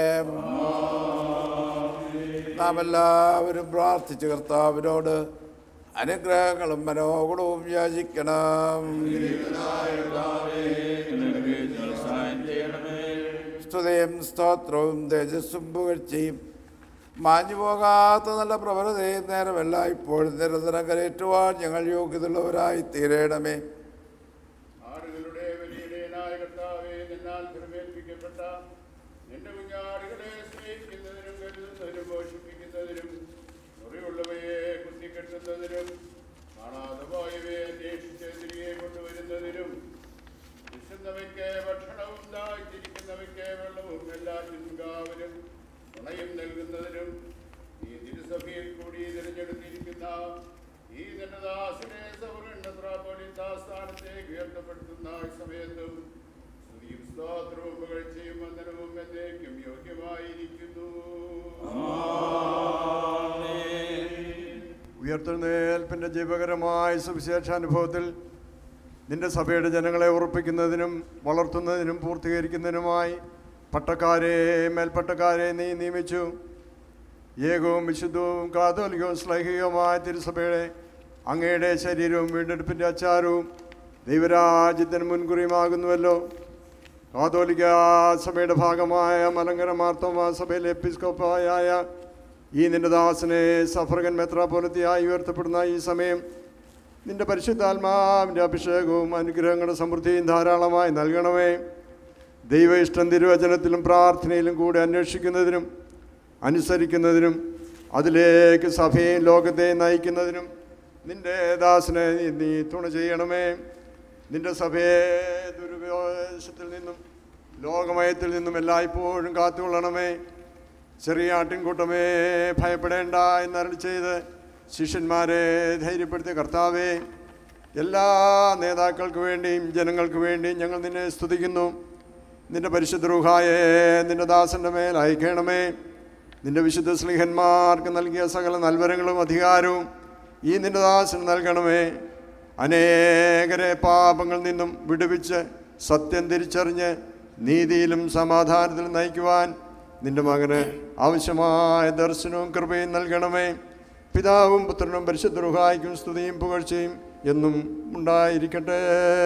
നാം എല്ലാവരും പ്രാർത്ഥിച്ച് കർത്താവിനോട് അനുഗ്രഹങ്ങളും മനോഗുണവും യാചിക്കണം സ്തുതയും സ്തോത്രവും തേജസ്സും പുകഴ്ചയും മാഞ്ഞു പോകാത്ത നല്ല പ്രവണതയും നേരമല്ല ഇപ്പോഴും നിരന്തരം കരയേറ്റുവാൻ ഞങ്ങൾ യോഗ്യതയുള്ളവരായി തീരണമേ ആടുകളുടെ വലിയനായ കർത്താവേ നിന്നാൽ തിരമേൽപ്പിക്കപ്പെട്ട നിന്റെ കുഞ്ഞാടുകളെ സ്നേഹിക്കുന്നതിനും കരുതുന്നതിനും പോഷിപ്പിക്കുന്നതിനും മുറിവുള്ളവയെ കുത്തിക്കെട്ടുന്നതിനും കാണാതെ പോയവയെ അന്വേഷിച്ച് തിരികെ കൊണ്ടുവരുന്നതിനും വിശുന്നവയ്ക്ക് ഭക്ഷണവും ദാഹിച്ചിരിക്കുന്നവയ്ക്ക് വെള്ളവും എല്ലാറ്റിനും കാവലും തുണയും നൽകുന്നതിനും ഈ തിരുസഭയിൽ കൂടി തിരഞ്ഞെടുത്തിരിക്കുന്ന ഈ ധനദാസിനെ സ്ഥാനത്തേക്ക് ഉയർത്തപ്പെടുത്തുന്ന ഈ സമയത്തും സ്തുതിയും സ്തോത്രവും പുകഴ്ചയും വന്ദനവും എന്നേക്കും യോഗ്യമായിരിക്കുന്നു ഉയർത്തെഴുന്നേൽപ്പിൻ്റെ ജീവകരമായ സുവിശേഷാനുഭവത്തിൽ നിന്റെ സഭയുടെ ജനങ്ങളെ ഉറപ്പിക്കുന്നതിനും വളർത്തുന്നതിനും പൂർത്തീകരിക്കുന്നതിനുമായി പട്ടക്കാരെ മേൽപ്പട്ടക്കാരെ നീ നിയമിച്ചു ഏകവും വിശുദ്ധവും കാതോലികവും ശ്ലൈഹികവുമായ തിരുസഭയുടെ അങ്ങയുടെ ശരീരവും വീണ്ടെടുപ്പിൻ്റെ അച്ചാരവും ദൈവരാജ്യത്തിന് മുൻകുറിയുമാകുന്നുവല്ലോ കാതോലിക്ക സഭയുടെ ഭാഗമായ മലങ്കര മാർത്തോമ സഭയിലെ എപ്പിസ്കോപ്പായ ഈ നിന്റെ ദാസനെ സഫർഗൻ മെത്രാപോലത്തിയായി ഉയർത്തപ്പെടുന്ന ഈ സമയം നിന്റെ പരിശുദ്ധാത്മാവിൻ്റെ അഭിഷേകവും അനുഗ്രഹങ്ങളുടെ സമൃദ്ധിയും ധാരാളമായി നൽകണമേ ദൈവ ഇഷ്ടം തിരുവചനത്തിലും പ്രാർത്ഥനയിലും കൂടി അന്വേഷിക്കുന്നതിനും അനുസരിക്കുന്നതിനും അതിലേക്ക് സഭയെയും ലോകത്തെയും നയിക്കുന്നതിനും നിന്റെ ദാസനെ നീ- നീ തുണ ചെയ്യണമേ നിന്റെ സഭയെ ദുരുപയോഗത്തിൽ നിന്നും ലോകമയത്തിൽ നിന്നും എല്ലായ്പ്പോഴും കാത്തുകൊള്ളണമേ ചെറിയ ആട്ടിൻകൂട്ടമേ ഭയപ്പെടേണ്ട എന്നരളി ചെയ്ത് ശിഷ്യന്മാരെ ധൈര്യപ്പെടുത്തിയ കർത്താവേ എല്ലാ നേതാക്കൾക്ക് വേണ്ടിയും ജനങ്ങൾക്ക് വേണ്ടിയും ഞങ്ങൾ നിന്നെ സ്തുതിക്കുന്നു നിന്റെ പരിശുദ്ധ റൂഹായെ നിന്റെ ദാസന്റെ മേൽ അയക്കണമേ നിന്റെ വിശുദ്ധ സ്ലിഹന്മാർക്ക് നൽകിയ സകല നൽവരങ്ങളും അധികാരവും ഈ നിന്റെ ദാസന് നൽകണമേ അനേകരെ പാപങ്ങളിൽ നിന്നും വിടുവിച്ച് സത്യം തിരിച്ചറിഞ്ഞ് നീതിയിലും സമാധാനത്തിലും നയിക്കുവാൻ നിന്റെ മകന് ആവശ്യമായ ദർശനവും കൃപയും നൽകണമേ പിതാവും പുത്രനും പരിശുദ്ധ റുഹായിക്കും സ്തുതിയും പുകഴ്ചയും എന്നും ഉണ്ടായിരിക്കട്ടെ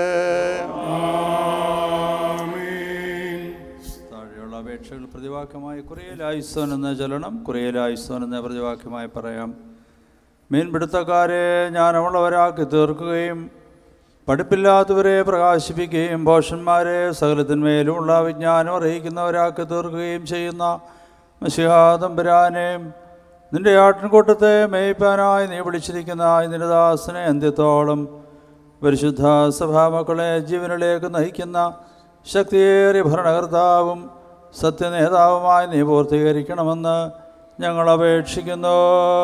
താഴെയുള്ള അപേക്ഷകൾ പ്രതിവാക്യമായി കുറേലായുസ്സോൻ എന്ന ചലനം കുറേലായുസ്സോൻ എന്ന പ്രതിവാക്യമായി പറയാം മീൻപിടുത്തക്കാരെ ജ്ഞാനമുള്ളവരാക്കി തീർക്കുകയും പഠിപ്പില്ലാത്തവരെ പ്രകാശിപ്പിക്കുകയും ഭോഷന്മാരെ സകലത്തിന്മേലുമുള്ള വിജ്ഞാനം അറിയിക്കുന്നവരാക്കി തീർക്കുകയും ചെയ്യുന്ന മഷിഹാദംബരാനെ നിന്റെ ആട്ടിൻകൂട്ടത്തെ മേയ്പ്പാനായി നീ വിളിച്ചിരിക്കുന്ന ഈ നിന്റെ ദാസനെ അന്ത്യത്തോളം പരിശുദ്ധ സഭാമക്കളെ ജീവനിലേക്ക് നയിക്കുന്ന ശക്തിയേറിയ ഭരണകർത്താവും സത്യനേതാവുമായി നീ പൂർത്തീകരിക്കണമെന്ന് ഞങ്ങൾ അപേക്ഷിക്കുന്നു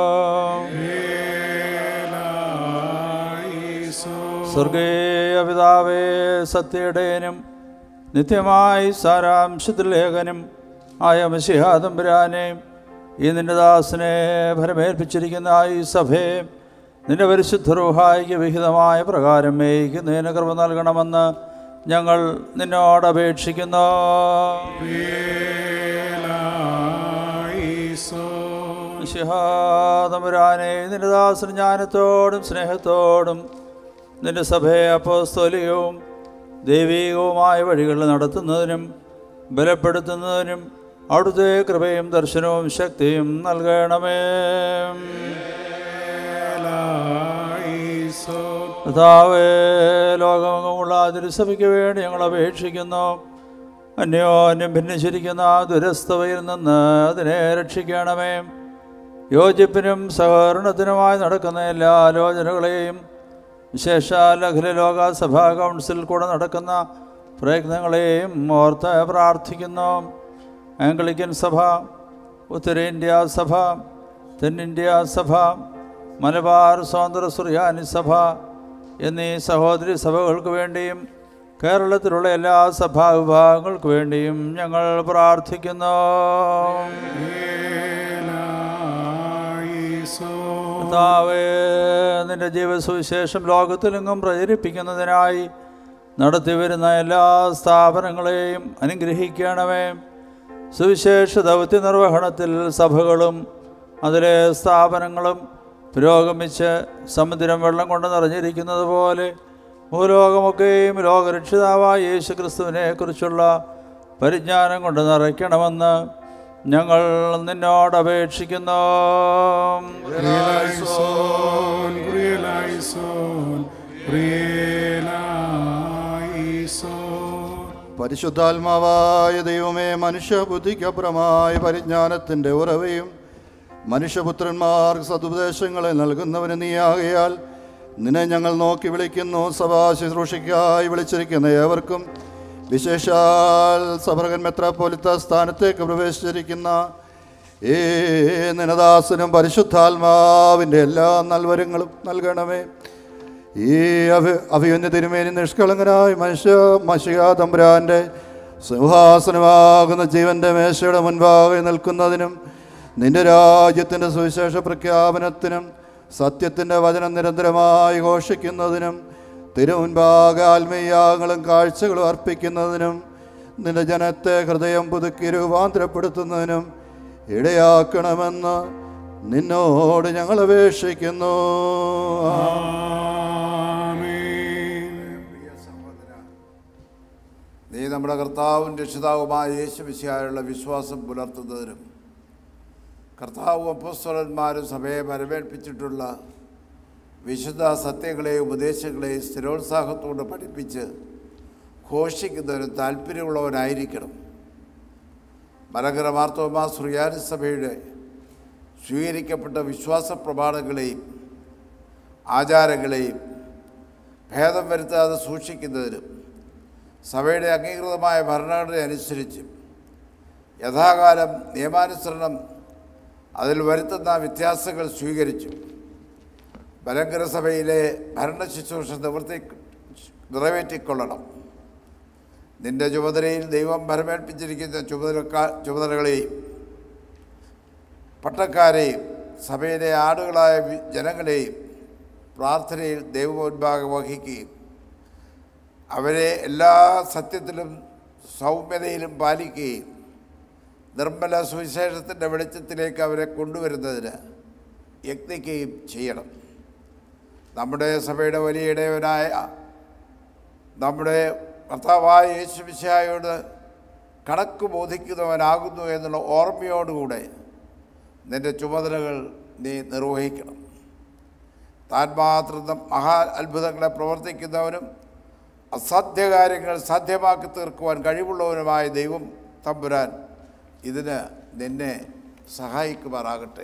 സ്വർഗീയ പിതാവേ സത്യയുടേനും നിത്യമായി സാരാംശത്തിലേഖനും ആയ മഷിഹാദംബരാനെ ഈ നിന്റെ ദാസനെ ഭരമേൽപ്പിച്ചിരിക്കുന്ന ഈ സഭയെ നിന്റെ പരിശുദ്ധ റൂഹായിക്ക് വിഹിതമായ പ്രകാരം മേയിക്കുന്നതിന് കൃപ നൽകണമെന്ന് ഞങ്ങൾ നിന്നോട് അപേക്ഷിക്കുന്നു ശിഹാതമുരാനെ നിന്റെ ദാസൻ ജ്ഞാനത്തോടും സ്നേഹത്തോടും നിന്റെ സഭയെ അപ്പോസ്തോലികവും ദൈവീകവുമായ വഴികൾ നടത്തുന്നതിനും ബലപ്പെടുത്തുന്നതിനും അവിടുത്തെ കൃപയും ദർശനവും ശക്തിയും നൽകണമേ കർത്താവേ ലോകമെങ്ങുമുള്ള തിരുസഭയ്ക്ക് വേണ്ടി ഞങ്ങൾ അപേക്ഷിക്കുന്നു അന്യോന്യം ഭിന്നിച്ചിരിക്കുന്ന ദുരസ്ഥതയിൽ നിന്ന് അതിനെ രക്ഷിക്കണമേ യോജിപ്പിനും സഹകരണത്തിനുമായി നടക്കുന്ന എല്ലാ ആലോചനകളെയും വിശേഷാൽ അഖില ലോക സഭാ കൗൺസിൽ കൂടെ നടക്കുന്ന പ്രയത്നങ്ങളെയും ഓർത്ത് പ്രാർത്ഥിക്കുന്നു ആംഗ്ലിക്കൻ സഭ ഉത്തരേന്ത്യ സഭ തെന്നിന്ത്യ സഭ മലബാർ സ്വാതന്ത്ര്യ സുറിയാനി സഭ എന്നീ സഹോദരി സഭകൾക്ക് വേണ്ടിയും കേരളത്തിലുള്ള എല്ലാ സഭാ വിഭാഗങ്ങൾക്ക് വേണ്ടിയും ഞങ്ങൾ പ്രാർത്ഥിക്കുന്നു കർത്താവേ നിന്റെ ജീവസുവിശേഷം ലോകത്തിലെങ്ങും പ്രചരിപ്പിക്കുന്നതിനായി നടത്തിവരുന്ന എല്ലാ സ്ഥാപനങ്ങളെയും അനുഗ്രഹിക്കണമേ സുവിശേഷ ദൗത്യ നിർവഹണത്തിൽ സഭകളും അതിലെ സ്ഥാപനങ്ങളും പുരോഗമിച്ച് സമുദ്രം വെള്ളം കൊണ്ട് നിറഞ്ഞിരിക്കുന്നത് പോലെ ഭൂലോകമൊക്കെയും ലോകരക്ഷിതാവായ യേശു ക്രിസ്തുവിനെ കുറിച്ചുള്ള പരിജ്ഞാനം കൊണ്ട് നിറയ്ക്കണമെന്ന് ഞങ്ങൾ നിന്നോട് അപേക്ഷിക്കുന്നു Realizon, realizon, realizon. പരിശുദ്ധാത്മാവായ ദൈവമേ മനുഷ്യബുദ്ധിക്കപ്പുറമായ പരിജ്ഞാനത്തിൻ്റെ ഉറവയും മനുഷ്യപുത്രന്മാർക്ക് സതുപദേശങ്ങളെ നൽകുന്നവന് നീയാകയാൽ നിന്നെ ഞങ്ങൾ നോക്കി വിളിക്കുന്നു സഭാ ശുശ്രൂഷയ്ക്കായി വിളിച്ചിരിക്കുന്ന ഏവർക്കും വിശേഷാൽ സഭർഗൻ മെത്രാപ്പോലിത്ത സ്ഥാനത്തേക്ക് പ്രവേശിച്ചിരിക്കുന്ന ഏ നിനദാസനും പരിശുദ്ധാത്മാവിൻ്റെ എല്ലാ നൽവരങ്ങളും നൽകണമേ ഈ അഭി അഭിയന്യ തിരുമേനി നിഷ്കളങ്കനായ മനുഷ്യ മഷിക തമ്പുരാൻ്റെ സിംഹാസനമാകുന്ന ജീവൻ്റെ മേശയുടെ മുൻപാകെ നിൽക്കുന്നതിനും നിന്റെ രാജ്യത്തിൻ്റെ സുവിശേഷ പ്രഖ്യാപനത്തിനും സത്യത്തിൻ്റെ വചനം നിരന്തരമായി ഘോഷിക്കുന്നതിനും തിരുമുൻപാകെ ആത്മീയാങ്ങളും കാഴ്ചകളും അർപ്പിക്കുന്നതിനും നിന്റെ ജനത്തെ ഹൃദയം പുതുക്കി രൂപാന്തരപ്പെടുത്തുന്നതിനും ഇടയാക്കണമെന്ന് നിന്നോട് ഞങ്ങൾ അപേക്ഷിക്കുന്നു Amen. നീ നമ്മുടെ കർത്താവും രക്ഷിതാവുമായ യേശു വിശയായുള്ള വിശ്വാസം പുലർത്തുന്നതിനും കർത്താവും അപ്പസ്വലന്മാരും സഭയെ വരവേൽപ്പിച്ചിട്ടുള്ള വിശുദ്ധ സത്യങ്ങളെയും ഉപദേശങ്ങളെയും സ്ഥിരോത്സാഹത്തോടെ പഠിപ്പിച്ച് ഘോഷിക്കുന്നതിനും താല്പര്യമുള്ളവനായിരിക്കണം മലങ്കര മാർത്തോമാ സുറിയാനി സഭയുടെ സ്വീകരിക്കപ്പെട്ട വിശ്വാസ പ്രമാണങ്ങളെയും ആചാരങ്ങളെയും ഭേദം വരുത്താതെ സൂക്ഷിക്കുന്നതിനും സഭയുടെ അംഗീകൃതമായ ഭരണഘടന അനുസരിച്ച് യഥാകാലം നിയമാനുസരണം അതിൽ വരുത്തുന്ന വ്യത്യാസങ്ങൾ സ്വീകരിച്ചു മലങ്കര സഭയിലെ ഭരണ ശുശ്രൂഷ നിവൃത്തി നിറവേറ്റിക്കൊള്ളണം നിന്റെ ചുമതലയിൽ ദൈവം ഭരമേൽപ്പിച്ചിരിക്കുന്ന ചുമതലക്കാ ചുമതലകളെയും പട്ടക്കാരെയും സഭയിലെ ആടുകളായ വി- ജനങ്ങളെയും പ്രാർത്ഥനയിൽ ദൈവമുൻപാകെ വഹിക്കുകയും അവരെ എല്ലാ സത്യത്തിലും സൗമ്യതയിലും പാലിക്കുകയും നിർമ്മല സുവിശേഷത്തിൻ്റെ വെളിച്ചത്തിലേക്ക് അവരെ കൊണ്ടുവരുന്നതിന് യത്നിക്കുകയും ചെയ്യണം നമ്മുടെ സഭയുടെ വലിയ ഇടയവനായ നമ്മുടെ കർത്താവായ യേശുവിശായോട് കണക്ക് ബോധിക്കുന്നവനാകുന്നു എന്നുള്ള ഓർമ്മയോടുകൂടെ നിൻ്റെ ചുമതലകൾ നീ നിർവഹിക്കണം താൻ മാത്രം നം- മഹാ അത്ഭുതങ്ങളെ പ്രവർത്തിക്കുന്നവനും അസാധ്യ കാര്യങ്ങൾ സാധ്യമാക്കി തീർക്കുവാൻ കഴിവുള്ളവനുമായ ദൈവം തമ്പുരാൻ ഇതിന് നിന്നെ സഹായിക്കുമാറാകട്ടെ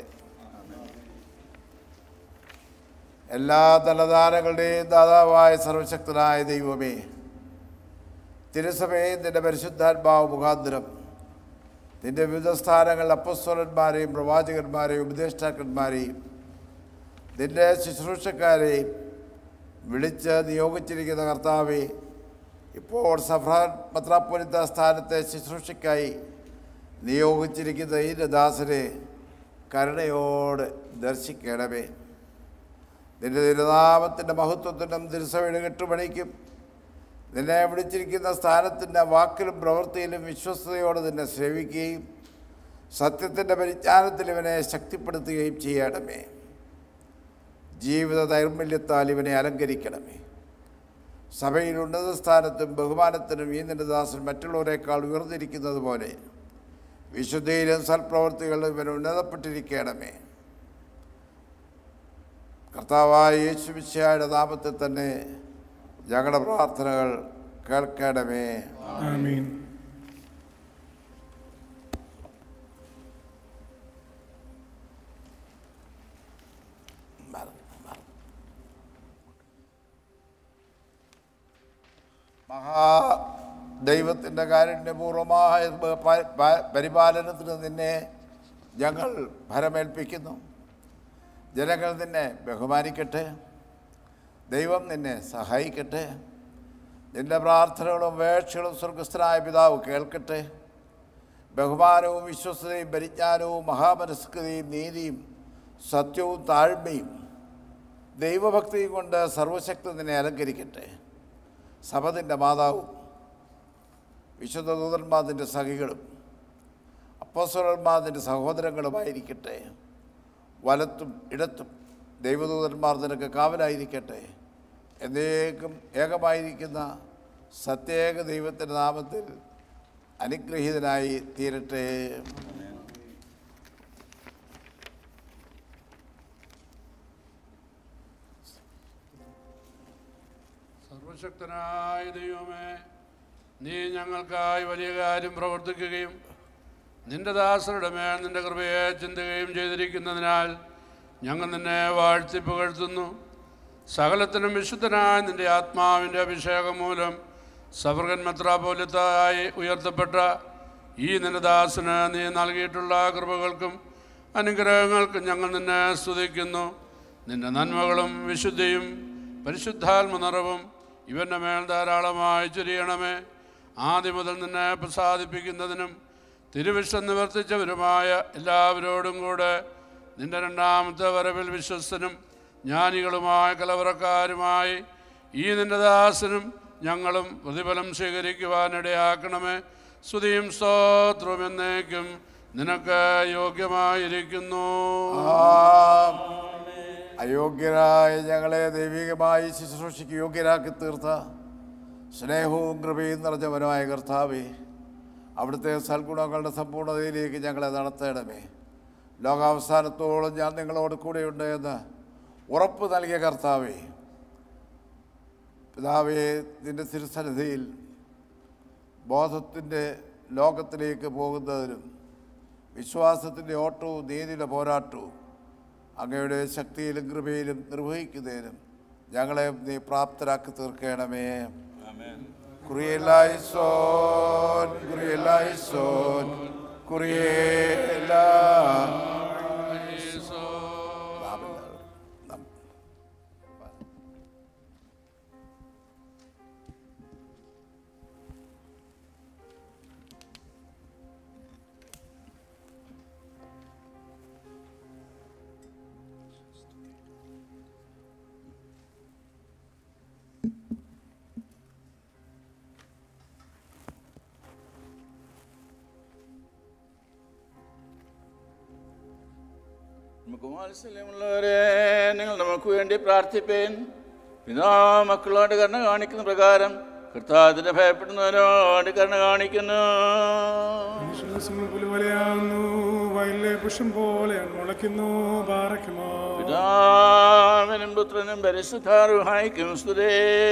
എല്ലാ തലധാരങ്ങളുടെയും ദാതാവായ സർവശക്തനായ ദൈവമേ തിരുസഭയെ നിന്റെ പരിശുദ്ധാത്മാവ് മുഖാന്തരം നിന്റെ വിവിധ സ്ഥാനങ്ങളിൽ അപ്പസ്വലന്മാരെയും പ്രവാചകന്മാരെയും ഉപദേഷ്ടാക്കന്മാരെയും നിന്റെ ശുശ്രൂഷക്കാരെയും വിളിച്ച് നിയോഗിച്ചിരിക്കുന്ന കർത്താവെ ഇപ്പോൾ സഫ്രാൻ മത്രാപ്പൊലിത്ത സ്ഥാനത്തെ ശുശ്രൂഷയ്ക്കായി നിയോഗിച്ചിരിക്കുന്ന ഈ ദാസനെ കരുണയോട് ദർശിക്കണമേ നിന്റെ തിരുനാമത്തിൻ്റെ മഹത്വത്തിനും തിരുസഭയുടെ കെട്ടുപണിക്കും നിന്നെ വിളിച്ചിരിക്കുന്ന സ്ഥാനത്തിൻ്റെ വാക്കിലും പ്രവൃത്തിയിലും വിശ്വസ്തയോടെ നിന്നെ സേവിക്കുകയും സത്യത്തിൻ്റെ പരിജ്ഞാനത്തിൽ ഇവനെ ശക്തിപ്പെടുത്തുകയും ചെയ്യണമേ ജീവിത ദൈർമല്യത്താൽ ഇവനെ അലങ്കരിക്കണമേ സഭയിൽ ഉന്നത സ്ഥാനത്തും ബഹുമാനത്തിനും ഈ നിന്റെ ദാസൻ മറ്റുള്ളവരെക്കാൾ ഉയർന്നിരിക്കുന്നത് പോലെ വിശുദ്ധിയിലും സൽപ്രവർത്തികളിലും ഇവൻ ഉന്നതപ്പെട്ടിരിക്കണമേ കർത്താവായ യേശു മിശിഹായുടെ നാമത്തിൽ തന്നെ ഞങ്ങളുടെ പ്രാർത്ഥനകൾ കേൾക്കണമേ ആമീൻ മഹാ ദൈവത്തിൻ്റെ കാരുണ്യപൂർവമായ പ- പ- പരിപാലനത്തിന് നിന്നെ ഞങ്ങൾ ഭരമേൽപ്പിക്കുന്നു ജനങ്ങൾ നിന്നെ ബഹുമാനിക്കട്ടെ ദൈവം നിന്നെ സഹായിക്കട്ടെ നിന്റെ പ്രാർത്ഥനകളും വേക്ഷകളും സ്വർഗസ്ഥനായ പിതാവ് കേൾക്കട്ടെ ബഹുമാനവും വിശ്വസതയും പരിജ്ഞാനവും മഹാമനസ്കതയും നീതിയും സത്യവും താഴ്മയും ദൈവഭക്തിയും കൊണ്ട് സർവശക്തി നിന്നെ അലങ്കരിക്കട്ടെ സഭ നിൻ്റെ മാതാവും വിശുദ്ധ ദൂതന്മാർ നിൻ്റെ സഖികളും അപ്പോസ്വലന്മാർ നിൻ്റെ സഹോദരങ്ങളുമായിരിക്കട്ടെ വലത്തും ഇടത്തും ദൈവദൂതന്മാർ നിനക്ക് കാവലായിരിക്കട്ടെ എന്നേക്കും ഏകമായിരിക്കുന്ന സത്യേക ദൈവത്തിൻ്റെ നാമത്തിൽ അനുഗ്രഹീതനായി തീരട്ടെ സർവശക്തനായ ദൈവമേ നീ ഞങ്ങൾക്കായി വലിയ കാര്യം പ്രവർത്തിക്കുകയും നിന്റെ ദാസരുടെ മേൽ നിന്റെ കൃപയെ ചിന്തുകയും ചെയ്തിരിക്കുന്നതിനാൽ ഞങ്ങൾ നിന്നെ വാഴ്ത്തി പുകഴ്ത്തുന്നു സകലത്തിനും വിശുദ്ധനായ നിന്റെ ആത്മാവിൻ്റെ അഭിഷേകം മൂലം സഫർഗൻ മെത്രാപോലിത്തായി ഉയർത്തപ്പെട്ട ഈ നിന്റെ ദാസന് നീ നൽകിയിട്ടുള്ള കൃപകൾക്കും അനുഗ്രഹങ്ങൾക്കും ഞങ്ങൾ നിന്നെ സ്തുതിക്കുന്നു നിന്റെ നന്മകളും വിശുദ്ധിയും പരിശുദ്ധാത്മ നിറവും ഇവൻ്റെ മേൽ ധാരാളമായി ചൊരിയണമേ ആദ്യം മുതൽ നിന്നെ പ്രസാദിപ്പിക്കുന്നതിനും തിരുവിഷ്ടം നിവർത്തിച്ചവരുമായ എല്ലാവരോടും കൂടെ നിന്റെ രണ്ടാമത്തെ വരവിൽ വിശ്വസ്തനും ജ്ഞാനികളുമായ കലവറക്കാരുമായി ഈ നിന്റെ ദാസനും ഞങ്ങളും പ്രതിഫലം സ്വീകരിക്കുവാനിടയാക്കണമേ സ്തുതിയും സ്തോത്രവും എന്നേക്കും നിനക്ക് യോഗ്യമായിരിക്കുന്നു ആം. അയോഗ്യരായ ഞങ്ങളെ ദൈവികമായി ശുശ്രൂഷയ്ക്ക് യോഗ്യരാക്കി തീർത്ത സ്നേഹവും കൃപയും നിറഞ്ഞവനുമായ കർത്താവേ അവിടുത്തെ സൽഗുണങ്ങളുടെ സമ്പൂർണ്ണതയിലേക്ക് ഞങ്ങളെ നടത്തണമേ ലോകാവസാനത്തോളം ഞാൻ നിങ്ങളോട് കൂടെയുണ്ട് എന്ന് ഉറപ്പ് നൽകിയ കർത്താവേ പിതാവേ നിൻ്റെ തിരുസന്നിധിയിൽ ബോധത്തിൻ്റെ ലോകത്തിലേക്ക് പോകുന്നതിനും വിശ്വാസത്തിൻ്റെ ഓട്ടവും നീതിയുടെ പോരാട്ടവും അങ്ങയുടെ ശക്തിയിലും കൃപയിലും നിർവഹിക്കുന്നതിനും ഞങ്ങളെ നീ പ്രാപ്തരാക്കി തീർക്കണമേ കുറിയല്ലായിസോൻ കുറിയല്ലായിസോൻ കുറിയേല നമുക്ക് വാത്സല്യമുള്ളവരെ നിങ്ങൾ നമുക്ക് വേണ്ടി പ്രാർത്ഥിപ്പേൻ പിതാ മക്കളോട് കരുണ കാണിക്കുന്ന പ്രകാരം കർത്താവിനെ ഭയപ്പെടുന്നവരോട് കരുണ കാണിക്കുന്നു വിശ്വാസങ്ങൾ പുലിവലയാകുന്നു വയലിലെ പുഷ്പം പോലെ മുളയ്ക്കുന്നു പാറയ്ക്കുമോ പിതാവിനും പുത്രനും പരിശുദ്ധാരുഹായിക്കും സ്തുതേ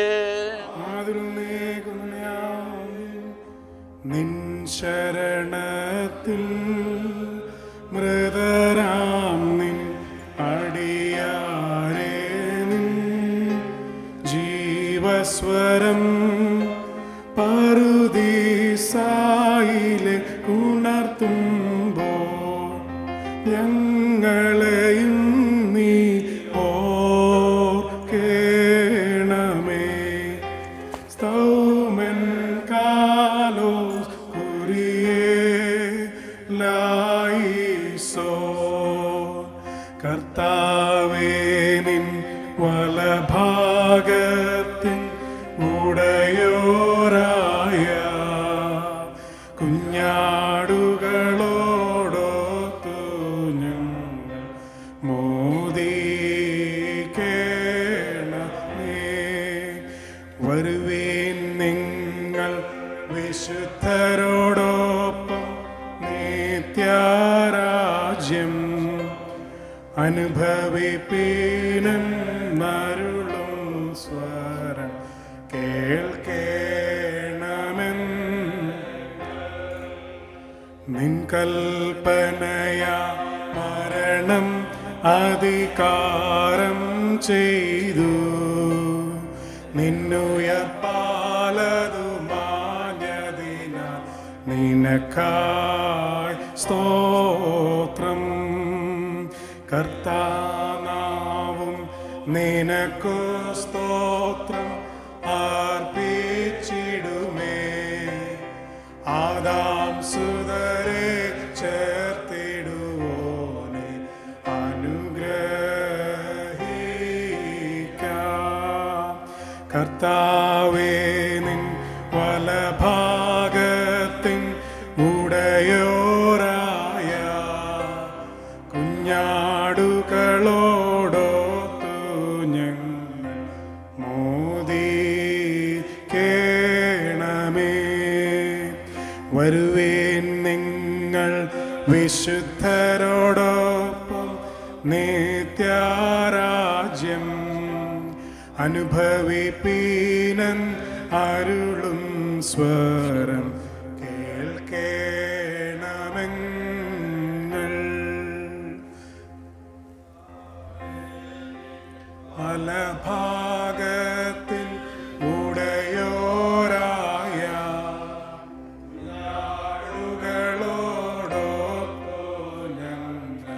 നിൻ ശരണത്തിൽ മൃതരാം നിൻ അടിയാരേ നിൻ ജീവസ്വരം പറുദീസായിലെ ഉണർത്തുമ്പോൾ ഞങ്ങളെയും നീ ഓർക്കേണമേ സ്തൗമൻ കാലോസ് കുരിയേ ലായിസോ കർത്താവേ നിൻ വലഭാഗത്തിൻ ഉടയോരായ കുഞ്ഞാടുകളോടൊത്തു ഞങ്ങൾ മോദിക്കേണമേ വരുവീൻ നിങ്ങൾ വിശുദ്ധരോടൊപ്പം നിത്യാരാജ്യം അനുഭവിപ്പീനം മരുളും സ്വരം കേൾക്കേണമെന്ന് നിൻ കൽപ്പനയാ മരണം അധികാരം ചെയ്തു നിന്നുയർപ്പാലതു മാഞ്ഞതിന നിനക്കായി സ്തോത്രം കർത്താനാവും നിനക്കു സ്തോത്രം അർപ്പിച്ചിടുമേ ആദാം സുതരെ ചേർത്തിടുവോനെ അനുഗ്രഹിക്കാം കർത്താവേ നിൻ വലഭാഗത്തിൻ ഉടയോരായ കുഞ്ഞാടുകളോടൊത്തു ഞങ്ങൾ മോദിക്കേണമേ വരുവേൻ നിങ്ങൾ വിശുദ്ധരോടൊപ്പം നിത്യാരാജ്യം അനുഭവിപ്പീനൻ അരുളും സ്വരം കേൾക്കേണമെങ്ങൾ ഫലഭാഗത്തിൽ ഉടയോരായ ആളുകളോടൊപ്പം ഞങ്ങൾ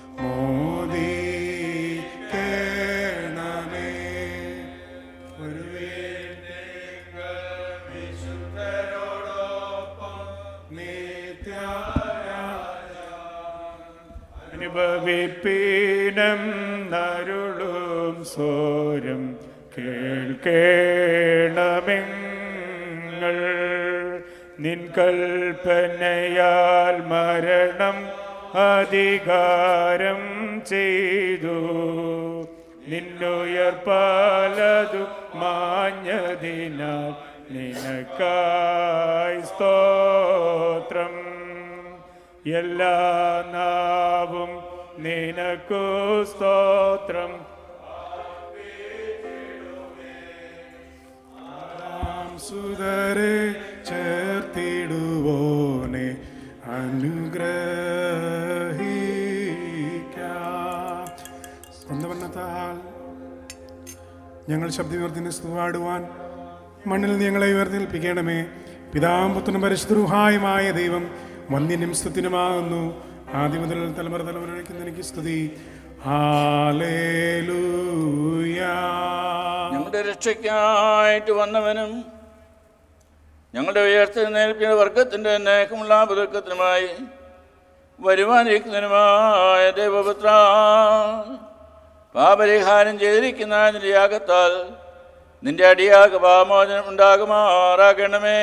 മോദിക്കേണമേ ഒരു വിശുദ്ധരോടൊപ്പം അനുഭവിപ്പീനം നരുളും സോരം കേൾക്കേണമെങ്ങൾ നിൻ കൽപ്പനയാൽ മരണം അധികാരം ചെയ്തു നിന്നുയർപ്പാലതു മാഞ്ഞതിനാൽ നിനക്കായി സ്തോത്രം എല്ലാ നാവും നിനക്കു സ്തോത്രം സുതരെ ചേർത്തിടുവോനെ അനുഗ്രഹിക്കാം സ്വന്തമെന്നത്താൽ ഞങ്ങൾ ശബ്ദവിവർത്തിന് സ്തുവാടുവാൻ മണ്ണിൽ നിന്ന് ഞങ്ങളെ ഉയർന്നേൽപ്പിക്കണമേ പിതാമ്പുത്തനും പരിശുദ്ധരുഹായുമായ ദൈവം വന്യനും സ്തുതിനുമാകുന്നു ആദ്യം മുതൽ തലമുറ തലമുറയ്ക്ക് എനിക്ക് സ്തുതി ഹാലേലൂയാ ഞങ്ങളുടെ രക്ഷയ്ക്കായിട്ട് വന്നവനും ഞങ്ങളുടെ ഉയർത്തെഴുന്നേൽപ്പിന്റെ വർഗത്തിന്റെ നേക്കമുള്ള പുതുക്കത്തിനുമായി വരുവാനിരിക്കുന്നതിനുമായ ദൈവപുത്ര പാപരിഹാരം ചെയ്തിരിക്കുന്ന നിന്റെ യാഗത്താൽ നിന്റെ അടിയാക പാമോചനം ഉണ്ടാകുമാറാകണമേ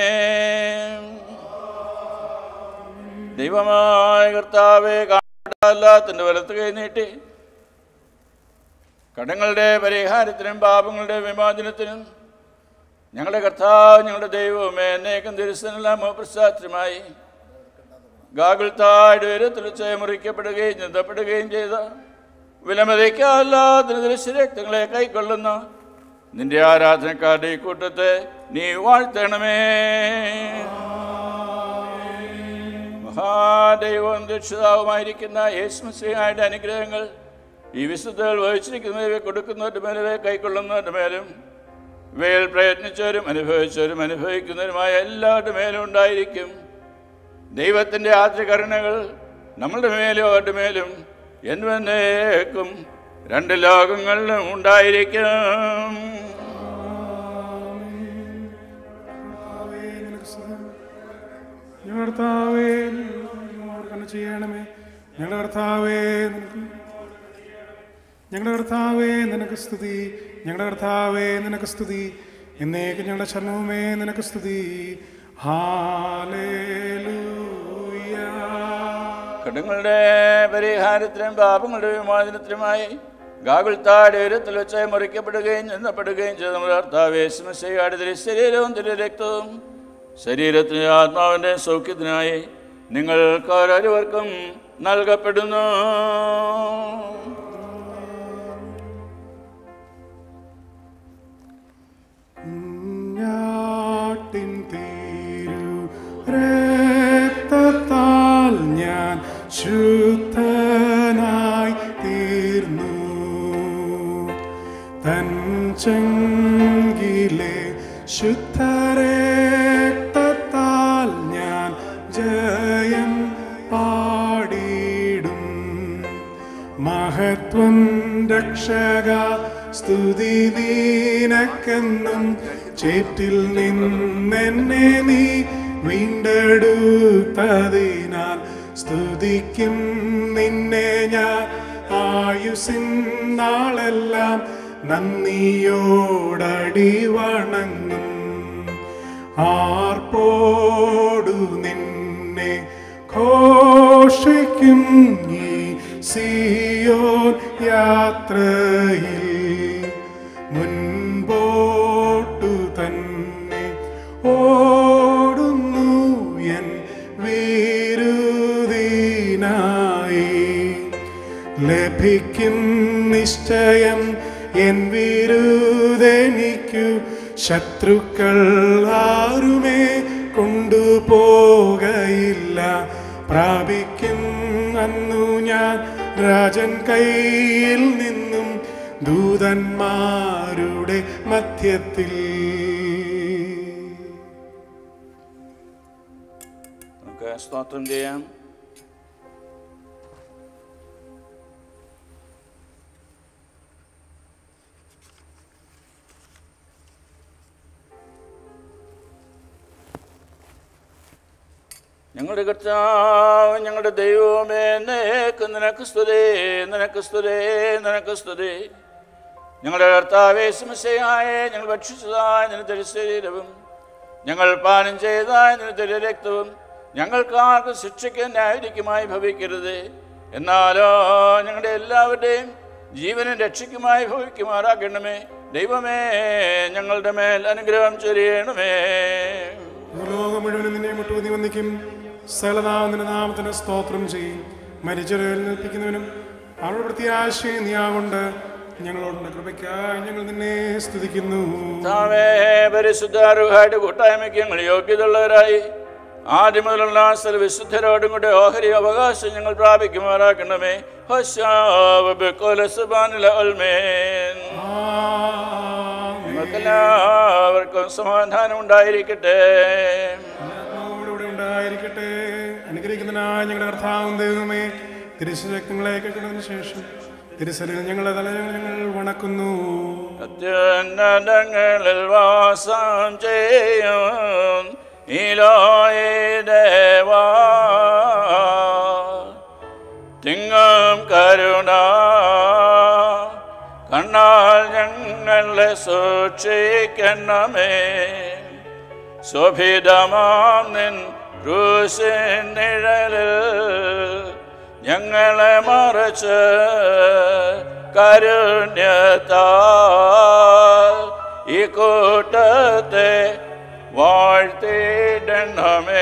ദൈവമായ കർത്താവെ കാട്ടല്ലാത്തിൻ്റെ വലത്ത് കൈ നീട്ടി കടങ്ങളുടെ പരിഹാരത്തിനും പാപങ്ങളുടെ വിമോചനത്തിനും ഞങ്ങളുടെ കർത്താവ് ഞങ്ങളുടെ ദൈവവുമേ എന്നേക്കും തിരുസനെല്ലാം പ്രസാദമായി ഗാഗുൾ താഴ് ഉയരത്തിൽ വെച്ച് മുറിക്കപ്പെടുകയും ചിന്തപ്പെടുകയും ചെയ്ത വിലമതിക്കാല്ലാത്തിന് ദൃശ്യരക്തങ്ങളെ കൈക്കൊള്ളുന്ന നിന്റെ ആരാധനക്കാരുടെ ഈ കൂട്ടത്തെ നീ വാഴ്ത്തണമേ മഹാദൈവവും രക്ഷിതാവുമായിരിക്കുന്ന യേശുമശ്രീയായുടെ അനുഗ്രഹങ്ങൾ ഈ വിശുദ്ധകൾ വഹിച്ചിരിക്കുന്നവരെ കൊടുക്കുന്നവരുടെ മേലെ കൈക്കൊള്ളുന്നവരുടെ മേലും ഇവയിൽ പ്രയത്നിച്ചവരും അനുഭവിച്ചവരും അനുഭവിക്കുന്നവരുമായ എല്ലാവരുടെ മേലും ഉണ്ടായിരിക്കും ദൈവത്തിൻ്റെ ആദ്യകരുണകൾ നമ്മളുടെ മേലും അവരുടെ മേലും എന്നേക്കും രണ്ട് ലോകങ്ങളിലും ഉണ്ടായിരിക്കും ഞങ്ങളുടെ കർത്താവേ ഞങ്ങളോട് കണ്ണു ചെയ്യണമേ ഞങ്ങളുടെ കർത്താവേ നിനക്ക് ഞങ്ങളുടെ കർത്താവേ നിനക്ക് സ്തുതി ഞങ്ങളുടെ കർത്താവേ നിനക്ക് സ്തുതി എന്നേക്ക് ഞങ്ങളുടെ ശരണവുമേ നിനക്ക് സ്തുതി ഹാലേലൂയ കടങ്ങളുടെ പരിഹാരത്തിനും പാപങ്ങളുടെ വിമോചനത്തിനുമായി ഗാകുൽത്താട് ഉയരത്തിൽ വെച്ച് മുറിക്കപ്പെടുകയും ചെന്നപ്പെടുകയും ചെയ്ത നമ്മുടെ കർത്താവേ സ്മശയുടെ തിരു ശരീരവും തിരു രക്തവും ശരീരത്തിന് ആത്മാവിൻ്റെ സൗഖ്യത്തിനായി നിങ്ങൾക്ക് ഓരോരുവർക്കും നൽകപ്പെടുന്നു ഞാട്ടിൻ തീരു രക്തത്താൽ ഞാൻ ശുദ്ധനായി തീർന്നു തൻ ചങ്കിലെ ശുദ്ധരക്തത്താൽ ഞാൻ ജയം പാടിയിടും മഹത്വം രക്ഷക സ്തുതി നീനക്കെന്നും ചേറ്റിൽ നിന്നെന്നെ നീ വീണ്ടെടുത്തതിനാൽ സ്തുതിക്കും നിന്നെ ഞാൻ ആയുസിൻ നാളെല്ലാം നന്ദിയോടടി വണങ്ങും ആർപ്പോടു നിന്നെ ഘോഷിക്കും ഈ സിയോൻ യാത്രയിൽ മുൻപോട്ടു തന്നെ ഓടുന്നു എൻ വീരുദീനായി ലഭിക്കും നിശ്ചയം എൻ വിരുദനിക്കു ശത്രുക്കൾ ആരുമേ കൊണ്ടുപോകയില്ല പ്രാപിക്കും അന്നു ഞാൻ രാജൻ കയ്യിൽ നിന്നും ദൂതന്മാരുടെ മധ്യത്തിൽ നമുക്ക് സ്തോത്രം ചെയ്യാം ഞങ്ങളുടെ കർത്താവ് ഞങ്ങളുടെ ദൈവമേ നേക്ക് നിനക്ക് സ്തുതേ നിനക്ക് സ്തുതേ നിനക്ക് സ്തുതേ ഞങ്ങളുടെ കർത്താവേ സമസ്യയായ ഞങ്ങൾ ഭക്ഷിച്ചതായ നിന്റെ ശരീരവും ഞങ്ങൾ പാനം ചെയ്തതായ നിന്റെ രക്തവും ഞങ്ങൾക്ക് ആർക്കും ശിക്ഷയ്ക്ക് ന്യായവിധിക്കുമായി ഭവിക്കരുത് എന്നാലോ ഞങ്ങളുടെ എല്ലാവരുടെയും ജീവനും രക്ഷയ്ക്കുമായി ഭവിക്കുമാറാക്കണമേ ദൈവമേ ഞങ്ങളുടെ മേൽ അനുഗ്രഹം ചൊരിയണമേ ലോകം മുഴുവനും നിന്നെ മുട്ടുകുതി വന്നിക്കും സകലനാമത്തിന്റെ നാമത്തിന് സ്തോത്രം ചെയ്യും മരിച്ചവരെ നിൽപ്പിക്കുന്നവനും അവരുടെ പ്രത്യാശയും നീയാകൊണ്ട് ഞങ്ങളോടുള്ള കൃപയ്ക്കായി ഞങ്ങൾ നിന്നെ സ്തുതിക്കുന്നു താവേ പരിശുദ്ധാരുഹായിട്ട് കൂട്ടായ്മയ്ക്ക് ഞങ്ങൾ യോഗ്യതയുള്ളവരായി ആദ്യം മുതലുള്ള സർവവിശുദ്ധരോടും കൂടെ ഓഹരി അവകാശം ഞങ്ങൾ പ്രാപിക്കുമാറാക്കണമേ ഹോശാവ് ബെക്കോലസുബാനില ഉൽമേൻ നിങ്ങൾക്കെല്ലാവർക്കും സമാധാനം ഉണ്ടായിരിക്കട്ടെ ആത്മാവോടുകൂടെ ഉണ്ടായിരിക്കട്ടെ അനുഗ്രഹിക്കുന്നതിനായി ഞങ്ങളുടെ കർത്താവും ദൈവമേ തിരുശക്തങ്ങളെ കേട്ടതിന് ശേഷം തിരുസലിൽ ഞങ്ങളുടെ തല ഞങ്ങൾ വണക്കുന്നു അത്യുന്നതങ്ങളിൽ വാസം ചെയ്യും ഇലോയി ദേവാ തിങ്ങും കരുണ കണ്ണാൽ ഞങ്ങളെ സൂക്ഷിക്കണമേ ശോഭിതമാം നിൻ ക്രൂശിൻ നിഴലിൽ ഞങ്ങളെ മറച്ച് കരുണ്യത്താൽ ഈ കൂട്ടത്തെ വാഴ്ത്തിടണമേ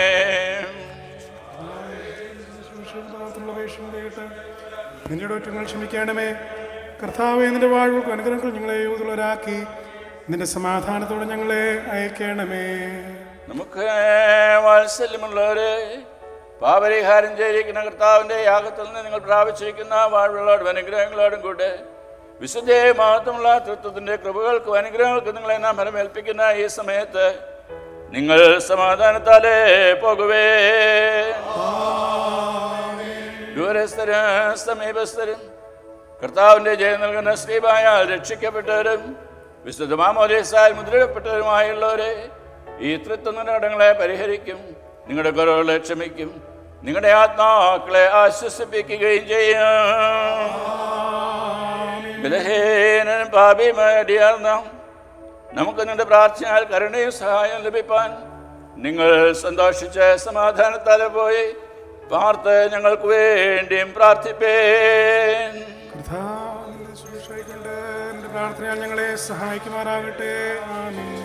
നിന്റെ ഒറ്റങ്ങൾ ക്ഷമിക്കണമേ കർത്താവെ നിന്റെ വാഴ്വൾക്ക് അനുഗ്രഹങ്ങൾ ഞങ്ങളെ യൂതുള്ളവരാക്കി നിന്റെ സമാധാനത്തോടെ ഞങ്ങളെ അയക്കണമേ നമുക്ക് വാത്സല്യമുള്ളവരെ പാപരിഹാരം ചെയ്തിരിക്കുന്ന കർത്താവിൻ്റെ യാഗത്തിൽ നിന്ന് നിങ്ങൾ പ്രാപിച്ചിരിക്കുന്ന വാഴ്വുകളോടും അനുഗ്രഹങ്ങളോടും കൂടെ വിശുദ്ധയെ മഹത്വമുള്ള തൃത്വത്തിൻ്റെ കൃപകൾക്കും അനുഗ്രഹങ്ങൾക്കും നിങ്ങളെ നാം ഫലമേൽപ്പിക്കുന്ന ഈ സമയത്ത് നിങ്ങൾ സമാധാനത്താലേ പോകുവേ ദൂരസ്ഥരും സമീപസ്ഥരും കർത്താവിൻ്റെ ജയം നൽകുന്ന ശ്രീമായാൽ രക്ഷിക്കപ്പെട്ടവരും വിശുദ്ധ മാമോലേസാൽ മുദ്രയിടപ്പെട്ടവരുമായുള്ളവരെ ഈ തൃത്വങ്ങളെ പരിഹരിക്കും നിങ്ങളുടെ കുറവുകളെ ക്ഷമിക്കും നിങ്ങളുടെ ആത്മാക്കളെ ആശ്വസിപ്പിക്കുകയും ചെയ്യും ബലഹീനനും പാപിയുമായിടിയാർന്ന നമുക്ക് നിന്റെ പ്രാർത്ഥനയാൽ കരുണയും സഹായം ലഭിപ്പാൻ നിങ്ങൾ സന്തോഷിച്ച് സമാധാനത്താലെ പോയി പാർത്ത് ഞങ്ങൾക്ക് വേണ്ടിയും പ്രാർത്ഥിപ്പേൻ കർത്താവിന്റെ ശുശ്രൂഷയ്ക്കൊണ്ട് നിന്റെ പ്രാർത്ഥനയാൽ ഞങ്ങളെ സഹായിക്കുമാറാകട്ടെ ആമീൻ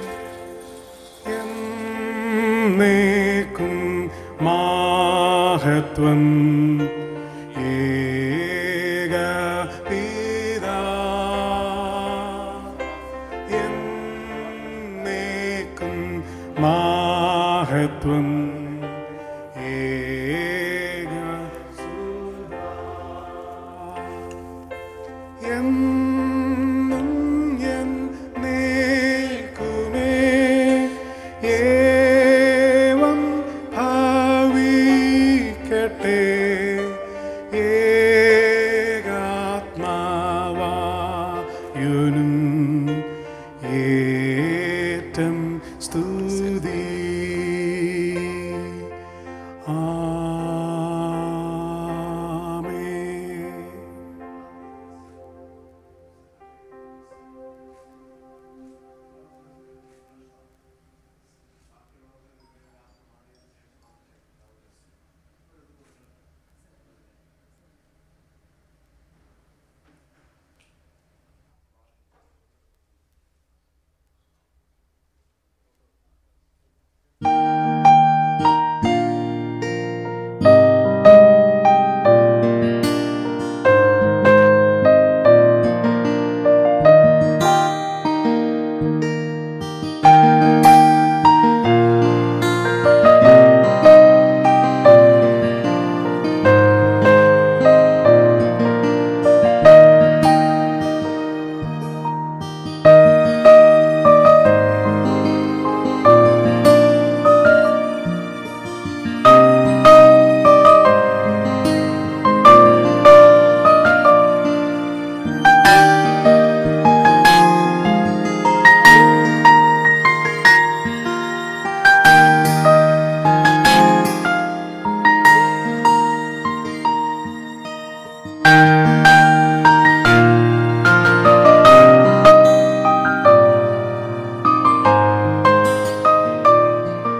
എന്നേക്കും മാഹത്വം ഏക പിതാ എന്നേക്കും മാഹത്വം ഏക സുതാ. എന്നേക്കും